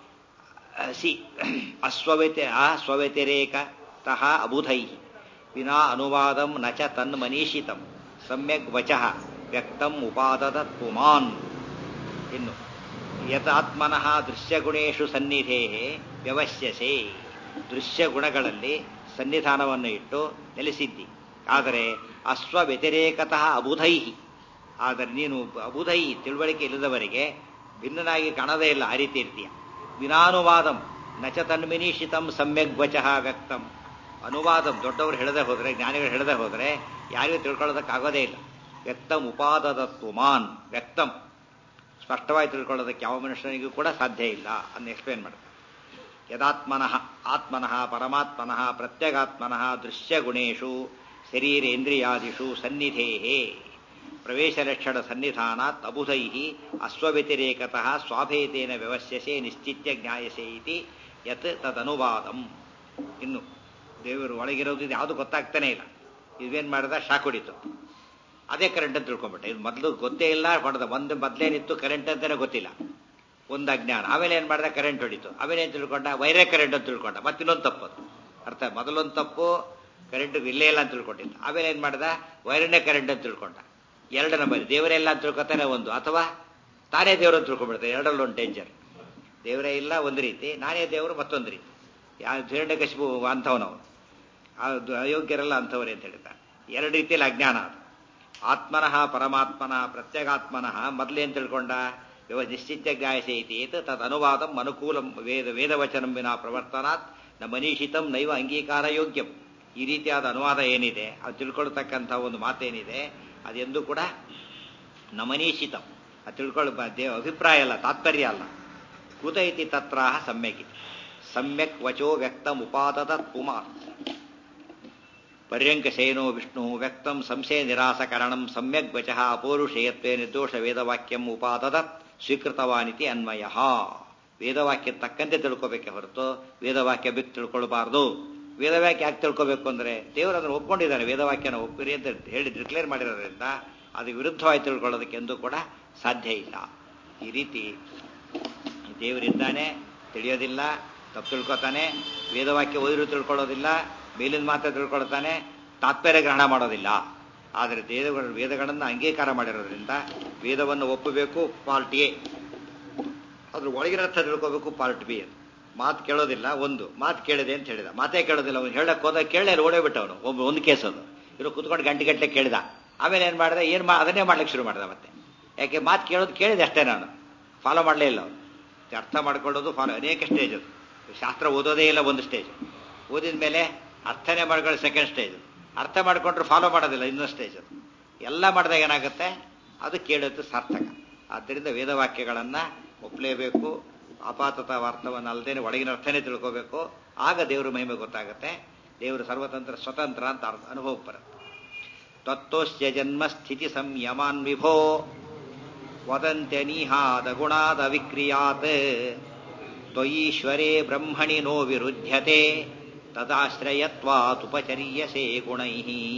ಅಸಿ ಅಸ್ವವ್ಯತಿ ಅಸ್ವವ್ಯತಿರೇಕತಃ ಅಬುಧೈಃ ವಿನಾ ಅನುವಾದಂ ನ ಚ ತನ್ಮನೀಷಿತಂ ಸಮ್ಯಗ್ ವಚಃ ವ್ಯಕ್ತಂ ಉಪಾದದತ್ ಪುಮಾನ್ ಇನ್ನು ಯತಾತ್ಮನಃ ದೃಶ್ಯಗುಣೇಶು ಸನ್ನಿಧೇ ವ್ಯವಸ್ಯಸೆ ದೃಶ್ಯ ಗುಣಗಳಲ್ಲಿ ಸನ್ನಿಧಾನವನ್ನು ಇಟ್ಟು ನೆಲೆಸಿದ್ದಿ ಆದರೆ ಅಸ್ವ ವ್ಯತಿರೇಕತಃ ಅಬುಧೈಹಿ ಆದರೆ ನೀನು ಅಬುಧೈ ತಿಳುವಳಿಕೆ ಇಲ್ಲದವರಿಗೆ ಭಿನ್ನನಾಗಿ ಕಾಣದೇ ಇಲ್ಲ ಆ ರೀತಿ ಇರ್ತೀಯ ವಿನಾನುವಾದಂ ನಚ ತನ್ಮಿನೀಷಿತಂ ಸಮ್ಯಗ್ ವಚಃ ವ್ಯಕ್ತಂ ಅನುವಾದಂ ದೊಡ್ಡವರು ಹೇಳದೆ ಹೋದರೆ ಜ್ಞಾನಿಗಳು ಹೇಳದೆ ಹೋದರೆ ಯಾರಿಗೂ ತಿಳ್ಕೊಳ್ಳೋದಕ್ಕಾಗೋದೇ ಇಲ್ಲ ವ್ಯಕ್ತಂ ಉಪಾದದ ತುಮಾನ್ ವ್ಯಕ್ತಂ ಸ್ಪಷ್ಟವಾಗಿ ತಿಳ್ಕೊಳ್ಳೋದಕ್ಕೆ ಯಾವ ಮನುಷ್ಯನಿಗೂ ಕೂಡ ಸಾಧ್ಯ ಇಲ್ಲ ಅನ್ನು ಎಕ್ಸ್ಪ್ಲೇನ್ ಮಾಡ್ತಾರೆ ಯದಾತ್ಮನಃ ಆತ್ಮನಃ ಪರಮಾತ್ಮನಃ ಪ್ರತ್ಯಗಾತ್ಮನಃ ದೃಶ್ಯಗುಣೇಶು ಶರೀರೇಂದ್ರಿಯಾದಿಷು ಸನ್ನಿಧೇಹೇ ಪ್ರವೇಶಲಕ್ಷಣ ಸನ್ನಿಧಾನಾತ್ ಅಬುಧೈ ಅಸ್ವವ್ಯತಿರೇಕತಃ ಸ್ವಾಭೇದೇನ ವ್ಯವಸ್ಯಸೆ ನಿಶ್ಚಿತ್ಯ ಜ್ಞಾಯಸೆ ಇತಿ ಯತ್ ತದನುವಾದಂ ಇನ್ನು ದೇವರು ಒಳಗಿರೋದು ಇದು ಯಾವುದು ಗೊತ್ತಾಗ್ತಾನೆ ಇಲ್ಲ ಇವೇನ್ ಮಾಡಿದ ಶಾಕ್ ಹೊಡಿತು ಅದೇ ಕರೆಂಟ್ ಅಂತ ತಿಳ್ಕೊಂಬಿಟ್ಟೆ ಇದು ಮೊದಲು ಗೊತ್ತೇ ಇಲ್ಲ ಹೊಡೆದ ಒಂದು ಮೊದಲೇನಿತ್ತು ಕರೆಂಟ್ ಅಂತಾನೆ ಗೊತ್ತಿಲ್ಲ ಒಂದು ಅಜ್ಞಾನ ಆಮೇಲೆ ಏನ್ ಮಾಡ್ದ ಕರೆಂಟ್ ಹೊಡಿತು ಆಮೇಲೆ ಏನ್ ತಿಳ್ಕೊಂಡ ವೈರೇ ಕರೆಂಟ್ ಅಂತ ತಿಳ್ಕೊಂಡ ಮತ್ತಿನ್ನೊಂದು ತಪ್ಪು ಅದು ಅರ್ಥ ಮೊದಲೊಂದು ತಪ್ಪು ಕರೆಂಟ್ ಇಲ್ಲೇ ಇಲ್ಲ ಅಂತ ತಿಳ್ಕೊಂಡಿದ್ದ ಆಮೇಲೆ ಏನ್ ಮಾಡ್ದ ವೈರನ್ನೇ ಕರೆಂಟ್ ಅಂತ ತಿಳ್ಕೊಂಡ ಎರಡು ನಂಬರ್ ದೇವರೆಲ್ಲ ಅಂತ ತಿಳ್ಕೊತಾನೆ ಒಂದು ಅಥವಾ ತಾನೇ ದೇವರು ಅಂತ ತಿಳ್ಕೊಂಡ್ಬಿಡ್ತಾರೆ ಎರಡರಲ್ಲಿ ಒಂದು ಡೇಂಜರ್ ದೇವರೇ ಇಲ್ಲ ಒಂದು ರೀತಿ ನಾನೇ ದೇವರು ಮತ್ತೊಂದು ರೀತಿ ಯಾವ ಹಿರಣ್ಯಕಶಿಪು ಅಂಥವನವನು ಅದು ಅಯೋಗ್ಯರಲ್ಲ ಅಂಥವರೇ ಅಂತ ಹೇಳಿದ್ದಾರೆ ಎರಡು ರೀತಿಯಲ್ಲಿ ಅಜ್ಞಾನ ಅದು ಆತ್ಮನಃ ಪರಮಾತ್ಮನ ಪ್ರತ್ಯಗಾತ್ಮನಃ ಮೊದಲೇನು ತಿಳ್ಕೊಂಡ ವ್ಯವ ನಿಶ್ಚಿತ್ಯ ಜ್ಞಾಯಸೆ ಇತಿ ಏತ ತದ್ ಅನುವಾದಂ ಅನುಕೂಲಂ ವೇದ ವೇದವಚನಂ ವಿನಾ ಪ್ರವರ್ತನಾತ್ ನ ಮನೀಷಿತಂ ನೈವ ಅಂಗೀಕಾರ ಯೋಗ್ಯಂ ಈ ರೀತಿಯಾದ ಅನುವಾದ ಏನಿದೆ ಅದು ತಿಳ್ಕೊಳ್ತಕ್ಕಂಥ ಒಂದು ಮಾತೇನಿದೆ ಅದೆಂದೂ ಕೂಡ ನಮನೀಷಿತಂ ಅದು ತಿಳ್ಕೊಳ್ಳ ದೇವ ಅಭಿಪ್ರಾಯ ಅಲ್ಲ ತಾತ್ಪರ್ಯ ಅಲ್ಲ ಕುತ ಇತಿ ತತ್ರಾಹ ಸಮ್ಯಕ್ ಇತಿ ಸಮ್ಯಕ್ ವಚೋ ವ್ಯಕ್ತಂ ಉಪಾದತ ಪುಮಾರ್ ಪರ್ಯಂಕ ಶಯನೋ ವಿಷ್ಣು ವ್ಯಕ್ತಂ ಸಂಶಯ ನಿರಾಸಕರಣಂ ಸಮ್ಯಕ್ ವಚಃ ಅಪೌರುಷೇಯತ್ವೇ ನಿರ್ದೋಷ ವೇದವಾಕ್ಯಂ ಉಪಾದದತ್ ಸ್ವೀಕೃತವಾನಿತಿ ಅನ್ವಯ ವೇದವಾಕ್ಯ ತಕ್ಕಂತೆ ತಿಳ್ಕೋಬೇಕೆ ಹೊರತು ವೇದವಾಕ್ಯ ಬಿಟ್ಟು ತಿಳ್ಕೊಳ್ಬಾರ್ದು ವೇದವಾಕ್ಯ ಯಾಕೆ ತಿಳ್ಕೋಬೇಕು ಅಂದ್ರೆ ದೇವರು ಅದನ್ನು ಒಪ್ಕೊಂಡಿದ್ದಾನೆ ವೇದವಾಕ್ಯನ ಒಪ್ಪಿರಿ ಅಂತ ಹೇಳಿ ಡಿಕ್ಲೇರ್ ಮಾಡಿರೋದ್ರಿಂದ ಅದು ವಿರುದ್ಧವಾಗಿ ತಿಳ್ಕೊಳ್ಳೋದಕ್ಕೆ ಎಂದೂ ಕೂಡ ಸಾಧ್ಯ ಇಲ್ಲ ಈ ರೀತಿ ದೇವರಿದ್ದಾನೆ ತಿಳಿಯೋದಿಲ್ಲ ತಪ್ಪು ತಿಳ್ಕೊತಾನೆ ವೇದವಾಕ್ಯ ಓದಿರು ತಿಳ್ಕೊಳ್ಳೋದಿಲ್ಲ ಮೇಲಿನ ಮಾತ್ರ ತಿಳ್ಕೊಳ್ತಾನೆ ತಾತ್ಪರ್ಯ ಗ್ರಹಣ ಮಾಡೋದಿಲ್ಲ ಆದರೆ ದೇವಗಳ ವೇದಗಳನ್ನು ಅಂಗೀಕಾರ ಮಾಡಿರೋದ್ರಿಂದ ವೇದವನ್ನು ಒಪ್ಪಬೇಕು ಪಾರ್ಟ್ ಎ ಅದ್ರ ಒಳಗಿನ ಅರ್ಥ ತಿಳ್ಕೋಬೇಕು ಪಾರ್ಟ್ ಬಿ ಅಂತ ಮಾತು ಕೇಳೋದಿಲ್ಲ ಒಂದು ಮಾತು ಕೇಳಿದೆ ಅಂತ ಹೇಳಿದ ಮಾತೇ ಕೇಳೋದಿಲ್ಲ ಅವ್ನು ಹೇಳಕ್ ಹೋದ ಕೇಳಿ ಓಡೇ ಬಿಟ್ಟ ಅವನು ಒಬ್ಬ ಒಂದು ಕೇಸ್ ಅದು ಇವರು ಕುತ್ಕೊಂಡು ಗಂಟೆ ಗಂಟೆ ಕೇಳಿದ ಆಮೇಲೆ ಏನು ಮಾಡಿದೆ ಏನು ಮಾ ಅದನ್ನೇ ಮಾಡ್ಲಿಕ್ಕೆ ಶುರು ಮಾಡಿದ ಮತ್ತೆ ಯಾಕೆ ಮಾತು ಕೇಳೋದು ಕೇಳಿದೆ ಅಷ್ಟೇ ನಾನು ಫಾಲೋ ಮಾಡಲೇ ಇಲ್ಲ ಅವನು ಅರ್ಥ ಮಾಡ್ಕೊಳ್ಳೋದು ಫಾಲೋ ಅನೇಕ ಸ್ಟೇಜ್ ಅದು ಶಾಸ್ತ್ರ ಓದೋದೇ ಇಲ್ಲ ಒಂದು ಸ್ಟೇಜ್ ಓದಿದ ಮೇಲೆ ಅರ್ಥನೇ ಮಾಡ್ಕೊಳ್ಳೋ ಸೆಕೆಂಡ್ ಸ್ಟೇಜ್ ಅರ್ಥ ಮಾಡ್ಕೊಂಡ್ರೆ ಫಾಲೋ ಮಾಡೋದಿಲ್ಲ ಇನ್ನೊಂದು ಸ್ಟೇಜ್ ಅದು ಎಲ್ಲ ಮಾಡಿದಾಗ ಏನಾಗುತ್ತೆ ಅದು ಕೇಳೋದು ಸಾರ್ಥಕ ಆದ್ದರಿಂದ ವೇದವಾಕ್ಯಗಳನ್ನು ಒಪ್ಪಲೇಬೇಕು ಅಪಾತತ ಅರ್ಥವನ್ನು ಅಲ್ಲದೇನೆ ಒಳಗಿನ ಅರ್ಥನೇ ತಿಳ್ಕೋಬೇಕು ಆಗ ದೇವರ ಮಹಿಮೆ ಗೊತ್ತಾಗುತ್ತೆ ದೇವರು ಸರ್ವತಂತ್ರ ಸ್ವತಂತ್ರ ಅಂತ ಅರ್ಥ ಅನುಭವ ಬರುತ್ತೆ ತತ್ವಸ್ಯ ಜನ್ಮ ಸ್ಥಿತಿ ಸಂಯಮಾನ್ ವಿಭೋ ವದಂತ್ಯನೀಹಾದ ಗುಣಾದ ವಿಕ್ರಿಯಾತ್ ತ್ವಯೀಶ್ವರೇ ಬ್ರಹ್ಮಣಿ ನೋ ವಿರುಧ್ಯತೆ ತದಾಶ್ರಯತ್ವಾತುಪಚರ್ಯಸೇ ಗುಣೈ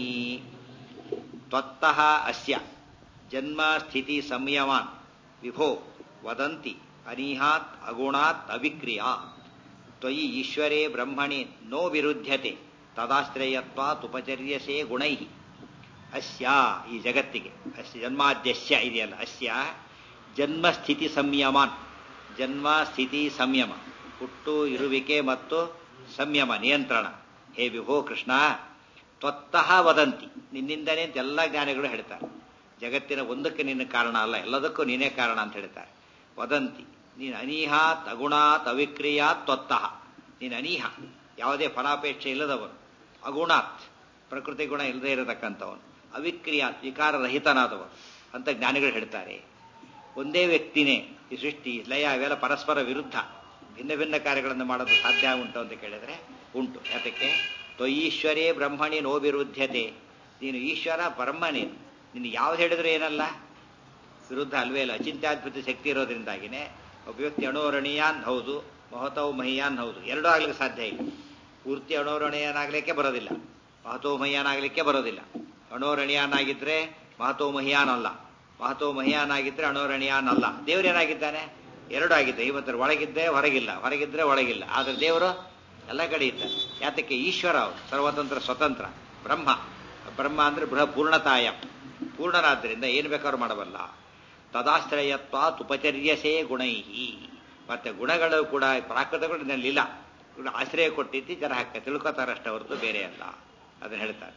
ತ್ವತ್ತಃ ಅಸ್ಯ ಜನ್ಮ ಸ್ಥಿತಿ ಸಂಯಮಾನ್ ವಿಭೋ ವದಂತಿ ಅನಿಹಾತ್ ಅಗುಣಾತ್ ಅವಿಕ್ರಿಯಾತ್ ತ್ವಯಿ ಈಶ್ವರೇ ಬ್ರಹ್ಮಣಿ ನೋ ವಿರುದ್ಧತೆ ತದಾಶ್ರಯತ್ವಾತ್ ಉಪಚರ್ಯಸೇ ಗುಣೈ ಅಸ್ಯ ಈ ಜಗತ್ತಿಗೆ ಅಸ್ಯ ಜನ್ಮಾದ್ಯಸ್ಯ ಇದೆಯಲ್ಲ ಅಸ್ಯ ಜನ್ಮ ಸ್ಥಿತಿ ಸಂಯಮಾನ್ ಜನ್ಮ ಸ್ಥಿತಿ ಸಂಯಮ ಹುಟ್ಟು ಇರುವಿಕೆ ಮತ್ತು ಸಂಯಮ ನಿಯಂತ್ರಣ ಹೇ ವಿಭೋ ಕೃಷ್ಣ ತ್ವತ್ತಃ ವದಂತಿ ನಿನ್ನಿಂದನೇ ಅಂತ ಎಲ್ಲ ಜ್ಞಾನಿಗಳು ಹೇಳ್ತಾರೆ ಜಗತ್ತಿನ ಒಂದಕ್ಕೆ ನಿನ್ನ ಕಾರಣ ಅಲ್ಲ ಎಲ್ಲದಕ್ಕೂ ನೀನೇ ಕಾರಣ ಅಂತ ಹೇಳ್ತಾರೆ ವದಂತಿ ನೀನು ಅನೀಹಾತ್ ಅಗುಣಾತ್ ಅವಿಕ್ರಿಯಾತ್ ತ್ವತ್ತಃ ನೀನು ಅನೀಹ ಯಾವುದೇ ಫಲಾಪೇಕ್ಷೆ ಇಲ್ಲದವನು ಅಗುಣಾತ್ ಪ್ರಕೃತಿ ಗುಣ ಇಲ್ಲದೆ ಇರತಕ್ಕಂಥವನು ಅವಿಕ್ರಿಯಾತ್ ವಿಕಾರರಹಿತನಾದವನು ಅಂತ ಜ್ಞಾನಿಗಳು ಹೇಳ್ತಾರೆ ಒಂದೇ ವ್ಯಕ್ತಿನೇ ಈ ಸೃಷ್ಟಿ ಲಯ ಇವೆಲ್ಲ ಪರಸ್ಪರ ವಿರುದ್ಧ ಭಿನ್ನ ಭಿನ್ನ ಕಾರ್ಯಗಳನ್ನು ಮಾಡೋದು ಸಾಧ್ಯ ಉಂಟು ಅಂತ ಕೇಳಿದ್ರೆ ಉಂಟು ಯಾತಕ್ಕೆ ತ್ವಯೀಶ್ವರೇ ಬ್ರಹ್ಮಣಿ ನೋ ವಿರುದ್ಧತೆ ನೀನು ಈಶ್ವರ ಬ್ರಹ್ಮ ನೀನು ನೀನು ಯಾವ್ದು ಹೇಳಿದ್ರು ಏನಲ್ಲ ವಿರುದ್ಧ ಅಲ್ವೇ ಇಲ್ಲ ಅಚಿಂತ್ಯಾದ್ಭುತ ಶಕ್ತಿ ಇರೋದ್ರಿಂದಾಗಿನೇ ಒಬ್ಬ ವ್ಯಕ್ತಿ ಅಣೋರಣೀಯಾನ್ ಹೌದು ಮಹತೋ ಮಹಿಯಾನ್ ಹೌದು ಎರಡೂ ಆಗ್ಲಿಕ್ಕೆ ಸಾಧ್ಯ ಇಲ್ಲ ಪೂರ್ತಿ ಅಣೋರಣೀಯನಾಗ್ಲಿಕ್ಕೆ ಬರೋದಿಲ್ಲ ಮಹತೋ ಮಹಿಯಾನ್ ಆಗ್ಲಿಕ್ಕೆ ಬರೋದಿಲ್ಲ ಅಣೋರಣೀಯಾನ್ ಆಗಿದ್ರೆ ಮಹತೋ ಮಹಿಯಾನ್ ಅಲ್ಲ ಮಹತೋ ಮಹಿಯಾನ್ ಆಗಿದ್ರೆ ಅಣೋರಣೀಯಾನ್ ಅಲ್ಲ ದೇವರೇನಾಗಿದ್ದಾನೆ ಎರಡು ಆಗಿದ್ದೆ ಇವತ್ತರ ಒಳಗಿದ್ದೆ ಹೊರಗಿಲ್ಲ ಹೊರಗಿದ್ರೆ ಒಳಗಿಲ್ಲ ಆದ್ರೆ ದೇವರು ಎಲ್ಲ ಕಡೆ ಇದ್ದಾನೆ ಯಾತಕ್ಕೆ ಈಶ್ವರ ಅವರು ಸರ್ವತಂತ್ರ ಸ್ವತಂತ್ರ ಬ್ರಹ್ಮ ಬ್ರಹ್ಮ ಅಂದ್ರೆ ಬೃಹ ಪೂರ್ಣತಾಯ ಪೂರ್ಣನಾದ್ರಿಂದ ಏನು ಬೇಕಾದ್ರೂ ಮಾಡಬಲ್ಲ ತದಾಶ್ರಯತ್ವಾತ್ ಉಪಚರ್ಯಸೇ ಗುಣೈಹಿ ಮತ್ತೆ ಗುಣಗಳು ಕೂಡ ಪ್ರಾಕೃತಗಳು ನಲ್ಲಿಲ್ಲ ಆಶ್ರಯ ಕೊಟ್ಟಿದ್ದು ಜನ ಹಾಕ ತಿಳ್ಕೊತಾರಷ್ಟೇ ಹೊರತು ಬೇರೆ ಅಲ್ಲ ಅದನ್ನ ಹೇಳ್ತಾರೆ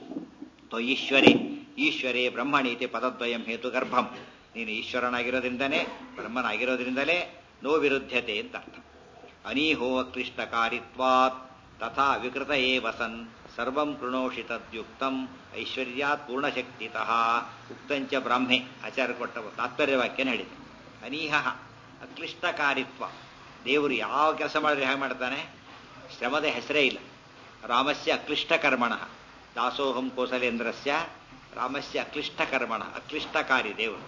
ತೋ ಈಶ್ವರೇ ಈಶ್ವರೇ ಬ್ರಹ್ಮಣೀತಿ ಪದದ್ವಯಂ ಹೇತು ಗರ್ಭಂ ನೀನು ಈಶ್ವರನಾಗಿರೋದ್ರಿಂದನೇ ಬ್ರಹ್ಮನಾಗಿರೋದ್ರಿಂದಲೇ ನೋ ವಿರುದ್ಧತೆ ಅಂತ ಅರ್ಥ ಅನೀಹೋ ಅಕ್ಲಿಷ್ಟಕಾರಿತ್ವಾತ್ ತಥಾ ವಿಕೃತ ಏ ವಸನ್ ಸರ್ವಂ ಕೃಣೋಷಿ ತದ್ಯುಕ್ತಂ ಐಶ್ವರ್ಯಾತ್ ಪೂರ್ಣಶಕ್ತಿತಃ ಉಕ್ತಂಚ ಬ್ರಾಹ್ಮೆ ಆಚಾರ್ಯ ಕೊಟ್ಟ ತಾತ್ಪರ್ಯ ವಾಕ್ಯನ ಹೇಳಿದೆ ಅನೀಹ ಅಕ್ಲಿಷ್ಟಕಾರಿತ್ವ ದೇವರು ಯಾವ ಕೆಲಸ ಮಾಡಿದ್ರೆ ಹೇಗೆ ಮಾಡ್ತಾನೆ ಶ್ರಮದ ಹೆಸರೇ ಇಲ್ಲ ರಾಮಸ್ಯ ಅಕ್ಲಿಷ್ಟ ಕರ್ಮಣ ದಾಸೋಹಂ ಕೋಸಲೇಂದ್ರಸ್ಯ ರಾಮಸ್ಯ ಅಕ್ಲಿಷ್ಟ ಕರ್ಮಣ ಅಕ್ಲಿಷ್ಟಕಾರಿ ದೇವರು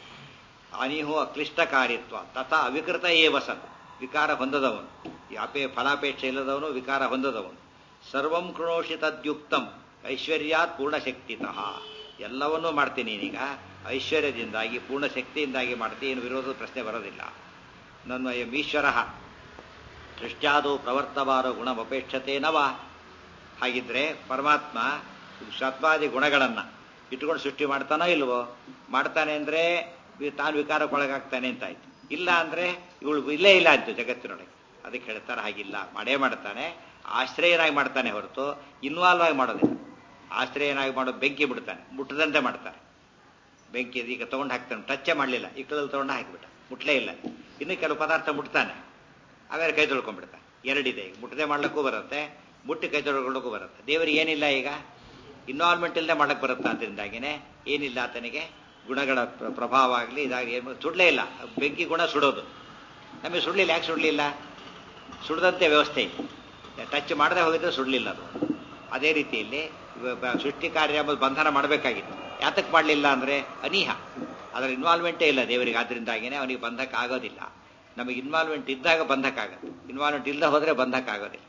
ಅನಿಹೋ ಅಕ್ಲಿಷ್ಟಕಾರಿತ್ವ ತಥಾ ಅವಿಕೃತ ಏ ವಸನ್ ವಿಕಾರ ಹೊಂದದವನು ಯಾಪೇ ಫಲಾಪೇಕ್ಷೆ ಇಲ್ಲದವನು ವಿಕಾರ ಹೊಂದದವನು ಸರ್ವಂ ಕೃಣೋಷಿ ತದ್ಯುಕ್ತಂ ಐಶ್ವರ್ಯಾತ್ ಪೂರ್ಣಶಕ್ತಿತಃ ಎಲ್ಲವನ್ನೂ ಮಾಡ್ತೀನಿ ನೀನೀಗ ಐಶ್ವರ್ಯದಿಂದಾಗಿ ಪೂರ್ಣ ಶಕ್ತಿಯಿಂದಾಗಿ ಮಾಡ್ತೀನಿ ಏನು ವಿರೋಧದ ಪ್ರಶ್ನೆ ಬರೋದಿಲ್ಲ ನನ್ನ ಈಶ್ವರ ಸೃಷ್ಟ್ಯಾದೋ ಪ್ರವರ್ತವಾರೋ ಗುಣಮಪೇಕ್ಷತೆ ನವ ಹಾಗಿದ್ರೆ ಪರಮಾತ್ಮ ಸತ್ವಾದಿ ಗುಣಗಳನ್ನ ಇಟ್ಕೊಂಡು ಸೃಷ್ಟಿ ಮಾಡ್ತಾನೋ ಇಲ್ವೋ ಮಾಡ್ತಾನೆ ಅಂದ್ರೆ ತಾನು ವಿಕಾರಕ್ಕೊಳಗಾಗ್ತಾನೆ ಅಂತಾಯ್ತು ಇಲ್ಲ ಅಂದ್ರೆ ಇವಳು ಇಲ್ಲೇ ಇಲ್ಲ ಅಂತು ಜಗತ್ತಿನೊಳಗೆ ಅದಕ್ಕೆ ಹೇಳ್ತಾರೆ ಹಾಗಿಲ್ಲ ಮಾಡೇ ಮಾಡ್ತಾನೆ ಆಶ್ರಯನಾಗಿ ಮಾಡ್ತಾನೆ ಹೊರತು ಇನ್ವಾಲ್ವ್ ಆಗಿ ಮಾಡೋದಿಲ್ಲ ಆಶ್ರಯನಾಗಿ ಮಾಡೋ ಬೆಂಕಿ ಬಿಡ್ತಾನೆ ಮುಟ್ಟದಂತೆ ಮಾಡ್ತಾರೆ ಬೆಂಕಿ ಈಗ ತಗೊಂಡು ಹಾಕ್ತಾನೆ ಟಚ್ಚೇ ಮಾಡಲಿಲ್ಲ ಇಕ್ಕಳಲ್ಲಿ ತಗೊಂಡು ಹಾಕಿಬಿಟ್ಟ ಮುಟ್ಲೇ ಇಲ್ಲ ಇನ್ನು ಕೆಲವು ಪದಾರ್ಥ ಮುಟ್ತಾನೆ ಆಮೇಲೆ ಕೈ ತೊಳ್ಕೊಂಡ್ಬಿಡ್ತಾನೆ ಎರಡಿದೆ ಈಗ ಮುಟ್ಟದೆ ಮಾಡ್ಲಿಕ್ಕೂ ಬರುತ್ತೆ ಮುಟ್ಟಿ ಕೈ ತೊಳ್ಕೊಳ್ಳೋಕ್ಕೂ ಬರುತ್ತೆ ದೇವರಿಗೆ ಏನಿಲ್ಲ ಈಗ ಇನ್ವಾಲ್ವ್ಮೆಂಟ್ ಇಲ್ಲದೆ ಮಾಡಕ್ಕೆ ಬರುತ್ತೆ ಅದರಿಂದಾಗಿನೇ ಏನಿಲ್ಲ ಆತನಿಗೆ ಗುಣಗಳ ಪ್ರ- ಪ್ರಭಾವ ಆಗಲಿ ಇದಾಗಲಿ ಏನು ಸುಡಲೇ ಇಲ್ಲ ಬೆಂಕಿ ಗುಣ ಸುಡೋದು ನಮಗೆ ಸುಡಲಿಲ್ಲ ಯಾಕೆ ಸುಡಲಿಲ್ಲ ಸುಡದಂತೆ ವ್ಯವಸ್ಥೆ ಇದೆ ಟಚ್ ಮಾಡದೆ ಹೋಗಿದ್ರೆ ಸುಡಲಿಲ್ಲ ಅದು ಅದೇ ರೀತಿಯಲ್ಲಿ ಇವ- ಬ- ಸೃಷ್ಟಿ ಕಾರ್ಯ ಎಂಬುದು ಬಂಧನ ಮಾಡಬೇಕಾಗಿತ್ತು ಯಾತಕ್ಕೆ ಮಾಡಲಿಲ್ಲ ಅಂದರೆ ಅನೀಹ ಅದರ ಇನ್ವಾಲ್ವ್ಮೆಂಟೇ ಇಲ್ಲ ದೇವರಿಗೆ ಆದ್ರಿಂದಾಗಿನೇ ಅವನಿಗೆ ಬಂಧಕ್ಕೆ ಆಗೋದಿಲ್ಲ ನಮಗೆ ಇನ್ವಾಲ್ವ್ಮೆಂಟ್ ಇದ್ದಾಗ ಬಂಧಕ್ಕೆ ಆಗುತ್ತೆ ಇನ್ವಾಲ್ವ್ಮೆಂಟ್ ಇಲ್ಲದೆ ಹೋದರೆ ಬಂಧಕ್ಕೆ ಆಗೋದಿಲ್ಲ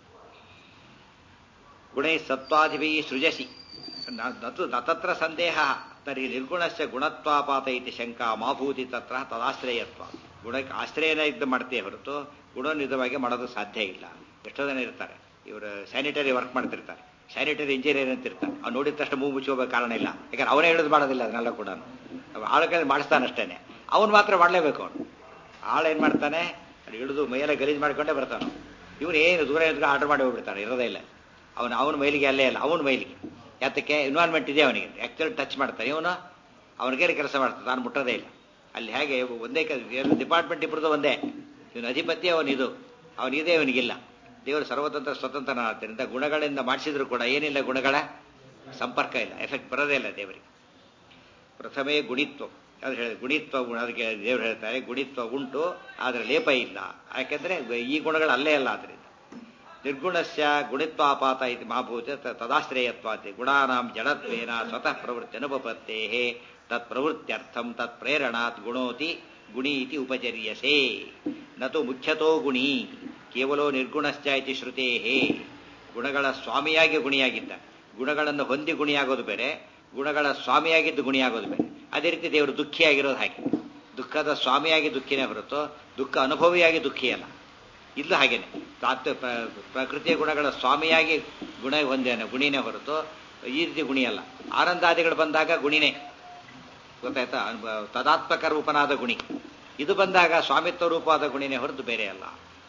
ಗುಣೈ ಸತ್ವಾಧಿಪೈ ಸೃಜಸಿ ನ- ನತು ನತತ್ರ ಸಂದೇಹ ತರ್ಹಿ ನಿರ್ಗುಣಸ್ಯ ಗುಣತ್ವಾಪಾತ ಇತಿ ಶಂಕಾ ಮಾಭೂತಿ ತತ್ರ ತದಾಶ್ರಯತ್ವ ಗುಣಕ್ಕೆ ಆಶ್ರಯನ ಇದ್ದು ಮಾಡ್ತೇ ಹೊರತು ಗುಣನಿಧವಾಗಿ ಮಾಡೋದು ಸಾಧ್ಯ ಇಲ್ಲ ಎಷ್ಟೋ ಜನ ಇರ್ತಾರೆ ಇವರು ಸ್ಯಾನಿಟರಿ ವರ್ಕ್ ಮಾಡ್ತಿರ್ತಾರೆ ಸ್ಯಾನಿಟರಿ ಇಂಜಿನಿಯರ್ ಅಂತ ಇರ್ತಾರೆ ಅವ್ನು ನೋಡಿದ ತಕ್ಷಣ ಮೂಗು ಮುಚ್ಚೋಬೇಕು ಕಾರಣ ಇಲ್ಲ ಯಾಕಂದ್ರೆ ಅವನೇ ಹೇಳೋದು ಮಾಡೋದಿಲ್ಲ ಅದನ್ನೆಲ್ಲ ಕೂಡ ಆಳಕ್ಕೆ ಮಾಡಿಸ್ತಾನಷ್ಟೇನೆ ಅವನು ಮಾತ್ರ ಮಾಡಲೇಬೇಕು ಅವನು ಆಳು ಏನು ಮಾಡ್ತಾನೆ ಅಲ್ಲಿ ಇಳಿದು ಮೈಯೆಲ್ಲ ಗಲೀಜು ಮಾಡ್ಕೊಂಡೇ ಬರ್ತಾನೆ ಇವನು ಏನು ದೂರ ಇದ್ಕೊಂಡು ಆರ್ಡರ್ ಮಾಡಿ ಹೋಗ್ಬಿಡ್ತಾನೆ ಇರೋದೇ ಇಲ್ಲ ಅವನು ಅವನ ಮೈಲಿಗೆ ಅಲ್ಲೇ ಇಲ್ಲ ಅವನ ಮೈಲಿಗೆ ಯಾತಕ್ಕೆ ಇನ್ವಾಲ್ವ್ಮೆಂಟ್ ಇದೆ ಅವನಿಗೆ ಆ್ಯಕ್ಚುಲಿ ಟಚ್ ಮಾಡ್ತಾನೆ ಇವನು ಅವನಿಗೆ ಕೆಲಸ ಮಾಡ್ತಾನೆ ನಾನು ಮುಟ್ಟೋದೇ ಇಲ್ಲ ಅಲ್ಲಿ ಹೇಗೆ ಒಂದೇ ಎರಡು ಡಿಪಾರ್ಟ್ಮೆಂಟ್ ಇಬ್ಬರದು ಒಂದೇ ಇವನು ಅಧಿಪತಿ ಅವನಿದು ಅವನಿದೆ ಇವನಿಗಿಲ್ಲ ದೇವರು ಸರ್ವತಂತ್ರ ಸ್ವತಂತ್ರ ಆದ್ದರಿಂದ ಗುಣಗಳಿಂದ ಮಾಡಿಸಿದ್ರು ಕೂಡ ಏನಿಲ್ಲ ಗುಣಗಳ ಸಂಪರ್ಕ ಇಲ್ಲ ಎಫೆಕ್ಟ್ ಬರೋದೇ ಇಲ್ಲ ದೇವರಿಗೆ ಪ್ರಥಮೇ ಗುಣಿತ್ವ ಅದು ಹೇಳಿದ ಗುಣಿತ್ವ ಗುಣ ಅದಕ್ಕೆ ದೇವರು ಹೇಳ್ತಾರೆ ಗುಣಿತ್ವ ಉಂಟು ಆದರೆ ಲೇಪ ಇಲ್ಲ ಯಾಕೆಂದ್ರೆ ಈ ಗುಣಗಳು ಅಲ್ಲೇ ಅಲ್ಲ ಅದರಿಂದ ನಿರ್ಗುಣಸ್ಯ ಗುಣಿತ್ವಾಪಾತ ಇದು ಮಹಾಭೂತ ತ- ತದಾಶ್ರಯತ್ವಾತಿ ಗುಣಾನಾಂ ಜಡತ್ವೇನ ಸ್ವತಃ ಪ್ರವೃತ್ತಿ ಅನುಪಪತ್ತೇ ತತ್ ಪ್ರವೃತ್ತ್ಯರ್ಥಂ ತತ್ ಪ್ರೇರಣಾತ್ ಗುಣೋತಿ ಗುಣಿ ಇತಿ ಉಪಚರ್ಯಸೆ ನತು ಮುಖ್ಯತೋ ಗುಣಿ ಕೇವಲೋ ನಿರ್ಗುಣಶ್ಚ ಇತಿ ಶ್ರುತೇ ಗುಣಗಳ ಸ್ವಾಮಿಯಾಗಿ ಗುಣಿಯಾಗಿದ್ದ ಗುಣಗಳನ್ನು ಹೊಂದಿ ಗುಣಿಯಾಗೋದು ಬೇರೆ ಗುಣಗಳ ಸ್ವಾಮಿಯಾಗಿದ್ದು ಗುಣಿಯಾಗೋದು ಬೇರೆ ಅದೇ ರೀತಿ ದೇವರು ದುಃಖಿಯಾಗಿರೋದು ಹಾಗೆ ದುಃಖದ ಸ್ವಾಮಿಯಾಗಿ ದುಃಖಿನೇ ಹೊರತು ದುಃಖ ಅನುಭವಿಯಾಗಿ ದುಃಖಿಯಲ್ಲ ಇಲ್ಲೂ ಹಾಗೇನೆ ತಾತ್ವ ಪ್ರ- ಪ್ರಕೃತಿಯ ಗುಣಗಳ ಸ್ವಾಮಿಯಾಗಿ ಗುಣ ಹೊಂದೇನೆ ಗುಣಿನೇ ಹೊರತು ಈ ರೀತಿ ಗುಣಿಯಲ್ಲ ಆನಂದಾದಿಗಳು ಬಂದಾಗ ಗುಣಿನೇ ಗೊತ್ತಾಯ್ತಾ ಅನುಭವ- ತದಾತ್ಮಕ ರೂಪನಾದ ಗುಣಿ ಇದು ಬಂದಾಗ ಸ್ವಾಮಿತ್ವ ರೂಪವಾದ ಗುಣಿನೇ ಹೊರತು ಬೇರೆ ಅಲ್ಲ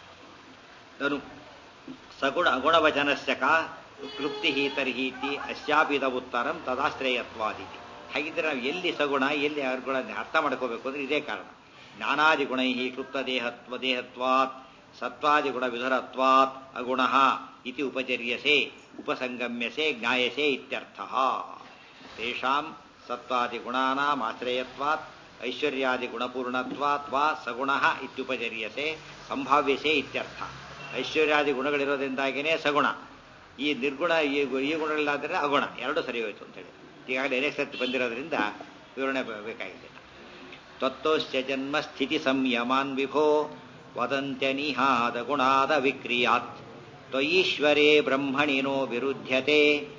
ತನು ಸಗುಣ ಅಗುಣವಚನಸ್ಯ ಕಾ ಕ್ಲುಪ್ತಿ ತರ್ಹೀತಿ ಅಶ್ಯಾಪಿದ ಉತ್ತರಂ ತದಾಶ್ರಯತ್ವಾದಿತಿ ಹಾಗಿದ್ರೆ ನಾವು ಎಲ್ಲಿ ಸಗುಣ ಎಲ್ಲಿ ಅರ್ಗುಣ ಅರ್ಥ ಮಾಡ್ಕೋಬೇಕು ಅಂದ್ರೆ ಇದೇ ಕಾರಣ ಜ್ಞಾನಾದಿ ಗುಣೈ ಕ್ಲುಪ್ತ ದೇಹತ್ವ ದೇಹತ್ವಾತ್ ಸತ್ವಾದಿ ಗುಣ ವಿಧರತ್ವಾತ್ ಅಗುಣ ಇತಿ ಉಪಚರ್ಯಸೆ ಉಪಸಂಗಮ್ಯಸೆ ಜ್ಞಾಯಸೆ ಇತ್ಯರ್ಥ ತೇಷಾಂ ಸತ್ವಾದಿ ಗುಣಾನಾಂ ಆಶ್ರಯತ್ವಾತ್ ಐಶ್ವರ್ಯಾದಿ ಗುಣಪೂರ್ಣತ್ವಾತ್ ವಾ ಸಗುಣ ಇತ್ಯುಪಚರ್ಯಸೆ ಸಂಭಾವ್ಯಸೆ ಇತ್ಯರ್ಥ ಐಶ್ವರ್ಯಾದಿ ಗುಣಗಳಿರೋದ್ರಿಂದಾಗಿಯೇ ಸಗುಣ ಈ ನಿರ್ಗುಣ ಈ ಗು- ಈ ಗುಣಗಳಿಲ್ಲಾದರೆ ಅಗುಣ ಎರಡು ಸರಿ ಹೋಯ್ತು ಅಂತೇಳಿ ಈಗಾಗಲೇ ಅನೇಕ ಸರ್ತಿ ಬಂದಿರೋದ್ರಿಂದ ವಿವರಣೆ ಬ- ಬೇಕಾಗಿದೆ ತತ್ವಸ್ಯ ಜನ್ಮ ಸ್ಥಿತಿ ಸಂಯಮಾನ್ ವಿಭೋ ವದಂತ್ಯನಿಹಾದ ಗುಣಾದ ವಿಕ್ರಿಯಾತ್ ತ್ವಯೀಶ್ವರೇ ಬ್ರಹ್ಮಣಿನೋ ವಿರುಧ್ಯತೆ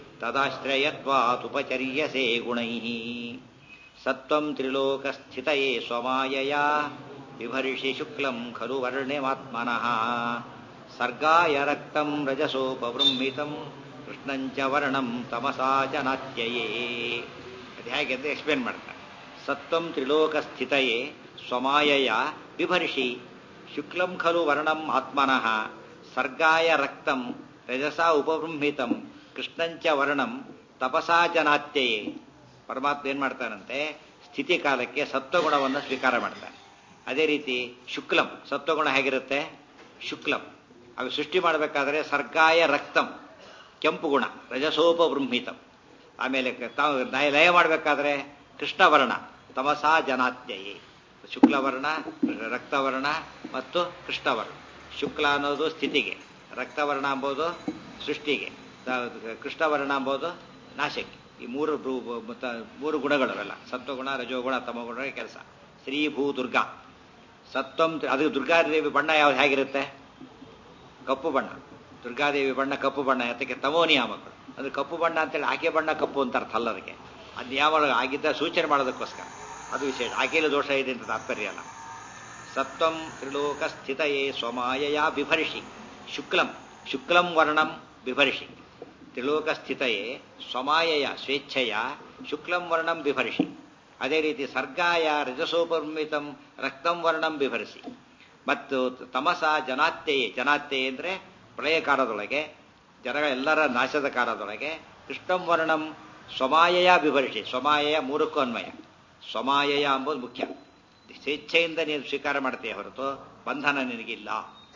ತದಾಶ್ರಯತ್ವಾತುಪಚರ್ಯಸೆ ಗುಣೈ ಸತ್ವಂ ತ್ರಿಲೋಕಸ್ಥಿತಯೇ ಸ್ವಮಾಯಯ ಬಿಭರ್ಷಿ ಶುಕ್ಲಂ ಖಲು ವರ್ಣ್ಯಮಾತ್ಮನಃ ಸರ್ಗಾಯ ರಕ್ತಂ ರಜಸೋಪವೃಂಹಿತಂ ಕೃಷ್ಣಂಚ ವರ್ಣಂ ತಮಸಾ ಚ ನಾತ್ಯಯೇ ಅದು ಹೇಗೆ ಅಂತ ಎಕ್ಸ್ಪ್ಲೇನ್ ಮಾಡ್ತಾರೆ ಸತ್ವಂ ತ್ರಿಲೋಕಸ್ಥಿತಯೇ ಸ್ವಮಾಯಯ ಬಿಭರ್ಷಿ ಶುಕ್ಲಂ ಖಲು ವರ್ಣಂ ಆತ್ಮನಃ ಸರ್ಗಾಯ ರಕ್ತಂ ರಜಸಾ ಉಪಬೃಂಹಿತಂ ಕೃಷ್ಣಂಚ ವರ್ಣಂ ತಪಸಾ ಜನಾತ್ಯಯೇ ಪರಮಾತ್ಮ ಏನ್ ಮಾಡ್ತಾನಂತೆ ಸ್ಥಿತಿ ಕಾಲಕ್ಕೆ ಸತ್ವಗುಣವನ್ನು ಸ್ವೀಕಾರ ಮಾಡ್ತಾನೆ ಅದೇ ರೀತಿ ಶುಕ್ಲಂ ಸತ್ವಗುಣ ಹೇಗಿರುತ್ತೆ ಶುಕ್ಲಂ ಅವು ಸೃಷ್ಟಿ ಮಾಡಬೇಕಾದ್ರೆ ಸರ್ಗಾಯ ರಕ್ತಂ ಕೆಂಪು ಗುಣ ರಜಸೋಪಬೃಂಹಿತಂ ಆಮೇಲೆ ಕ- ತಾವು ಲಯ ಲಯ ಮಾಡಬೇಕಾದ್ರೆ ಕೃಷ್ಣವರ್ಣ ತಮಸಾ ಜನಾತ್ಯಯೇ ಶುಕ್ಲವರ್ಣ ರಕ್ತವರ್ಣ ಮತ್ತು ಕೃಷ್ಣವರ್ಣ ಶುಕ್ಲ ಅನ್ನೋದು ಸ್ಥಿತಿಗೆ ರಕ್ತವರ್ಣ ಎಂಬುದು ಸೃಷ್ಟಿಗೆ ತ- ಕೃಷ್ಣವರ್ಣ ಎಂಬುದು ನಾಶಕ್ಕೆ ಈ ಮೂರು ಭೂ- ಮತ್ತ ಮೂರು ಗುಣಗಳು ಅವೆಲ್ಲ ಸತ್ವಗುಣ ರಜೋಗುಣ ತಮಗುಣ ಕೆಲಸ ಶ್ರೀ ಭೂ ದುರ್ಗಾ ಸತ್ವಂ ಅದು ದುರ್ಗಾದೇವಿ ಬಣ್ಣ ಯಾವ್ದು ಹೇಗಿರುತ್ತೆ ಕಪ್ಪು ಬಣ್ಣ ದುರ್ಗಾದೇವಿ ಬಣ್ಣ ಕಪ್ಪು ಬಣ್ಣ ಅದಕ್ಕೆ ತಮೋ ನಿಯಾಮಕರು ಅಂದ್ರೆ ಕಪ್ಪು ಬಣ್ಣ ಅಂತೇಳಿ ಆಕೆ ಬಣ್ಣ ಕಪ್ಪು ಅಂತ ಅರ್ಥ ಅಲ್ಲ ಅದಕ್ಕೆ ಅದು ನಿಯಾಮ ಆಗಿದ್ದ ಸೂಚನೆ ಮಾಡೋದಕ್ಕೋಸ್ಕರ ಅದು ವಿಶೇಷ ಆಕೆಯಲ್ಲಿ ದೋಷ ಇದೆ ಅಂತ ತಾತ್ಪರ್ಯ ಅಲ್ಲ ಸತ್ವಂ ತ್ರಿಲೋಕ ಸ್ಥಿತಯೇ ಸ್ವಮಾಯಯ ಬಿಭರ್ಷಿ ಶುಕ್ಲಂ ಶುಕ್ಲಂ ವರ್ಣಂ ಬಿಭರ್ಷಿ ತ್ರಿಲೋಕ ಸ್ಥಿತಯೇ ಸ್ವಮಾಯಯ ಸ್ವೇಚ್ಛೆಯ ಶುಕ್ಲಂ ವರ್ಣಂ ಬಿಭರ್ಷಿ ಅದೇ ರೀತಿ ಸರ್ಗಾಯ ರಜಸೋಪರ್ಮಿತಂ ರಕ್ತಂ ವರ್ಣಂ ಬಿಭರಿಸಿ ಮತ್ತು ತಮಸ ಜನಾತ್ಯೆಯೇ ಜನಾತ್ಯೆ ಅಂದರೆ ಪ್ರಳಯ ಕಾಲದೊಳಗೆ ಜನಗಳ ಎಲ್ಲರ ನಾಶದ ಕಾಲದೊಳಗೆ ಕೃಷ್ಣಂ ವರ್ಣಂ ಸ್ವಮಾಯಯ ಬಿಭರಿಸಿ ಸ್ವಮಾಯಯ ಮೂರಕ್ಕೂ ಅನ್ವಯ ಸ್ವಮಾಯಯ ಎಂಬುದು ಮುಖ್ಯ ಸ್ವೇಚ್ಛೆಯಿಂದ ನೀನು ಸ್ವೀಕಾರ ಮಾಡ್ತೀಯ ಹೊರತು ಬಂಧನ ನಿನಗಿಲ್ಲ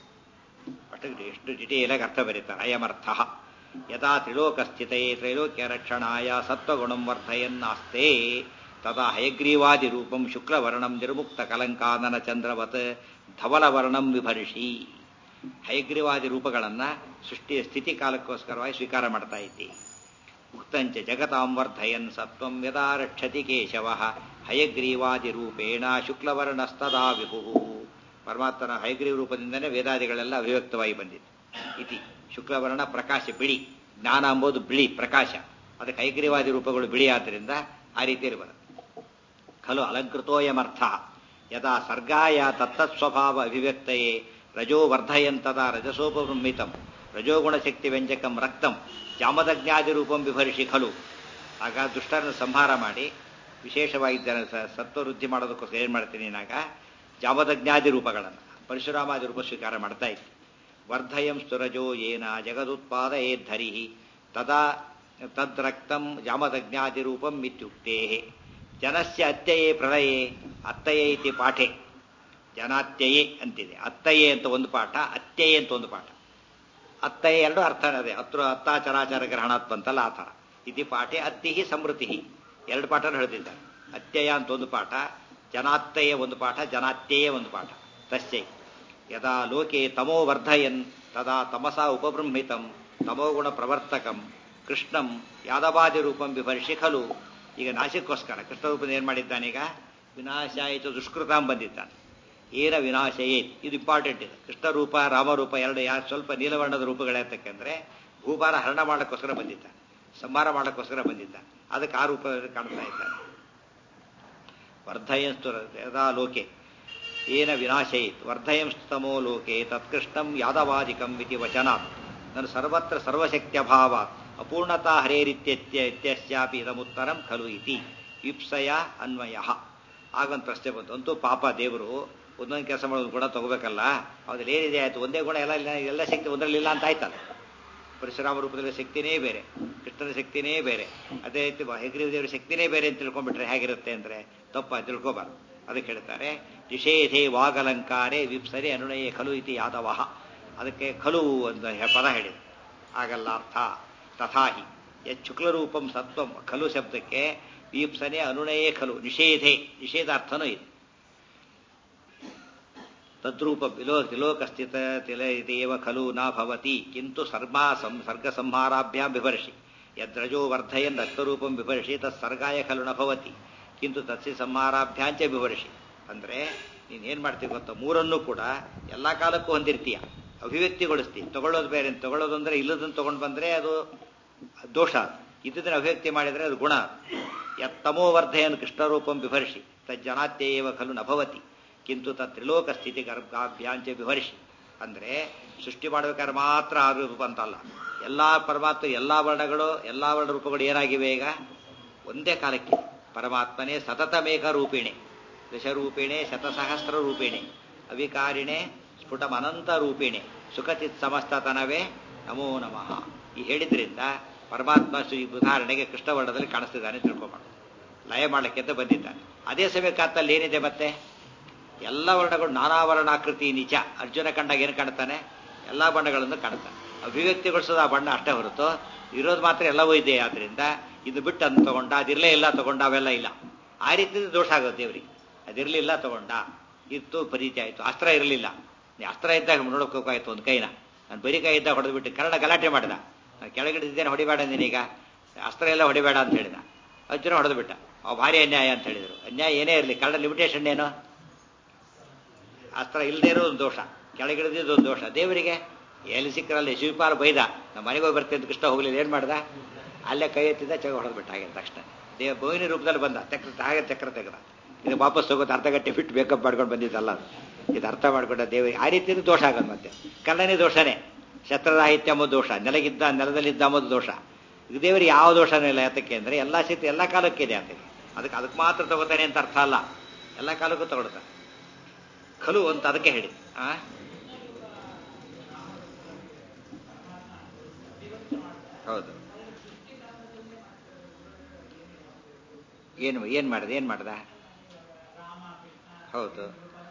ಅಷ್ಟು ಎಷ್ಟು ಡಿಟೇಲಾಗಿ ಅರ್ಥ ಬರೀತಾರೆ ಅಯಮರ್ಥ ಯಥಾ ತ್ರಿಲೋಕ ಸ್ಥಿತೇ ತ್ರೈಲೋಕ್ಯ ರಕ್ಷಣಾಯ ಸತ್ವಗುಣಂ ವರ್ಧಯನ್ನಾಸ್ತೆ ತದಾ ಹಯಗ್ರೀವಾದಿ ರೂಪಂ ಶುಕ್ಲವರ್ಣಂ ನಿರ್ಮುಕ್ತ ಕಲಂಕಾನನ ಚಂದ್ರವತ್ ಧವಲವರ್ಣಂ ವಿಭರ್ಷಿ ಹಯಗ್ರೀವಾದಿ ರೂಪಗಳನ್ನ ಸೃಷ್ಟಿಯ ಸ್ಥಿತಿ ಕಾಲಕ್ಕೋಸ್ಕರವಾಗಿ ಸ್ವೀಕಾರ ಮಾಡ್ತಾ ಇದ್ದಿ ಉಕ್ತಂಚ ಜಗತಾಂ ವರ್ಧಯನ್ ಸತ್ವಂ ಯದಾ ರಕ್ಷತಿ ಕೇಶವ ಹಯಗ್ರೀವಾದಿ ರೂಪೇಣ ಶುಕ್ಲವರ್ಣಸ್ತದಾ ವಿಭು ಪರಮಾತ್ಮನ ಹಯಗ್ರೀವ ರೂಪದಿಂದನೇ ವೇದಾದಿಗಳೆಲ್ಲ ಅಭಿವ್ಯಕ್ತವಾಗಿ ಬಂದಿದೆ ಇತಿ ಶುಕ್ಲವರ್ಣ ಪ್ರಕಾಶ ಬಿಳಿ ಜ್ಞಾನ ಎಂಬುದು ಬಿಳಿ ಪ್ರಕಾಶ ಅದಕ್ಕೆ ಹೈಗ್ರೀವಾದಿ ರೂಪಗಳು ಬಿಳಿ ಆದ್ದರಿಂದ ಆ ರೀತಿಯಲ್ಲಿ ಬರುತ್ತೆ ಖಲು ಅಲಂಕೃತೋಯಮರ್ಥ ಯದಾ ಸರ್ಗಾಯ ತತ್ತತ್ಸ್ವಭಾವ ಅಭಿವ್ಯಕ್ತಯೇ ರಜೋ ವರ್ಧಯಂತದ ರಜಸೋಪಬ್ರಹ್ಮಿತಂ ರಜೋಗುಣಶಕ್ತಿ ವ್ಯಂಜಕಂ ರಕ್ತಂ ಜಾಮದಜ್ಞಾದಿ ರೂಪಂ ವಿಭರಿಸಿ ಖಲು ಆಗ ದುಷ್ಟರನ್ನು ಸಂಹಾರ ಮಾಡಿ ವಿಶೇಷವಾಗಿ ಜನ ಸತ್ವವೃದ್ಧಿ ಮಾಡೋದಕ್ಕೋಸ್ಕರ ಏನು ಮಾಡ್ತೀನಿ ನಾಗ ಜಾಮದಜ್ಞಾದಿ ರೂಪಗಳನ್ನು ಪರಶುರಾಮಾದಿ ರೂಪ ಸ್ವೀಕಾರ ಮಾಡ್ತಾ ಇತ್ತು ವರ್ಧಯಂ ಸ್ತುರಜೋ ಏನ ಜಗದುತ್ಪಾದ ಏದ್ಧರಿ ತದಾ ತದ್ರಕ್ತಂ ಜಾಮದಜ್ಞಾದಿ ರೂಪಂ ಇತ್ಯುಕ್ತೇ ಜನಸ್ಯ ಅತ್ಯಯೇ ಪ್ರಳಯೇ ಅತ್ತಯೇ ಇತಿ ಪಾಠೆ ಜನಾತ್ಯಯೇ ಅಂತಿದೆ ಅತ್ತಯೇ ಅಂತ ಒಂದು ಪಾಠ ಅತ್ಯಯೇ ಅಂತ ಒಂದು ಪಾಠ ಅತ್ತಯೇ ಎರಡು ಅರ್ಥ ಅದೇ ಅತ್ರ ಅತ್ತಾಚರಾಚಾರ ಗ್ರಹಣಾತ್ ಬಂತಲ್ಲ ಆ ಥರ ಇತಿ ಪಾಠೆ ಅತ್ತಿ ಸಮೃದ್ಧಿ ಎರಡು ಪಾಠ ಹೇಳ್ತಿದ್ದಾರೆ ಅತ್ಯಯ ಅಂತ ಒಂದು ಪಾಠ ಜನಾತ್ಯಯ ಒಂದು ಪಾಠ ಜನಾತ್ಯಯೇ ಒಂದು ಪಾಠ ತಸ್ಯೈ ಯದಾ ಲೋಕೆ ತಮೋ ವರ್ಧಯನ್ ತದಾ ತಮಸಾ ಉಪಬೃಂಹಿತಂ ತಮೋಗುಣ ಪ್ರವರ್ತಕಂ ಕೃಷ್ಣಂ ಯಾದವಾದಿ ರೂಪಂ ವಿಭರ್ಷಿ ಖಲು ಈಗ ನಾಶಕ್ಕೋಸ್ಕರ ಕೃಷ್ಣ ರೂಪದ ಏನ್ ಮಾಡಿದ್ದಾನೀಗ ವಿನಾಶಾಯಿತು ದುಷ್ಕೃತಾಂ ಬಂದಿದ್ದಾನೆ ಏನ ವಿನಾಶಯೇ ಇದು ಇಂಪಾರ್ಟೆಂಟ್ ಇದೆ ಕೃಷ್ಣ ರೂಪ ರಾಮರೂಪ ಎರಡು ಯಾರು ಸ್ವಲ್ಪ ನೀಲವರ್ಣದ ರೂಪಗಳೇತಕ್ಕಂದ್ರೆ ಭೂಭಾರ ಹರಣ ಮಾಡಕ್ಕೋಸ್ಕರ ಬಂದಿದ್ದ ಸಂಹಾರ ಮಾಡಕ್ಕೋಸ್ಕರ ಬಂದಿದ್ದ ಅದಕ್ಕೆ ಆ ರೂಪ ಕಾಣ್ತಾ ಇದ್ದಾನೆ ವರ್ಧಯಂಸ್ತು ಯದಾ ಲೋಕೆ ಏನ ವಿನಾಶಯಿತ್ ವರ್ಧಯಂಸ್ತಮೋ ಲೋಕೆ ತತ್ಕೃಷ್ಣಂ ಯಾದವಾದಿಕಂ ಇತಿ ವಚನಾತ್ ನಾನು ಸರ್ವತ್ರ ಸರ್ವಶಕ್ತ್ಯಭಾವಾತ್ ಅಪೂರ್ಣತಾ ಹರೇರಿತ್ಯತ್ಯ ಇತ್ಯಸ್ಯಾಪಿ ಇದಮುತ್ತರಂ ಖಲು ಇತಿ ವಿಪ್ಸಯ ಅನ್ವಯ ಆಗೊಂದು ಪ್ರಶ್ನೆ ಬಂತು ಅಂತೂ ಪಾಪ ದೇವರು ಒಂದೊಂದು ಕೆಲಸ ಮಾಡೋದು ಗುಣ ತಗೋಬೇಕಲ್ಲ ಅದ್ರಲ್ಲಿ ಏನಿದೆ ಆಯ್ತು ಒಂದೇ ಗುಣ ಎಲ್ಲ ಇಲ್ಲ ಎಲ್ಲ ಶಕ್ತಿ ಒಂದರಲ್ಲಿಲ್ಲ ಅಂತ ಆಯ್ತಲ್ಲ ಪರಶುರಾಮ ರೂಪದಲ್ಲಿ ಶಕ್ತಿನೇ ಬೇರೆ ಕೃಷ್ಣನ ಶಕ್ತಿನೇ ಬೇರೆ ಅದೇ ರೀತಿ ಹೆಗ್ರೀವ ದೇವರ ಶಕ್ತಿನೇ ಬೇರೆ ಅಂತ ತಿಳ್ಕೊಂಡ್ಬಿಟ್ರೆ ಹೇಗಿರುತ್ತೆ ಅಂದ್ರೆ ತಪ್ಪ ತಿಳ್ಕೊಬಾರ್ದು ಅದಕ್ಕೆ ಹೇಳ್ತಾರೆ ನಿಷೇಧೆ ವಾಗಲಂಕಾರೆ ವಿಪ್ಸರೆ ಅನುನಯೇ ಖಲು ಇತಿ ಯಾದವ ಅದಕ್ಕೆ ಖಲು ಅಂತ ಪದ ಹೇಳಿದೆ ಆಗಲ್ಲ ಅರ್ಥ ತಥಾಹಿ ಶುಕ್ಲರೂಪಂ ಸತ್ವಂ ಖಲು ಶಬ್ದಕ್ಕೆ ವೀಪ್ಸನೆ ಅನುನಯೇ ಖಲು ನಿಷೇಧೆ ನಿಷೇಧಾರ್ಥನೂ ಇದೆ ತದ್ರೂಪ ವಿಲೋ ತಿಲೋಕಸ್ಥಿತ ತಿಲ ಇದೇವ ಖಲು ನ ಭವತಿ ಕಿಂತು ಸರ್ಮಾ ಸರ್ಗ ಸಂಹಾರಾಭ್ಯಾಂ ವಿಭರ್ಷಿ ಯದ್ರಜೋ ವರ್ಧಯನ್ ರಕ್ತರೂಪಂ ವಿಭರ್ಷಿ ತತ್ ಸರ್ಗಾಯ ಖಲು ನ ಭವತಿ ಕಿಂತು ತತ್ಸಿ ಸಂಹಾರಾಭ್ಯಾಂಚ ವಿಭರ್ಷಿ ಅಂದ್ರೆ ನೀನ್ ಏನ್ ಮಾಡ್ತೀವಿ ಗೊತ್ತಾ ಮೂರನ್ನೂ ಕೂಡ ಎಲ್ಲಾ ಕಾಲಕ್ಕೂ ಹೊಂದಿರ್ತೀಯ ಅಭಿವ್ಯಕ್ತಿಗೊಳಿಸ್ತಿ ತಗೊಳ್ಳೋದು ಬೇರೆ ತಗೊಳ್ಳೋದು ಅಂದ್ರೆ ಇಲ್ಲದನ್ನು ತಗೊಂಡು ಬಂದ್ರೆ ಅದು ದೋಷ ಇದ್ದದನ್ನ ಅಭಿವ್ಯಕ್ತಿ ಮಾಡಿದ್ರೆ ಅದು ಗುಣ ಯತ್ತಮೋ ವರ್ಧಯನ್ ಕೃಷ್ಣರೂಪಂ ವಿಭರ್ಷಿ ತಜ್ಜನಾತ್ಯೇವ ಖಲು ನಭವತಿ ಕಿಂತು ತ ತ್ರಿಲೋಕ ಸ್ಥಿತಿ ಗರ್ಭಾಭ್ಯಾಂಚ ವಿಭರ್ಷಿ ಅಂದ್ರೆ ಸೃಷ್ಟಿ ಮಾಡಬೇಕಾದ್ರೆ ಮಾತ್ರ ಆ ರೂಪ ಅಂತಲ್ಲ ಎಲ್ಲಾ ಪರಮಾತ್ಮ ಎಲ್ಲಾ ವರ್ಣಗಳು ಎಲ್ಲಾ ವರ್ಣ ರೂಪಗಳು ಏನಾಗಿವೆ ಈಗ ಒಂದೇ ಕಾಲಕ್ಕೆ ಪರಮಾತ್ಮನೇ ಸತತಮೇಕ ರೂಪಿಣೆ ದಶರೂಪಿಣೆ ಶತಸಹಸ್ರ ರೂಪಿಣೆ ಅವಿಕಾರಿಣೆ ಸ್ಫುಟಮನಂತ ರೂಪಿಣೆ ಸುಖಚಿತ್ ಸಮಸ್ತತನವೇ ನಮೋ ನಮಃ ಈ ಹೇಳಿದ್ರಿಂದ ಪರಮಾತ್ಮ ಶ್ರೀ ಉದಾಹರಣೆಗೆ ಕೃಷ್ಣವರ್ಣದಲ್ಲಿ ಕಾಣಿಸ್ತಿದ್ದಾನೆ ತಿಳ್ಕೊಬಾರ್ದು ಲಯ ಮಾಡಕ್ಕೆ ಅಂತ ಬಂದಿದ್ದಾನೆ ಅದೇ ಸಮಯಕ್ಕಾತಲ್ಲಿ ಏನಿದೆ ಮತ್ತೆ ಎಲ್ಲ ವರ್ಣಗಳು ನಾನಾ ವರ್ಣಾಕೃತಿ ನಿಜ ಅರ್ಜುನ ಕಂಡಾಗ ಏನು ಕಾಣ್ತಾನೆ ಎಲ್ಲಾ ಬಣ್ಣಗಳನ್ನು ಕಾಣ್ತಾನೆ ಅಭಿವ್ಯಕ್ತಿಗೊಳಿಸೋದು ಆ ಬಣ್ಣ ಅಷ್ಟೇ ಹೊರತು ಇರೋದು ಮಾತ್ರ ಎಲ್ಲವೂ ಇದೆ ಆದ್ರಿಂದ ಇದು ಬಿಟ್ಟು ಅಂತ ತಗೊಂಡ ಅದಿರಲೇ ಇಲ್ಲ ತಗೊಂಡ ಅವೆಲ್ಲ ಇಲ್ಲ ಆ ರೀತಿ ದೋಷ ಆಗುತ್ತೆ ದೇವ್ರಿಗೆ ಅದಿರಲಿಲ್ಲ ತಗೊಂಡ ಇತ್ತು ಪರಿಚಯ ಆಯ್ತು ಅಸ್ತ್ರ ಇರಲಿಲ್ಲ ನೀ ಅಸ್ತ್ರ ಇದ್ದಾಗ ನೋಡೋಕ್ಕಾಯ್ತು ಒಂದು ಕೈನ ನಾನು ಬರೀ ಕೈ ಇದ್ದಾಗ ಹೊಡೆದು ಬಿಟ್ಟು ಕನ್ನಡ ಗಲಾಟೆ ಮಾಡಿದ ನಾನು ಕೆಳಗಿಡಿದ್ದೇನೆ ಹೊಡಿಬೇಡ ಅಂದಿನೀಗ ಅಸ್ತ್ರ ಎಲ್ಲ ಹೊಡಿಬೇಡ ಅಂತ ಹೇಳಿದ ಅರ್ಜುನ ಹೊಡೆದು ಬಿಟ್ಟ ಅವ್ ಭಾರಿ ಅನ್ಯಾಯ ಅಂತ ಹೇಳಿದರು ಅನ್ಯಾಯ ಏನೇ ಇರಲಿ ಕನ್ನಡ ಲಿಮಿಟೇಷನ್ ಏನು ಅಸ್ತ್ರ ಇಲ್ಲದೇ ಇರೋ ಒಂದು ದೋಷ ಕೆಳಗಿಳಿದಿದ್ದು ಒಂದು ದೋಷ ದೇವರಿಗೆ ಎಲ್ಲಿ ಸಿಕ್ಕರಲ್ಲಿ ಶಿವಪಾಲ ಬೈದ ನಮ್ಮ ಮನೆಗೆ ಹೋಗಿ ಬರ್ತೀನಿ ಅಂತ ಕೃಷ್ಣ ಹೋಗ್ಲಿಲ್ಲ ಏನು ಮಾಡ್ದ ಅಲ್ಲೇ ಕೈ ಎತ್ತಿದ್ದ ಚಗ ಹೊಡೆದು ಬಿಟ್ಟ ಹಾಗೆ ತಕ್ಷಣ ದೇವ ಬೋಯಿನ ರೂಪದಲ್ಲಿ ಬಂದ ಚಕ್ರ ಹಾಗೆ ಚಕ್ರ ತೆಗೆದ ಇದು ವಾಪಸ್ ಹೋಗೋದು ಅರ್ಧ ಗಂಟೆ ಬಿಟ್ಟು ಬೇಕಪ್ ಮಾಡ್ಕೊಂಡು ಬಂದಿದ್ದಲ್ಲ ಅದು ಇದು ಅರ್ಥ ಮಾಡ್ಕೊಂಡ ದೇವರಿಗೆ ಆ ರೀತಿ ದೋಷ ಆಗೋದು ಮತ್ತೆ ಕನ್ನಡನೇ ದೋಷನೇ ಶಸ್ತ್ರರಾಹಿತ್ಯ ಎಂಬುದು ದೋಷ ನೆಲಗಿದ್ದ ನೆಲದಲ್ಲಿದ್ದ ಎಂಬುದು ದೋಷ ಇದು ದೇವರಿಗೆ ಯಾವ ದೋಷನೂ ಇಲ್ಲ ಯಾತಕ್ಕೆ ಅಂದ್ರೆ ಎಲ್ಲ ಶಕ್ತಿ ಎಲ್ಲ ಕಾಲಕ್ಕೆ ಇದೆ ಆತಗೆ ಅದಕ್ಕೆ ಅದಕ್ಕೆ ಮಾತ್ರ ತಗೋತಾನೆ ಅಂತ ಅರ್ಥ ಅಲ್ಲ ಎಲ್ಲ ಕಾಲಕ್ಕೂ ತಗೊಳ್ತಾನೆ ಖಲು ಅಂತ ಅದಕ್ಕೆ ಹೇಳಿ ಆ ಹೌದು ಏನು ಏನ್ ಮಾಡ್ದ ಏನ್ ಮಾಡ್ದ ಹೌದು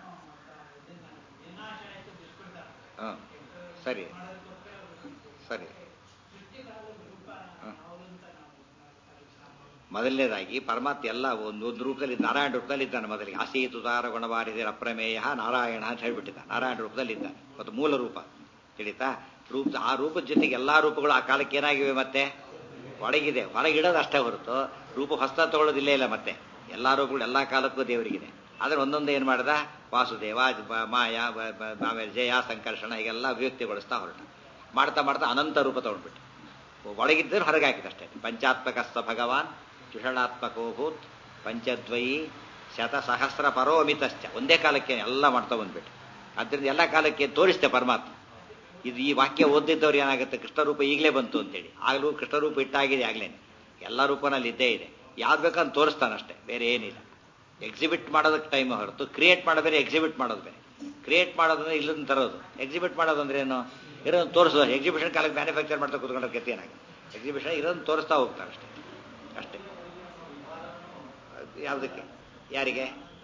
ಹ ಸರಿ ಸರಿ ಹ. ಮೊದಲನೇದಾಗಿ ಪರಮಾತ್ಮ ಎಲ್ಲ ಒಂದು ಒಂದು ರೂಪದಲ್ಲಿ ನಾರಾಯಣ ರೂಪದಲ್ಲಿ ಇದ್ದಾನೆ ಮೊದಲಿಗೆ ಆಸೀತ್ ಉದಾರ ಗುಣವಾರಿದೆ ಅಪ್ರಮೇಯ ನಾರಾಯಣ ಅಂತ ಹೇಳ್ಬಿಟ್ಟಿದ್ದ ನಾರಾಯಣ ರೂಪದಲ್ಲಿ ಇದ್ದಾನೆ ಮತ್ತು ಮೂಲ ರೂಪ ತಿಳಿತಾ ರೂಪ ಆ ರೂಪದ ಜೊತೆಗೆ ಎಲ್ಲಾ ರೂಪಗಳು ಆ ಕಾಲಕ್ಕೆ ಏನಾಗಿವೆ ಮತ್ತೆ ಒಳಗಿದೆ ಹೊರಗಿಡೋದು ಅಷ್ಟೇ ಹೊರತು ರೂಪ ಹೊಸ ತಗೊಳ್ಳೋದಿಲ್ಲ ಇಲ್ಲ ಮತ್ತೆ ಎಲ್ಲಾ ರೂಪಗಳು ಎಲ್ಲಾ ಕಾಲಕ್ಕೂ ದೇವರಿಗಿದೆ ಆದ್ರೆ ಒಂದೊಂದು ಏನ್ ಮಾಡ್ದ ವಾಸುದೇವ ಬ- ಮಾಯ ಬ- ಬ- ಆಮೇಲೆ ಜಯ ಸಂಕರ್ಷಣ ಹೀಗೆಲ್ಲ ಅಭಿವ್ಯಕ್ತಿಗೊಳಿಸ್ತಾ ಹೊರಟ ಮಾಡ್ತಾ ಮಾಡ್ತಾ ಅನಂತ ರೂಪ ತಗೊಂಡ್ಬಿಟ್ಟು ಒಳಗಿದ್ದರೆ ಹೊರಗೆ ಹಾಕಿದಷ್ಟೇ ಪಂಚಾತ್ಮಕಸ್ಥ ಭಗವಾನ್ ಚುಷಣಾತ್ಮಕೋಭೂತ್ ಪಂಚದ್ವಯಿ ಶತಸಹಸ್ರ ಪರೋಮಿತಶ್ಚ ಒಂದೇ ಕಾಲಕ್ಕೆ ಎಲ್ಲ ಮಾಡ್ತಾ ಬಂದ್ಬಿಟ್ಟು ಅದರಿಂದ ಎಲ್ಲ ಕಾಲಕ್ಕೆ ತೋರಿಸ್ತೆ ಪರಮಾತ್ಮ ಇದು ಈ ವಾಕ್ಯ ಓದಿದ್ದವ್ರು ಏನಾಗುತ್ತೆ ಕೃಷ್ಣರೂಪ ಈಗಲೇ ಬಂತು ಅಂತೇಳಿ ಆಗಲೂ ಕೃಷ್ಣರೂಪ ಇಟ್ಟಾಗಿದೆ ಆಗ್ಲೇನೆ ಎಲ್ಲ ರೂಪನಲ್ಲಿ ಇದ್ದೇ ಇದೆ ಯಾವ್ದು ಬೇಕಂತ ತೋರಿಸ್ತಾನಷ್ಟೇ ಬೇರೆ ಏನಿಲ್ಲ ಎಕ್ಸಿಬಿಟ್ ಮಾಡೋದಕ್ಕೆ ಟೈಮ್ ಹೊರತು ಕ್ರಿಯೇಟ್ ಮಾಡೋದು ಬೇರೆ ಎಕ್ಸಿಬಿಟ್ ಮಾಡೋದು ಬೇರೆ ಕ್ರಿಯೇಟ್ ಮಾಡೋದಂದ್ರೆ ಇಲ್ಲದನ್ನ ತರೋದು ಎಕ್ಸಿಬಿಟ್ ಮಾಡೋದಂದ್ರೆ ಏನು ಇರೋದನ್ನ ತೋರಿಸೋದು ಎಕ್ಸಿಬಿಷನ್ ಕಾಲಕ್ಕೆ ಮ್ಯಾನುಫ್ಯಾಕ್ಚರ್ ಮಾಡ್ತಾ ಕೂತ್ಕೊಂಡ್ರೆ ಗತಿ ಏನಾಗಿದೆ ಎಕ್ಸಿಬಿಷನ್ ಇರೋದನ್ನ ತೋರಿಸ್ತಾ ಹೋಗ್ತಾರೆ ಅಷ್ಟೇ ಅಷ್ಟೇ ಯಾವುದಕ್ಕೆ ಯಾರಿಗೆ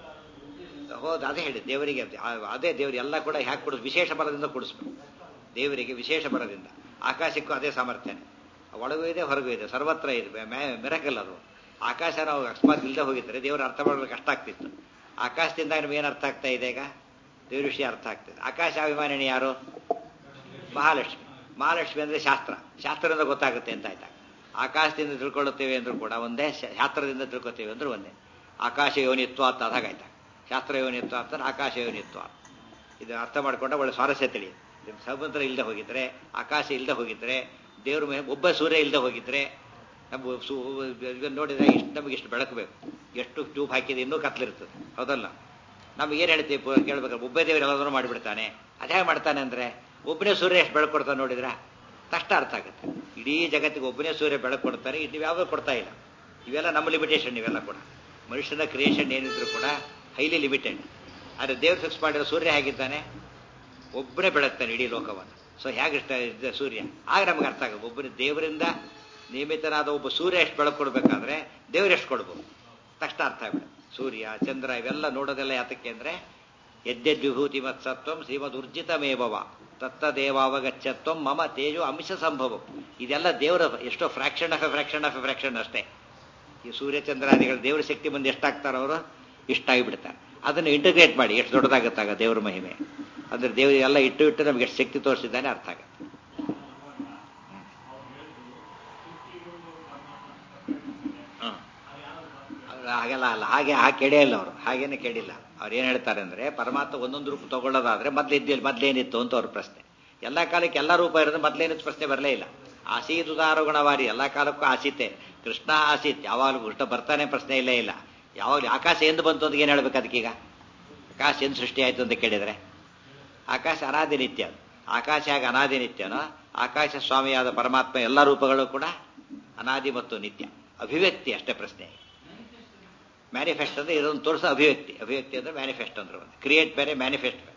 ಹೌದು ಅದೇ ಹೇಳಿ ದೇವರಿಗೆ ಆ- ಅದೇ ದೇವರು ಎಲ್ಲ ಕೂಡ ಹ್ಯಾಕೆ ಕೊಡಿಸ್ ವಿಶೇಷ ಬಲದಿಂದ ಕೊಡಿಸ್ಬೇಕು ದೇವರಿಗೆ ವಿಶೇಷ ಬಲದಿಂದ ಆಕಾಶಕ್ಕೂ ಅದೇ ಸಾಮರ್ಥ್ಯನೇ ಒಳಗೂ ಇದೆ ಹೊರಗೂ ಇದೆ ಸರ್ವತ್ರ ಇದೆ ಮೆರಕಲ್ ಅದು ಆಕಾಶ ನಾವು ಅಕಸ್ಮಾತ್ ಇಲ್ಲದೆ ಹೋಗಿದ್ರೆ ದೇವರ ಅರ್ಥ ಮಾಡಲು ಕಷ್ಟ ಆಗ್ತಿತ್ತು ಆಕಾಶದಿಂದ ನಮ್ಗೆ ಏನು ಅರ್ಥ ಆಗ್ತಾ ಇದೆ ಈಗ ದೇವ್ರ ವಿಷಯ ಅರ್ಥ ಆಗ್ತಿದೆ ಆಕಾಶ ಅಭಿಮಾನಿನಿ ಯಾರು ಮಹಾಲಕ್ಷ್ಮಿ ಮಹಾಲಕ್ಷ್ಮಿ ಅಂದ್ರೆ ಶಾಸ್ತ್ರ ಶಾಸ್ತ್ರದಿಂದ ಗೊತ್ತಾಗುತ್ತೆ ಅಂತ ಆಯ್ತಾ ಆಕಾಶದಿಂದ ತಿಳ್ಕೊಳ್ಳುತ್ತೇವೆ ಅಂದ್ರೂ ಕೂಡ ಒಂದೇ ಶ- ಶಾಸ್ತ್ರದಿಂದ ತಿಳ್ಕೊತೇವೆ ಅಂದ್ರೂ ಒಂದೇ ಆಕಾಶ ಯೋನಿತ್ವ ಅಂತ ಅದಾಗಾಯ್ತಾ ಶಾಸ್ತ್ರ ಯೋನಿತ್ವ ಅಂತ ಆಕಾಶ ಯೋನಿತ್ವ ಇದು ಅರ್ಥ ಮಾಡ್ಕೊಂಡ ಒಳ್ಳೆ ಸ್ವಾರಸ್ಯ ತಿಳಿಯುತ್ತೆ ಇದು ಸಮುದ್ರ ಇಲ್ಲದೆ ಹೋಗಿದ್ರೆ ಆಕಾಶ ಇಲ್ಲದೆ ಹೋಗಿದ್ರೆ ದೇವ್ರ ಮೇಲೆ ಒಬ್ಬ ಸೂರ್ಯ ಇಲ್ಲದೆ ಹೋಗಿದ್ರೆ ನಮ್ಮ ಸೂ ಇದನ್ನ ನೋಡಿದ್ರೆ ಇಷ್ಟು ನಮಗೆ ಇಷ್ಟು ಬೆಳಕು ಬೇಕು ಎಷ್ಟು ಟ್ಯೂಬ್ ಹಾಕಿದೆ ಇನ್ನೂ ಕತ್ಲಿರ್ತದೆ ಹೌದಲ್ಲ ನಮ್ಗೆ ಏನು ಹೇಳ್ತೀವಿ ಪು- ಕೇಳ್ಬೇಕಾದ್ರೆ ಒಬ್ಬೇ ದೇವರು ಎಲ್ಲದನ್ನು ಮಾಡಿಬಿಡ್ತಾನೆ ಅದೇ ಮಾಡ್ತಾನೆ ಅಂದ್ರೆ ಒಬ್ಬನೇ ಸೂರ್ಯ ಎಷ್ಟು ಬೆಳಕು ಕೊಡ್ತಾನೆ ನೋಡಿದ್ರ ತಕ್ಷಣ ಅರ್ಥ ಆಗುತ್ತೆ ಇಡೀ ಜಗತ್ತಿಗೆ ಒಬ್ಬನೇ ಸೂರ್ಯ ಬೆಳಕು ಕೊಡ್ತಾನೆ ಇದು ಯಾವುದು ಕೊಡ್ತಾ ಇಲ್ಲ ಇವೆಲ್ಲ ನಮ್ಮ ಲಿಮಿಟೇಷನ್ ಇವೆಲ್ಲ ಕೂಡ ಮನುಷ್ಯನ ಕ್ರಿಯೇಷನ್ ಏನಿದ್ರು ಕೂಡ ಹೈಲಿ ಲಿಮಿಟೆಡ್ ಆದರೆ ದೇವ್ರು ಫಿಕ್ಸ್ ಮಾಡಿರೋ ಸೂರ್ಯ ಹೇಗಿದ್ದಾನೆ ಒಬ್ಬನೇ ಬೆಳಗ್ತಾನೆ ಇಡೀ ಲೋಕವನ್ನು ಸೊ ಹೇಗಿಷ್ಟ ಇದೆ ಸೂರ್ಯ ಆಗ ನಮ್ಗೆ ಅರ್ಥ ಆಗುತ್ತೆ ಒಬ್ಬನ ದೇವರಿಂದ ನೇಮಿತನಾದ ಒಬ್ಬ ಸೂರ್ಯ ಎಷ್ಟು ಬೆಳಕು ಕೊಡ್ಬೇಕಾದ್ರೆ ದೇವ್ರು ಎಷ್ಟು ಕೊಡ್ಬೋದು ತಕ್ಷಣ ಅರ್ಥ ಆಗ್ಬಿಡುತ್ತೆ ಸೂರ್ಯ ಚಂದ್ರ ಇವೆಲ್ಲ ನೋಡೋದೆಲ್ಲ ಯಾತಕ್ಕೆ ಅಂದ್ರೆ ಯದ್ಯದ್ ವಿಭೂತಿ ಮತ್ಸತ್ವಂ ಶ್ರೀಮದ್ ಊರ್ಜಿತಮೇವವ ತತ್ತ ದೇವಾವಗಚ್ಚತ್ವಂ ಮಮ ತೇಜು ಅಂಶ ಸಂಭವ ಇದೆಲ್ಲ ದೇವರ ಎಷ್ಟೋ fraction of a fraction of a fraction ಅಷ್ಟೇ ಈ ಸೂರ್ಯಚಂದ್ರಾದಿಗಳು ದೇವರ ಶಕ್ತಿ ಮುಂದೆ ಎಷ್ಟಾಗ್ತಾರ ಅವರು ಇಷ್ಟಾಗಿಬಿಡ್ತಾರೆ ಅದನ್ನು ಇಂಟಿಗ್ರೇಟ್ ಮಾಡಿ ಎಷ್ಟು ದೊಡ್ಡದಾಗುತ್ತಾಗ ದೇವರ ಮಹಿಮೆ ಅಂದ್ರೆ ದೇವರು ಎಲ್ಲ ಇಟ್ಟು ಇಟ್ಟು ನಮ್ಗೆ ಎಷ್ಟು ಶಕ್ತಿ ತೋರಿಸಿದ್ದಾನೆ ಅರ್ಥ ಆಗುತ್ತೆ ಹ್ಮ್. ಅವ್ರು ಹಾಗೆಲ್ಲ ಅಲ್ಲ ಹಾಗೆ ಹಾಗೆ ಕೆಡೆಯಲ್ಲ ಅವರು ಹಾಗೇನೆ ಕೆಡಿಲ್ಲ ಅವ್ರು ಏನ್ ಹೇಳ್ತಾರೆ ಅಂದ್ರೆ ಪರಮಾತ್ಮ ಒಂದೊಂದು ರೂಪ ತಗೊಳ್ಳೋದಾದ್ರೆ ಮೊದ್ಲು ಇದ್ದಿಲ್ಲ ಮೊದ್ಲೇನಿತ್ತು ಅಂತ ಅವ್ರ ಪ್ರಶ್ನೆ ಎಲ್ಲ ಕಾಲಕ್ಕೆ ಎಲ್ಲ ರೂಪ ಇರೋದು ಮೊದ್ಲೇನಿತ್ತು ಪ್ರಶ್ನೆ ಬರಲೇ ಇಲ್ಲ ಆಸೀತ್ ಉದಾರ ಗುಣವಾರಿ ಎಲ್ಲ ಕಾಲಕ್ಕೂ ಆಸೀತೆ ಕೃಷ್ಣ ಆಸೀತ್ ಯಾವಾಗಲೂ ಕೃಷ್ಣ ಬರ್ತಾನೆ ಪ್ರಶ್ನೆ ಇಲ್ಲೇ ಇಲ್ಲ ಯಾವಾಗಲೂ ಆಕಾಶ ಎಂದು ಬಂತು ಅಂತ ಏನ್ ಹೇಳ್ಬೇಕು ಅದಕ್ಕೀಗ ಆಕಾಶ ಎಂದು ಸೃಷ್ಟಿ ಆಯ್ತು ಅಂತ ಕೇಳಿದ್ರೆ ಆಕಾಶ ಅನಾದಿ ನಿತ್ಯ ಅದು. ಆಕಾಶ ಹೇಗೆ ಅನಾದಿ ನಿತ್ಯನೋ ಆಕಾಶ ಸ್ವಾಮಿಯಾದ ಪರಮಾತ್ಮ ಎಲ್ಲ ರೂಪಗಳು ಕೂಡ ಅನಾದಿ ಮತ್ತು ನಿತ್ಯ ಅಭಿವ್ಯಕ್ತಿ ಅಷ್ಟೇ ಪ್ರಶ್ನೆ ಮ್ಯಾನಿಫೆಸ್ಟ್ ಅಂದ್ರೆ ಇದೊಂದು ತೋರಿಸೋ ಅಭಿವ್ಯಕ್ತಿ ಅಭಿವ್ಯಕ್ತಿ ಅಂದ್ರೆ ಮ್ಯಾನಿಫೆಸ್ಟ್ ಅಂದ್ರೆ ಒಂದು ಕ್ರಿಯೇಟ್ ಬೇರೆ ಮ್ಯಾನಿಫೆಸ್ಟ್ ಬೇರೆ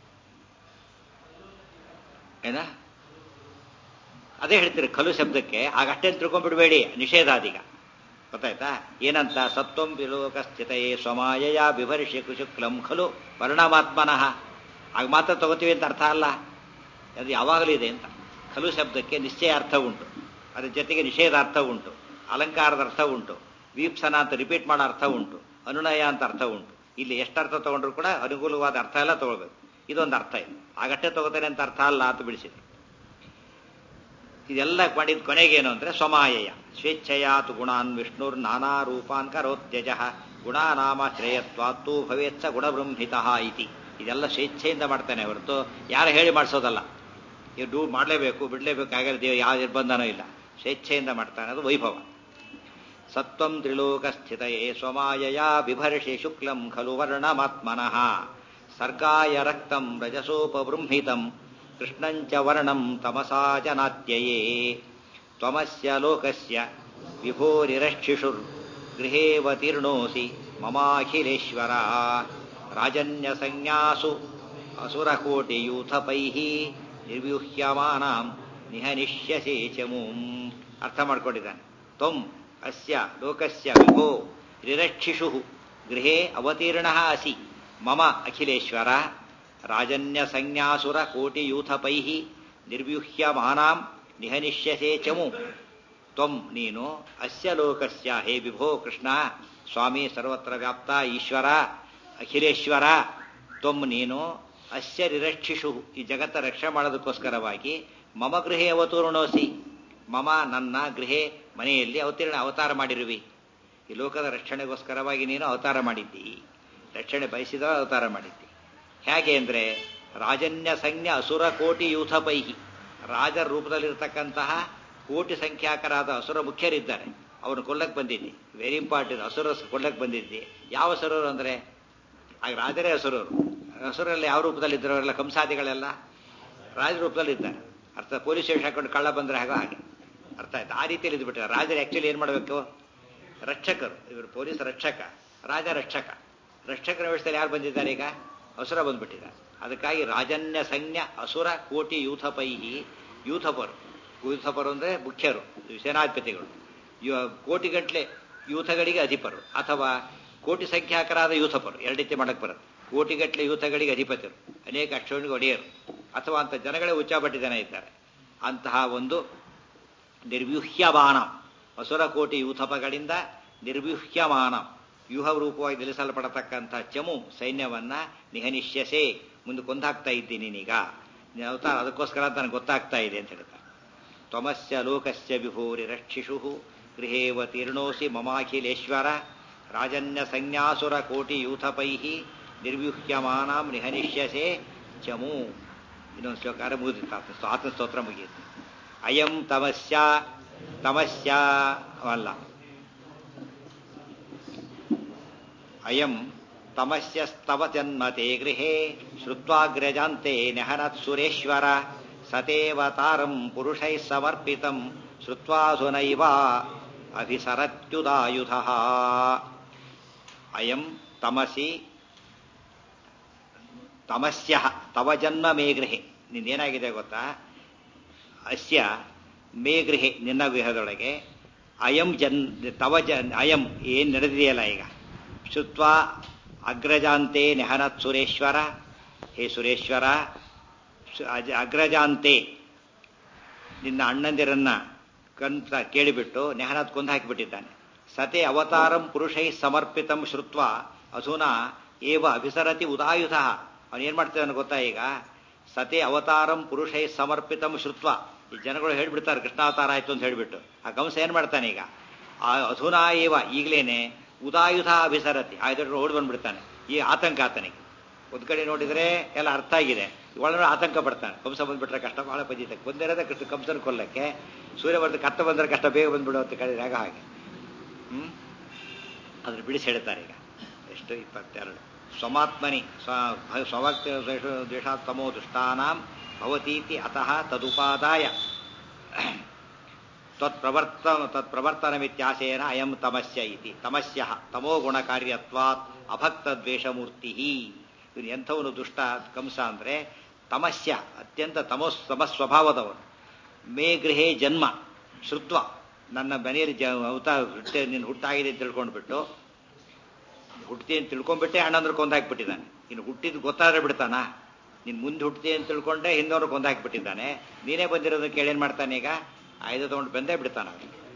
ಏನ ಅದೇ ಹೇಳ್ತೀರಿ ಖಲು ಶಬ್ದಕ್ಕೆ ಆಗಷ್ಟೇ ತಿಳ್ಕೊಂಡ್ಬಿಡ್ಬೇಡಿ ನಿಷೇಧಾದೀಗ ಗೊತ್ತಾಯ್ತಾ ಏನಂತ ಸತ್ವಂ ವಿಲೋಕ ಸ್ಥಿತಯೇ ಸ್ವಮಾಯಯ ಬಿಭರ್ಷಿ ಕುಶುಕ್ಲಂ ಖಲು ಪರಿಣಾಮಾತ್ಮನಃ ಆಗ ಮಾತ್ರ ತಗೋತೀವಿ ಅಂತ ಅರ್ಥ ಅಲ್ಲ ಅದು ಯಾವಾಗಲೂ ಇದೆ ಅಂತ ಖಲು ಶಬ್ದಕ್ಕೆ ನಿಶ್ಚಯ ಅರ್ಥ ಉಂಟು ಅದ್ರ ಜೊತೆಗೆ ನಿಷೇಧ ಅರ್ಥ ಉಂಟು ಅಲಂಕಾರದ ಅರ್ಥ ಉಂಟು ವೀಪ್ಸನ ಅಂತ ರಿಪೀಟ್ ಮಾಡೋ ಅರ್ಥ ಉಂಟು ಅನುನಯ ಅಂತ ಅರ್ಥ ಉಂಟು ಇಲ್ಲಿ ಎಷ್ಟು ಅರ್ಥ ತಗೊಂಡ್ರು ಕೂಡ ಅನುಕೂಲವಾದ ಅರ್ಥ ಎಲ್ಲ ತಗೊಳ್ಬೇಕು ಇದೊಂದು ಅರ್ಥ ಇದೆ ಆಗಷ್ಟೇ ತಗೋತೇನೆ ಅಂತ ಅರ್ಥ ಅಲ್ಲ ಅಂತ ಬಿಡಿಸಿದ್ರು ಇದೆಲ್ಲ ಮಾಡಿದ ಕೊನೆಗೇನು ಅಂದ್ರೆ ಸ್ವಮಾಯಯ ಸ್ವೇಚ್ಛಯಾತು ಗುಣಾನ್ ವಿಷ್ಣುರ್ ನಾನಾ ರೂಪಾನ್ ಕರೋತ್ಯಜ ಗುಣಾನಾಮ ಶ್ರೇಯತ್ವಾತ್ತು ಭವೇತ್ಸ ಗುಣಬ್ರಹ್ಮಿತ ಇತಿ ಇದೆಲ್ಲ ಸ್ವೇಚ್ಛೆಯಿಂದ ಮಾಡ್ತಾನೆ ಹೊರತು ಯಾರು ಹೇಳಿ ಮಾಡಿಸೋದಲ್ಲ ಇವ್ ಡೂ ಮಾಡಲೇಬೇಕು ಬಿಡಲೇಬೇಕು ಹಾಗೆ ದೇವ ಯಾವ ನಿರ್ಬಂಧನೂ ಇಲ್ಲ ಸ್ವೇಚ್ಛೆಯಿಂದ ಮಾಡ್ತಾನೆ ಅದು ವೈಭವ ಸತ್ವಂ ತ್ರಿಲೋಕ ಸ್ಥಿತಯೇ ಸ್ವಮಾಯಯ ಬಿಭರ್ಷಿ ಶುಕ್ಲಂ ಖಲು ವರ್ಣಮಾತ್ಮನಃ ಸರ್ಗಾಯ ರಕ್ತಂ ರಜಸೋಪಬೃಂಹಿತಂ ಕೃಷ್ಣಂಚ ವರ್ಣಂ ತಮಸಾ ಜನಾತ್ಯಯೇ ತ್ವಮಸ್ಯ ಲೋಕಸ್ಯ ವಿಭೋರಿರಕ್ಷಿಷುರ್ ಗೃಹೇವತೀರ್ಣೋಸಿ ಮಮಾಖಿಲೇಶ್ವರ ರಾಜನ್ಯ ಸಂಜ್ಞಾಸು ಅಸುರಕೋಟಿಯೂಥಪೈಃ ನಿರ್ವ್ಯೂಹ್ಯಮಾನಾಂ ನಿಹನಿಷ್ಯಸೇ ಚಮೂಂ ಅರ್ಥ ಮಾಡ್ಕೊಂಡಿದ್ದಾನೆ ತ್ವಂ ಅಸ್ಯ ಲೋಕಸ್ಯ ವಿಭೋ ರಿರಕ್ಷಿಷು ಗೃಹೇ ಅವತೀರ್ಣ ಅಸಿ ಮಮ ಅಖಿಲೇಶ್ವರ ರಾಜನ್ಯ ಸಂಜ್ಞಾಸುರ ಕೋಟಿಯೂಥಪೈ ನಿರ್ವ್ಯೂಹ್ಯಮಾನಾಂ ನಿಹನಿಷ್ಯಸೇ ಚಮು ತ್ವಂ ನೀನು ಅಸ್ಯ ಲೋಕಸ್ಯ ಹೇ ವಿಭೋ ಕೃಷ್ಣ ಸ್ವಾಮಿ ಸರ್ವತ್ರ ವ್ಯಾಪ್ತ ಈಶ್ವರ ಅಖಿಲೇಶ್ವರ ತ್ವಂ ನೀನು ಅಸ್ಯ ನಿರಕ್ಷಿಷು ಈ ಜಗತ್ತ ರಕ್ಷಣೆ ಮಾಡೋದಕ್ಕೋಸ್ಕರವಾಗಿ ಮಮ ಗೃಹೇ ಅವತೂರ್ಣೋಸಿ ಮಮ ನನ್ನ ಗೃಹೆ ಮನೆಯಲ್ಲಿ ಅವತೀರ್ಣ ಅವತಾರ ಮಾಡಿರುವಿ ಈ ಲೋಕದ ರಕ್ಷಣೆಗೋಸ್ಕರವಾಗಿ ನೀನು ಅವತಾರ ಮಾಡಿದ್ದಿ ರಕ್ಷಣೆ ಬಯಸಿದ ಅವತಾರ ಮಾಡಿದ್ದಿ ಹೇಗೆ ಅಂದರೆ ರಾಜನ್ಯ ಸಂಜ್ಞ ಅಸುರ ಕೋಟಿ ಯೂಥ ಪೈಹಿ ರಾಜರ ರೂಪದಲ್ಲಿರ್ತಕ್ಕಂತಹ ಕೋಟಿ ಸಂಖ್ಯಾಕರಾದ ಅಸುರ ಮುಖ್ಯರಿದ್ದಾರೆ ಅವನು ಕೊಲ್ಲಕ್ಕೆ ಬಂದಿದ್ದಿ ವೆರಿ ಇಂಪಾರ್ಟೆಂಟ್ ಅಸುರ ಕೊಲ್ಲಕ್ಕೆ ಬಂದಿದ್ದಿ ಯಾವ ಅಸುರರು ಅಂದರೆ ಆಗ ರಾಜರೇ ಅಸುರರು ಅಸುರಲ್ಲಿ ಯಾವ ರೂಪದಲ್ಲಿದ್ದರು ಅವರೆಲ್ಲ ಕಂಸಾದಿಗಳೆಲ್ಲ ರಾಜ ರೂಪದಲ್ಲಿದ್ದಾರೆ ಅರ್ಥ ಪೊಲೀಸ್ ಸ್ಟೇಷನ್ ಹಾಕೊಂಡು ಕಳ್ಳ ಬಂದರೆ ಹಾಗೋ ಹಾಗೆ ಅರ್ಥ ಆಯ್ತು ಆ ರೀತಿಯಲ್ಲಿ ಇದ್ಬಿಟ್ರೆ ರಾಜರು ಆ್ಯಕ್ಚುಲಿ ಏನು ಮಾಡಬೇಕು ರಕ್ಷಕರು ಇವರು ಪೊಲೀಸ್ ರಕ್ಷಕ ರಾಜ ರಕ್ಷಕ ರಕ್ಷಕರ ವ್ಯವಸ್ಥೆಯಲ್ಲಿ ಯಾರು ಬಂದಿದ್ದಾರೆ ಈಗ ಅಸುರ ಬಂದ್ಬಿಟ್ಟಿದ್ದಾರೆ ಅದಕ್ಕಾಗಿ ರಾಜನ್ಯ ಸಂಜ್ಞ ಅಸುರ ಕೋಟಿ ಯೂಥಪೈಹಿ ಯೂಥಪರು ಯೂಥಪರು ಅಂದರೆ ಮುಖ್ಯರು ಸೇನಾಧಿಪತಿಗಳು ಕೋಟಿಗಟ್ಟಲೆ ಯೂಥಗಳಿಗೆ ಅಧಿಪರು ಅಥವಾ ಕೋಟಿ ಸಂಖ್ಯಾಕರಾದ ಯೂಥಪರು ಎರಡು ರೀತಿ ಮಾಡಕ್ಕೆ ಬರುತ್ತೆ ಕೋಟಿಗಟ್ಟಲೆ ಯೂಥಗಳಿಗೆ ಅಧಿಪತಿರು ಅನೇಕ ಅಕ್ಷರಗಳಿಗೆ ಒಡೆಯರು ಅಥವಾ ಅಂತ ಜನಗಳೇ ಉಚ್ಚಾಪಟ್ಟಿ ಜನ ಇದ್ದಾರೆ ಅಂತಹ ಒಂದು ನಿರ್ವ್ಯೂಹ್ಯಮಾನ ಅಸುರ ಕೋಟಿ ಯೂಥಪಗಳಿಂದ ನಿರ್ವ್ಯೂಹ್ಯಮಾನ ವ್ಯೂಹ ರೂಪವಾಗಿ ನಿಲ್ಲಿಸಲ್ಪಡತಕ್ಕಂಥ ಚಮು ಸೈನ್ಯವನ್ನ ನಿಹನಿಷ್ಯಸೆ ಮುಂದೆ ಕೊಂದಾಗ್ತಾ ಇದ್ದೀನಿ ನೀನೀಗ ನೀನು ಅವತಾರ ಅದಕ್ಕೋಸ್ಕರ ಅಂತ ನನಗೆ ಗೊತ್ತಾಗ್ತಾ ಇದೆ ಅಂತ ಹೇಳ್ತಾರೆ ತ್ವಮಸ್ಯ ಲೋಕಸ್ಯ ವಿಭೂರಿ ರಕ್ಷಿಷು ಗೃಹೇವ ತೀರ್ಣೋಸಿ ಮಮಾಖಿಲೇಶ್ವರ ರಾಜನ್ಯ ಸಂಜ್ಞಾಸುರ ಕೋಟಿ ಯೂಥಪೈಹಿ ನಿರ್ವ್ಯೂಹ್ಯಮಾನಾಂ ನಿಹನಿಷ್ಯಸೆ ಚಮು ಇನ್ನೊಂದು ಶ್ಲೋಕಾರ ಮುಗಿದಿತ್ತು ಆತ್ಮಸ್ತೋತ್ರ ಮುಗಿಯಿತು ಅಯಂ ತಮಸ್ಯ ತಮಸ್ಯ ಅಲ್ಲ ಅಯಂ ತಮಸ್ಯಸ್ತವ ಜನ್ಮತೆ ಗೃಹೇ ಶ್ರುತ್ವಾಗ್ರಜಾಂತೆ ನೆಹನತ್ ಸುರೇಶ್ವರ ಸತೇವತಾರಂ ಪುರುಷೈ ಸಮರ್ಪಿತಂ ಶ್ರುತ್ವಾಸುನೈವ ಅಭಿಸರತ್ಯುದಾಯುಧ ಅಯಂ ತಮಸಿ ತಮಸ್ಯ ತವ ಜನ್ಮ ಮೇ ಗೃಹೆ ನಿಂದೇನಾಗಿದೆ ಗೊತ್ತಾ ಅಸ್ಯ ಮೇ ಗೃಹೆ ನಿನ್ನ ಗೃಹದೊಳಗೆ ಅಯಂ ಜನ್ ತವ ಜನ್ ಅಯಂ ಏನು ನಡೆದಿದೆಯಲ್ಲ ಈಗ ಶುತ್ವ ಅಗ್ರಜಾಂತೆ ನೆಹನತ್ ಸುರೇಶ್ವರ ಹೇ ಸುರೇಶ್ವರ ಅಗ್ರಜಾಂತೆ ನಿನ್ನ ಅಣ್ಣಂದಿರನ್ನ ಕಂತ ಕೇಳಿಬಿಟ್ಟು ನೆಹನತ್ ಕೊಂದು ಹಾಕಿಬಿಟ್ಟಿದ್ದಾನೆ ಸತೆ ಅವತಾರಂ ಪುರುಷೈ ಸಮರ್ಪಿತಂ ಶ್ರುತ್ವ ಅಧುನಾ ಏವ ಅಭಿಸರತಿ ಉದಾಯುಧ ಅವನೇನ್ ಮಾಡ್ತಿದ್ದಾನೆ ಗೊತ್ತಾ ಈಗ ಸತೆ ಅವತಾರಂ ಪುರುಷೈ ಸಮರ್ಪಿತಂ ಶ್ರುತ್ವ ಈ ಜನಗಳು ಹೇಳ್ಬಿಡ್ತಾರೆ ಕೃಷ್ಣಾವತಾರ ಆಯ್ತು ಅಂತ ಹೇಳ್ಬಿಟ್ಟು ಆ ಕಂಸ ಏನ್ ಮಾಡ್ತಾನೆ ಈಗ ಆ ಅಧುನಾ ಏವ ಈಗಲೇನೆ ಉದಾಯುಧ ಅಭಿಸರತಿ ಆಯ್ತು ಓಡಿ ಬಂದ್ಬಿಡ್ತಾನೆ ಈ ಆತಂಕ ಆತನಿಗೆ ಒಂದ್ ಕಡೆ ನೋಡಿದ್ರೆ ಎಲ್ಲ ಅರ್ಥ ಆಗಿದೆ ಒಳಗಡೆ ಆತಂಕ ಪಡ್ತಾನೆ ಕಂಸ ಬಂದ್ಬಿಟ್ರೆ ಕಷ್ಟ ಬಹಳ ಪಂಜಿತ ಬಂದಿರೋದೇ ಕೃಷ್ಣ ಕಂಸನ ಕೊಲ್ಲಕ್ಕೆ ಸೂರ್ಯ ಬರ್ದು ಕಷ್ಟ ಬಂದ್ರೆ ಕಷ್ಟ ಬೇಗ ಬಂದ್ಬಿಡು ಅಂತ ಕಡೆ ಆಗ ಹಾಗೆ ಹ್ಮ್ ಅದ್ರ ಬಿಡಿಸಿ ಹೇಳ್ತಾರೆ ಈಗ ಎಷ್ಟು ಇಪ್ಪತ್ತೆರಡು ಸ್ವಮಾತ್ಮನಿ ಸ್ವಭಕ್ತಿ ದ್ವೇಷಾತ್ತಮೋ ದುಷ್ಟಾನಾಂ ಭವತೀತಿ ಅತಃ ತದುಪಾದಾಯ ತತ್ಪ್ರವರ್ತ ತತ್ಪ್ರವರ್ತನಮಿತ್ಯಾಶೇನ ಅಯಂ ತಮಸ್ಯ ಇತಿ ತಮಸ್ಯ ತಮೋ ಗುಣಕಾರ್ಯತ್ವಾತ್ ಅಭಕ್ತ ದ್ವೇಷಮೂರ್ತಿ ಇವನು ಎಂಥವನು ದುಷ್ಟ ಕಂಸ ಅಂದ್ರೆ ತಮಸ್ಯ ಅತ್ಯಂತ ತಮೋ ತಮಸ್ವಭಾವದವನು ಮೇ ಗೃಹೇ ಜನ್ಮ ಶ್ರುತ್ವ ನನ್ನ ಮನೆಯಲ್ಲಿ ಜ ಅವತ ಹುಟ್ಟೆ ನೀನು ಹುಟ್ಟಾಗಿದೆ ಅಂತ ತಿಳ್ಕೊಂಡ್ಬಿಟ್ಟು ಹುಟ್ಟಿ ಅಂತ ತಿಳ್ಕೊಂಡ್ಬಿಟ್ಟೆ ಅಣ್ಣಂದ್ರೆ ಕೊಂದಾಕ್ಬಿಟ್ಟಿದ್ದಾನೆ ಇನ್ನು ಹುಟ್ಟಿದ್ ಗೊತ್ತಾದ್ರೆ ಬಿಡ್ತಾನ ನೀನು ಮುಂದೆ ಹುಟ್ಟಿ ಅಂತ ತಿಳ್ಕೊಂಡೆ ಹಿಂದವ್ರು ಕೊಂದಾಕ್ಬಿಟ್ಟಿದ್ದಾನೆ ನೀನೇ ಬಂದಿರೋದಕ್ಕೆ ಕೇಳೇನ್ ಮಾಡ್ತಾನೆ ಈಗ ಆಯುಧ ತಗೊಂಡು ಬಂದೇ ಬಿಡ್ತಾನ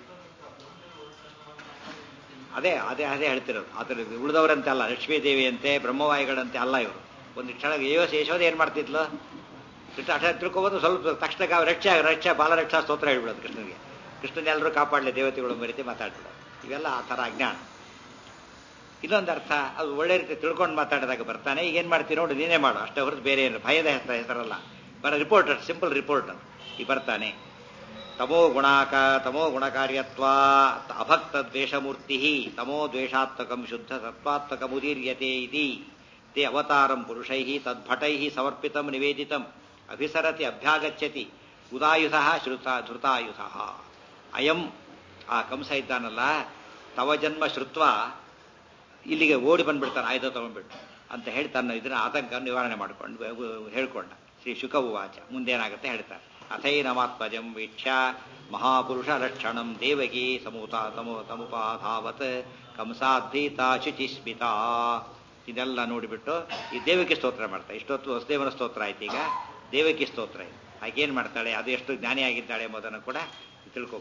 ಅದೇ ಅದೇ ಅದೇ ಹೇಳ್ತಿರೋದು ಅದ್ರ ಉಳಿದವರಂತೆ ಅಲ್ಲ ಲಕ್ಷ್ಮೀ ದೇವಿ ಅಂತೆ ಬ್ರಹ್ಮವಾಯಿಗಳಂತೆ ಅಲ್ಲ ಇವರು ಒಂದು ಕ್ಷಣ ಯಶೋಧ ಯಶೋಧ ಏನ್ ಮಾಡ್ತಿದ್ಲು ಕೃಷ್ಣ ಅಠ ತಿಳ್ಕೊಬೋದು ಸ್ವಲ್ಪ ತಕ್ಷಣ ರಕ್ಷ ರಕ್ಷ ಬಾಲರಕ್ಷಾ ಸ್ತೋತ್ರ ಹೇಳ್ಬಿಡೋದು ಕೃಷ್ಣನಿಗೆ ಕೃಷ್ಣನ ಎಲ್ಲರೂ ಕಾಪಾಡಲಿ ದೇವತೆಗಳು ಮರಿತಿ ಮಾತಾಡ್ಬಿಡೋದು ಇವೆಲ್ಲ ಆ ಥರ ಅಜ್ಞಾನ ಇನ್ನೊಂದು ಅರ್ಥ ಅದು ಒಳ್ಳೆ ರೀತಿ ತಿಳ್ಕೊಂಡು ಮಾತಾಡಿದಾಗ ಬರ್ತಾನೆ ಈಗ ಏನ್ ಮಾಡ್ತೀನಿ ನೋಡಿ ನೀನೇ ಮಾಡು ಅಷ್ಟೇ ಹೊರತು ಬೇರೆ ಏನು ಭಯದ ಹೆಸರ ಹೆಸರಲ್ಲ ಬರ ರಿಪೋರ್ಟರ್ ಸಿಂಪಲ್ ರಿಪೋರ್ಟರ್ ಈ ಬರ್ತಾನೆ ತಮೋ ಗುಣಾಕ ತಮೋ ಗುಣಕಾರ್ಯತ್ವ ಅಭಕ್ತ ದ್ವೇಷಮೂರ್ತಿ ತಮೋ ದ್ವೇಷಾತ್ಮಕಂ ಶುದ್ಧ ಸತ್ವಾತ್ಮಕಮುದೀರ್ಯತೆ ಇತಿ ತೇ ಅವತಾರಂ ಪುರುಷೈ ತದ್ಭಟೈ ಸಮರ್ಪಿತಂ ನಿವೇದಿತಂ ಅಭಿಸರತಿ ಅಭ್ಯಾಗಚ್ಚತಿ ಉದಾಯುಧ ಶ್ರುತ ಧೃತಾಯುಧ ಅಯಂ ಆ ಕಂಸ ಇದ್ದಾನಲ್ಲ ತವ ಜನ್ಮ ಶ್ರುತ್ವ ಇಲ್ಲಿಗೆ ಓಡಿ ಬಂದ್ಬಿಡ್ತಾನೆ ಆಯುಧ ತಗೊಂಡ್ಬಿಟ್ಟು ಅಂತ ಹೇಳಿ ತನ್ನ ಇದನ್ನ ಆತಂಕ ನಿವಾರಣೆ ಮಾಡಿಕೊಂಡು ಹೇಳ್ಕೊಂಡ ಶ್ರೀ ಶುಕ ಉವಾಚ ಮುಂದೇನಾಗುತ್ತೆ ಹೇಳ್ತಾರೆ ಅಥೈನಮಾತ್ಮಜಂ ವೀಕ್ಷ್ಯ ಮಹಾಪುರುಷ ಲಕ್ಷಣಂ ದೇವಕಿ ಸಮೂತ ತಮೋ ತಮುಪಾಧಾವತ್ ಕಂಸಾದ್ಭೀತ ಶುಚಿಸ್ಮಿತಾ ಇದೆಲ್ಲ ನೋಡಿಬಿಟ್ಟು ಈ ದೇವಕಿ ಸ್ತೋತ್ರ ಮಾಡ್ತಾರೆ ಇಷ್ಟೊತ್ತು ವಸುದೇವನ ಸ್ತೋತ್ರ ಆಯ್ತು ಈಗ ದೇವಕಿ ಸ್ತೋತ್ರ ಇದೆ ಆಕೆ ಏನ್ ಮಾಡ್ತಾಳೆ ಅದು ಎಷ್ಟು ಜ್ಞಾನಿಯಾಗಿದ್ದಾಳೆ ಎಂಬುದನ್ನು ಕೂಡ ತಿಳ್ಕೋಬಹುದು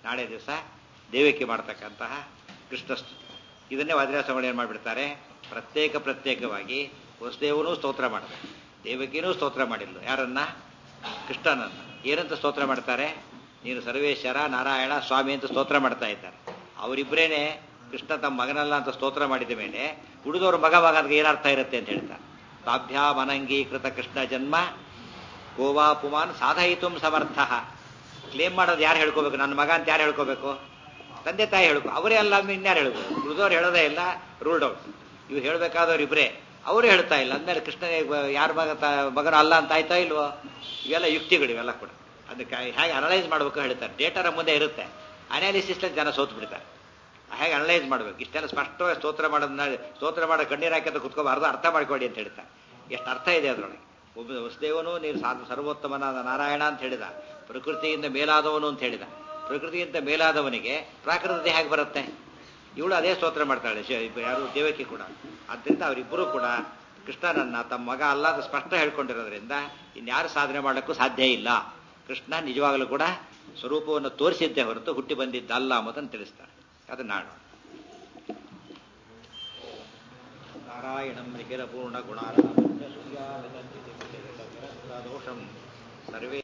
ನಾಳೆ ದಿವಸ ದೇವಕ್ಕೆ ಮಾಡ್ತಕ್ಕಂತಹ ಕೃಷ್ಣ ಸ್ತುತಿ ಇದನ್ನೇ ವಜ್ರಾಸಗಳು ಏನು ಮಾಡಿಬಿಡ್ತಾರೆ ಪ್ರತ್ಯೇಕ ಪ್ರತ್ಯೇಕವಾಗಿ ವಸುದೇವನೂ ಸ್ತೋತ್ರ ಮಾಡ್ತಾರೆ ದೇವಕಿನೂ ಸ್ತೋತ್ರ ಮಾಡಿಲ್ಲ ಯಾರನ್ನ ಕೃಷ್ಣನನ್ನ ಏನಂತ ಸ್ತೋತ್ರ ಮಾಡ್ತಾರೆ ನೀನು ಸರ್ವೇಶ್ವರ ನಾರಾಯಣ ಸ್ವಾಮಿ ಅಂತ ಸ್ತೋತ್ರ ಮಾಡ್ತಾ ಇದ್ದಾರೆ ಅವರಿಬ್ಬರೇನೆ ಕೃಷ್ಣ ತಮ್ಮ ಮಗನಲ್ಲ ಅಂತ ಸ್ತೋತ್ರ ಮಾಡಿದ ಮೇಲೆ ಉಳಿದವ್ರ ಮಗ ಮಗ ಅದಕ್ಕೆ ಏನರ್ಥ ಇರುತ್ತೆ ಅಂತ ಹೇಳ್ತಾರೆ ತಾಭ್ಯಾಮ್ ಅನಂಗೀಕೃತ ಕೃಷ್ಣ ಜನ್ಮ ಗೋವಾ ಪುಮಾನ್ ಸಾಧಯಿತು ಸಮರ್ಥ ಕ್ಲೇಮ್ ಮಾಡೋದು ಯಾರು ಹೇಳ್ಕೋಬೇಕು ನನ್ನ ಮಗ ಅಂತ ಯಾರು ಹೇಳ್ಕೋಬೇಕು ತಂದೆ ತಾಯಿ ಹೇಳ್ಕೊ ಅವರೇ ಅಲ್ಲ ಅಂದ್ರೆ ಇನ್ಯಾರು ಹೇಳ್ಬೇಕು ಉಳಿದವ್ರು ಹೇಳೋದೇ ಇಲ್ಲ ರೂಲ್ಡ್ ಔಟ್ ಇವ್ರು ಹೇಳ್ಬೇಕಾದವ್ರು ಇಬ್ಬರೇ ಅವರು ಹೇಳ್ತಾ ಇಲ್ಲ ಅಂದ್ಮೇಲೆ ಕೃಷ್ಣ ಯಾರ ಮಗ ತ- ಮಗನ ಅಲ್ಲ ಅಂತ ಆಯ್ತಾ ಇಲ್ವೋ ಇವೆಲ್ಲ ಯುಕ್ತಿಗಳು ಇವೆಲ್ಲ ಕೂಡ ಅದಕ್ಕೆ ಹೇಗೆ ಅನಲೈಸ್ ಮಾಡ್ಬೇಕು ಹೇಳ್ತಾರೆ ಡೇಟಾರ ಮುಂದೆ ಇರುತ್ತೆ ಅನಾಲಿಸಿಸ್ನಲ್ಲಿ ಜನ ಸೋತು ಬಿಡ್ತಾರೆ ಹೇಗೆ ಅನಲೈಸ್ ಮಾಡ್ಬೇಕು ಇಷ್ಟೆಲ್ಲ ಸ್ಪಷ್ಟವಾಗಿ ಸ್ತೋತ್ರ ಮಾಡೋದನ್ನ ಸ್ತೋತ್ರ ಮಾಡೋ ಕಣ್ಣೀರು ಹಾಕಿದ ಕುತ್ಕೋಬಾರ್ದು ಅರ್ಥ ಮಾಡ್ಕೊಳ್ಳಿ ಅಂತ ಹೇಳ್ತಾರೆ ಎಷ್ಟು ಅರ್ಥ ಇದೆ ಅದರೊಳಗೆ ಒಬ್ಬ ವಸುದೇವನು ನೀನು ಸಾ- ಸರ್ವೋತ್ತಮನಾದ ನಾರಾಯಣ ಅಂತ ಹೇಳಿದ ಪ್ರಕೃತಿಯಿಂದ ಮೇಲಾದವನು ಅಂತ ಹೇಳಿದ ಪ್ರಕೃತಿಗಿಂತ ಮೇಲಾದವನಿಗೆ ಪ್ರಾಕೃತ ಹೇಗೆ ಬರುತ್ತೆ ಇವಳು ಅದೇ ಸ್ತೋತ್ರ ಮಾಡ್ತಾಳೆ ಶಿ- ಯಾರು ದೇವಕಿ ಕೂಡ ಆದ್ದರಿಂದ ಅವರಿಬ್ಬರು ಕೂಡ ಕೃಷ್ಣನನ್ನ ತಮ್ಮ ಮಗ ಅಲ್ಲ ಅಂತ ಸ್ಪಷ್ಟ ಹೇಳ್ಕೊಂಡಿರೋದ್ರಿಂದ ಇನ್ಯಾರು ಸಾಧನೆ ಮಾಡಲಿಕ್ಕೂ ಸಾಧ್ಯ ಇಲ್ಲ ಕೃಷ್ಣ ನಿಜವಾಗಲೂ ಕೂಡ ಸ್ವರೂಪವನ್ನು ತೋರಿಸಿದ್ದೇ ಹೊರತು ಹುಟ್ಟಿ ಬಂದಿದ್ದಲ್ಲ ಎಂಬುದನ್ನು ತಿಳಿಸ್ತಾನೆ ಅದನ್ನ ನಾಡು ನಾರಾಯಣಂ ನಿಖಿಲ ಪೂರ್ಣ ಗುಣಾರ್ಥ ದೋಷಂ ಸರ್ವೇ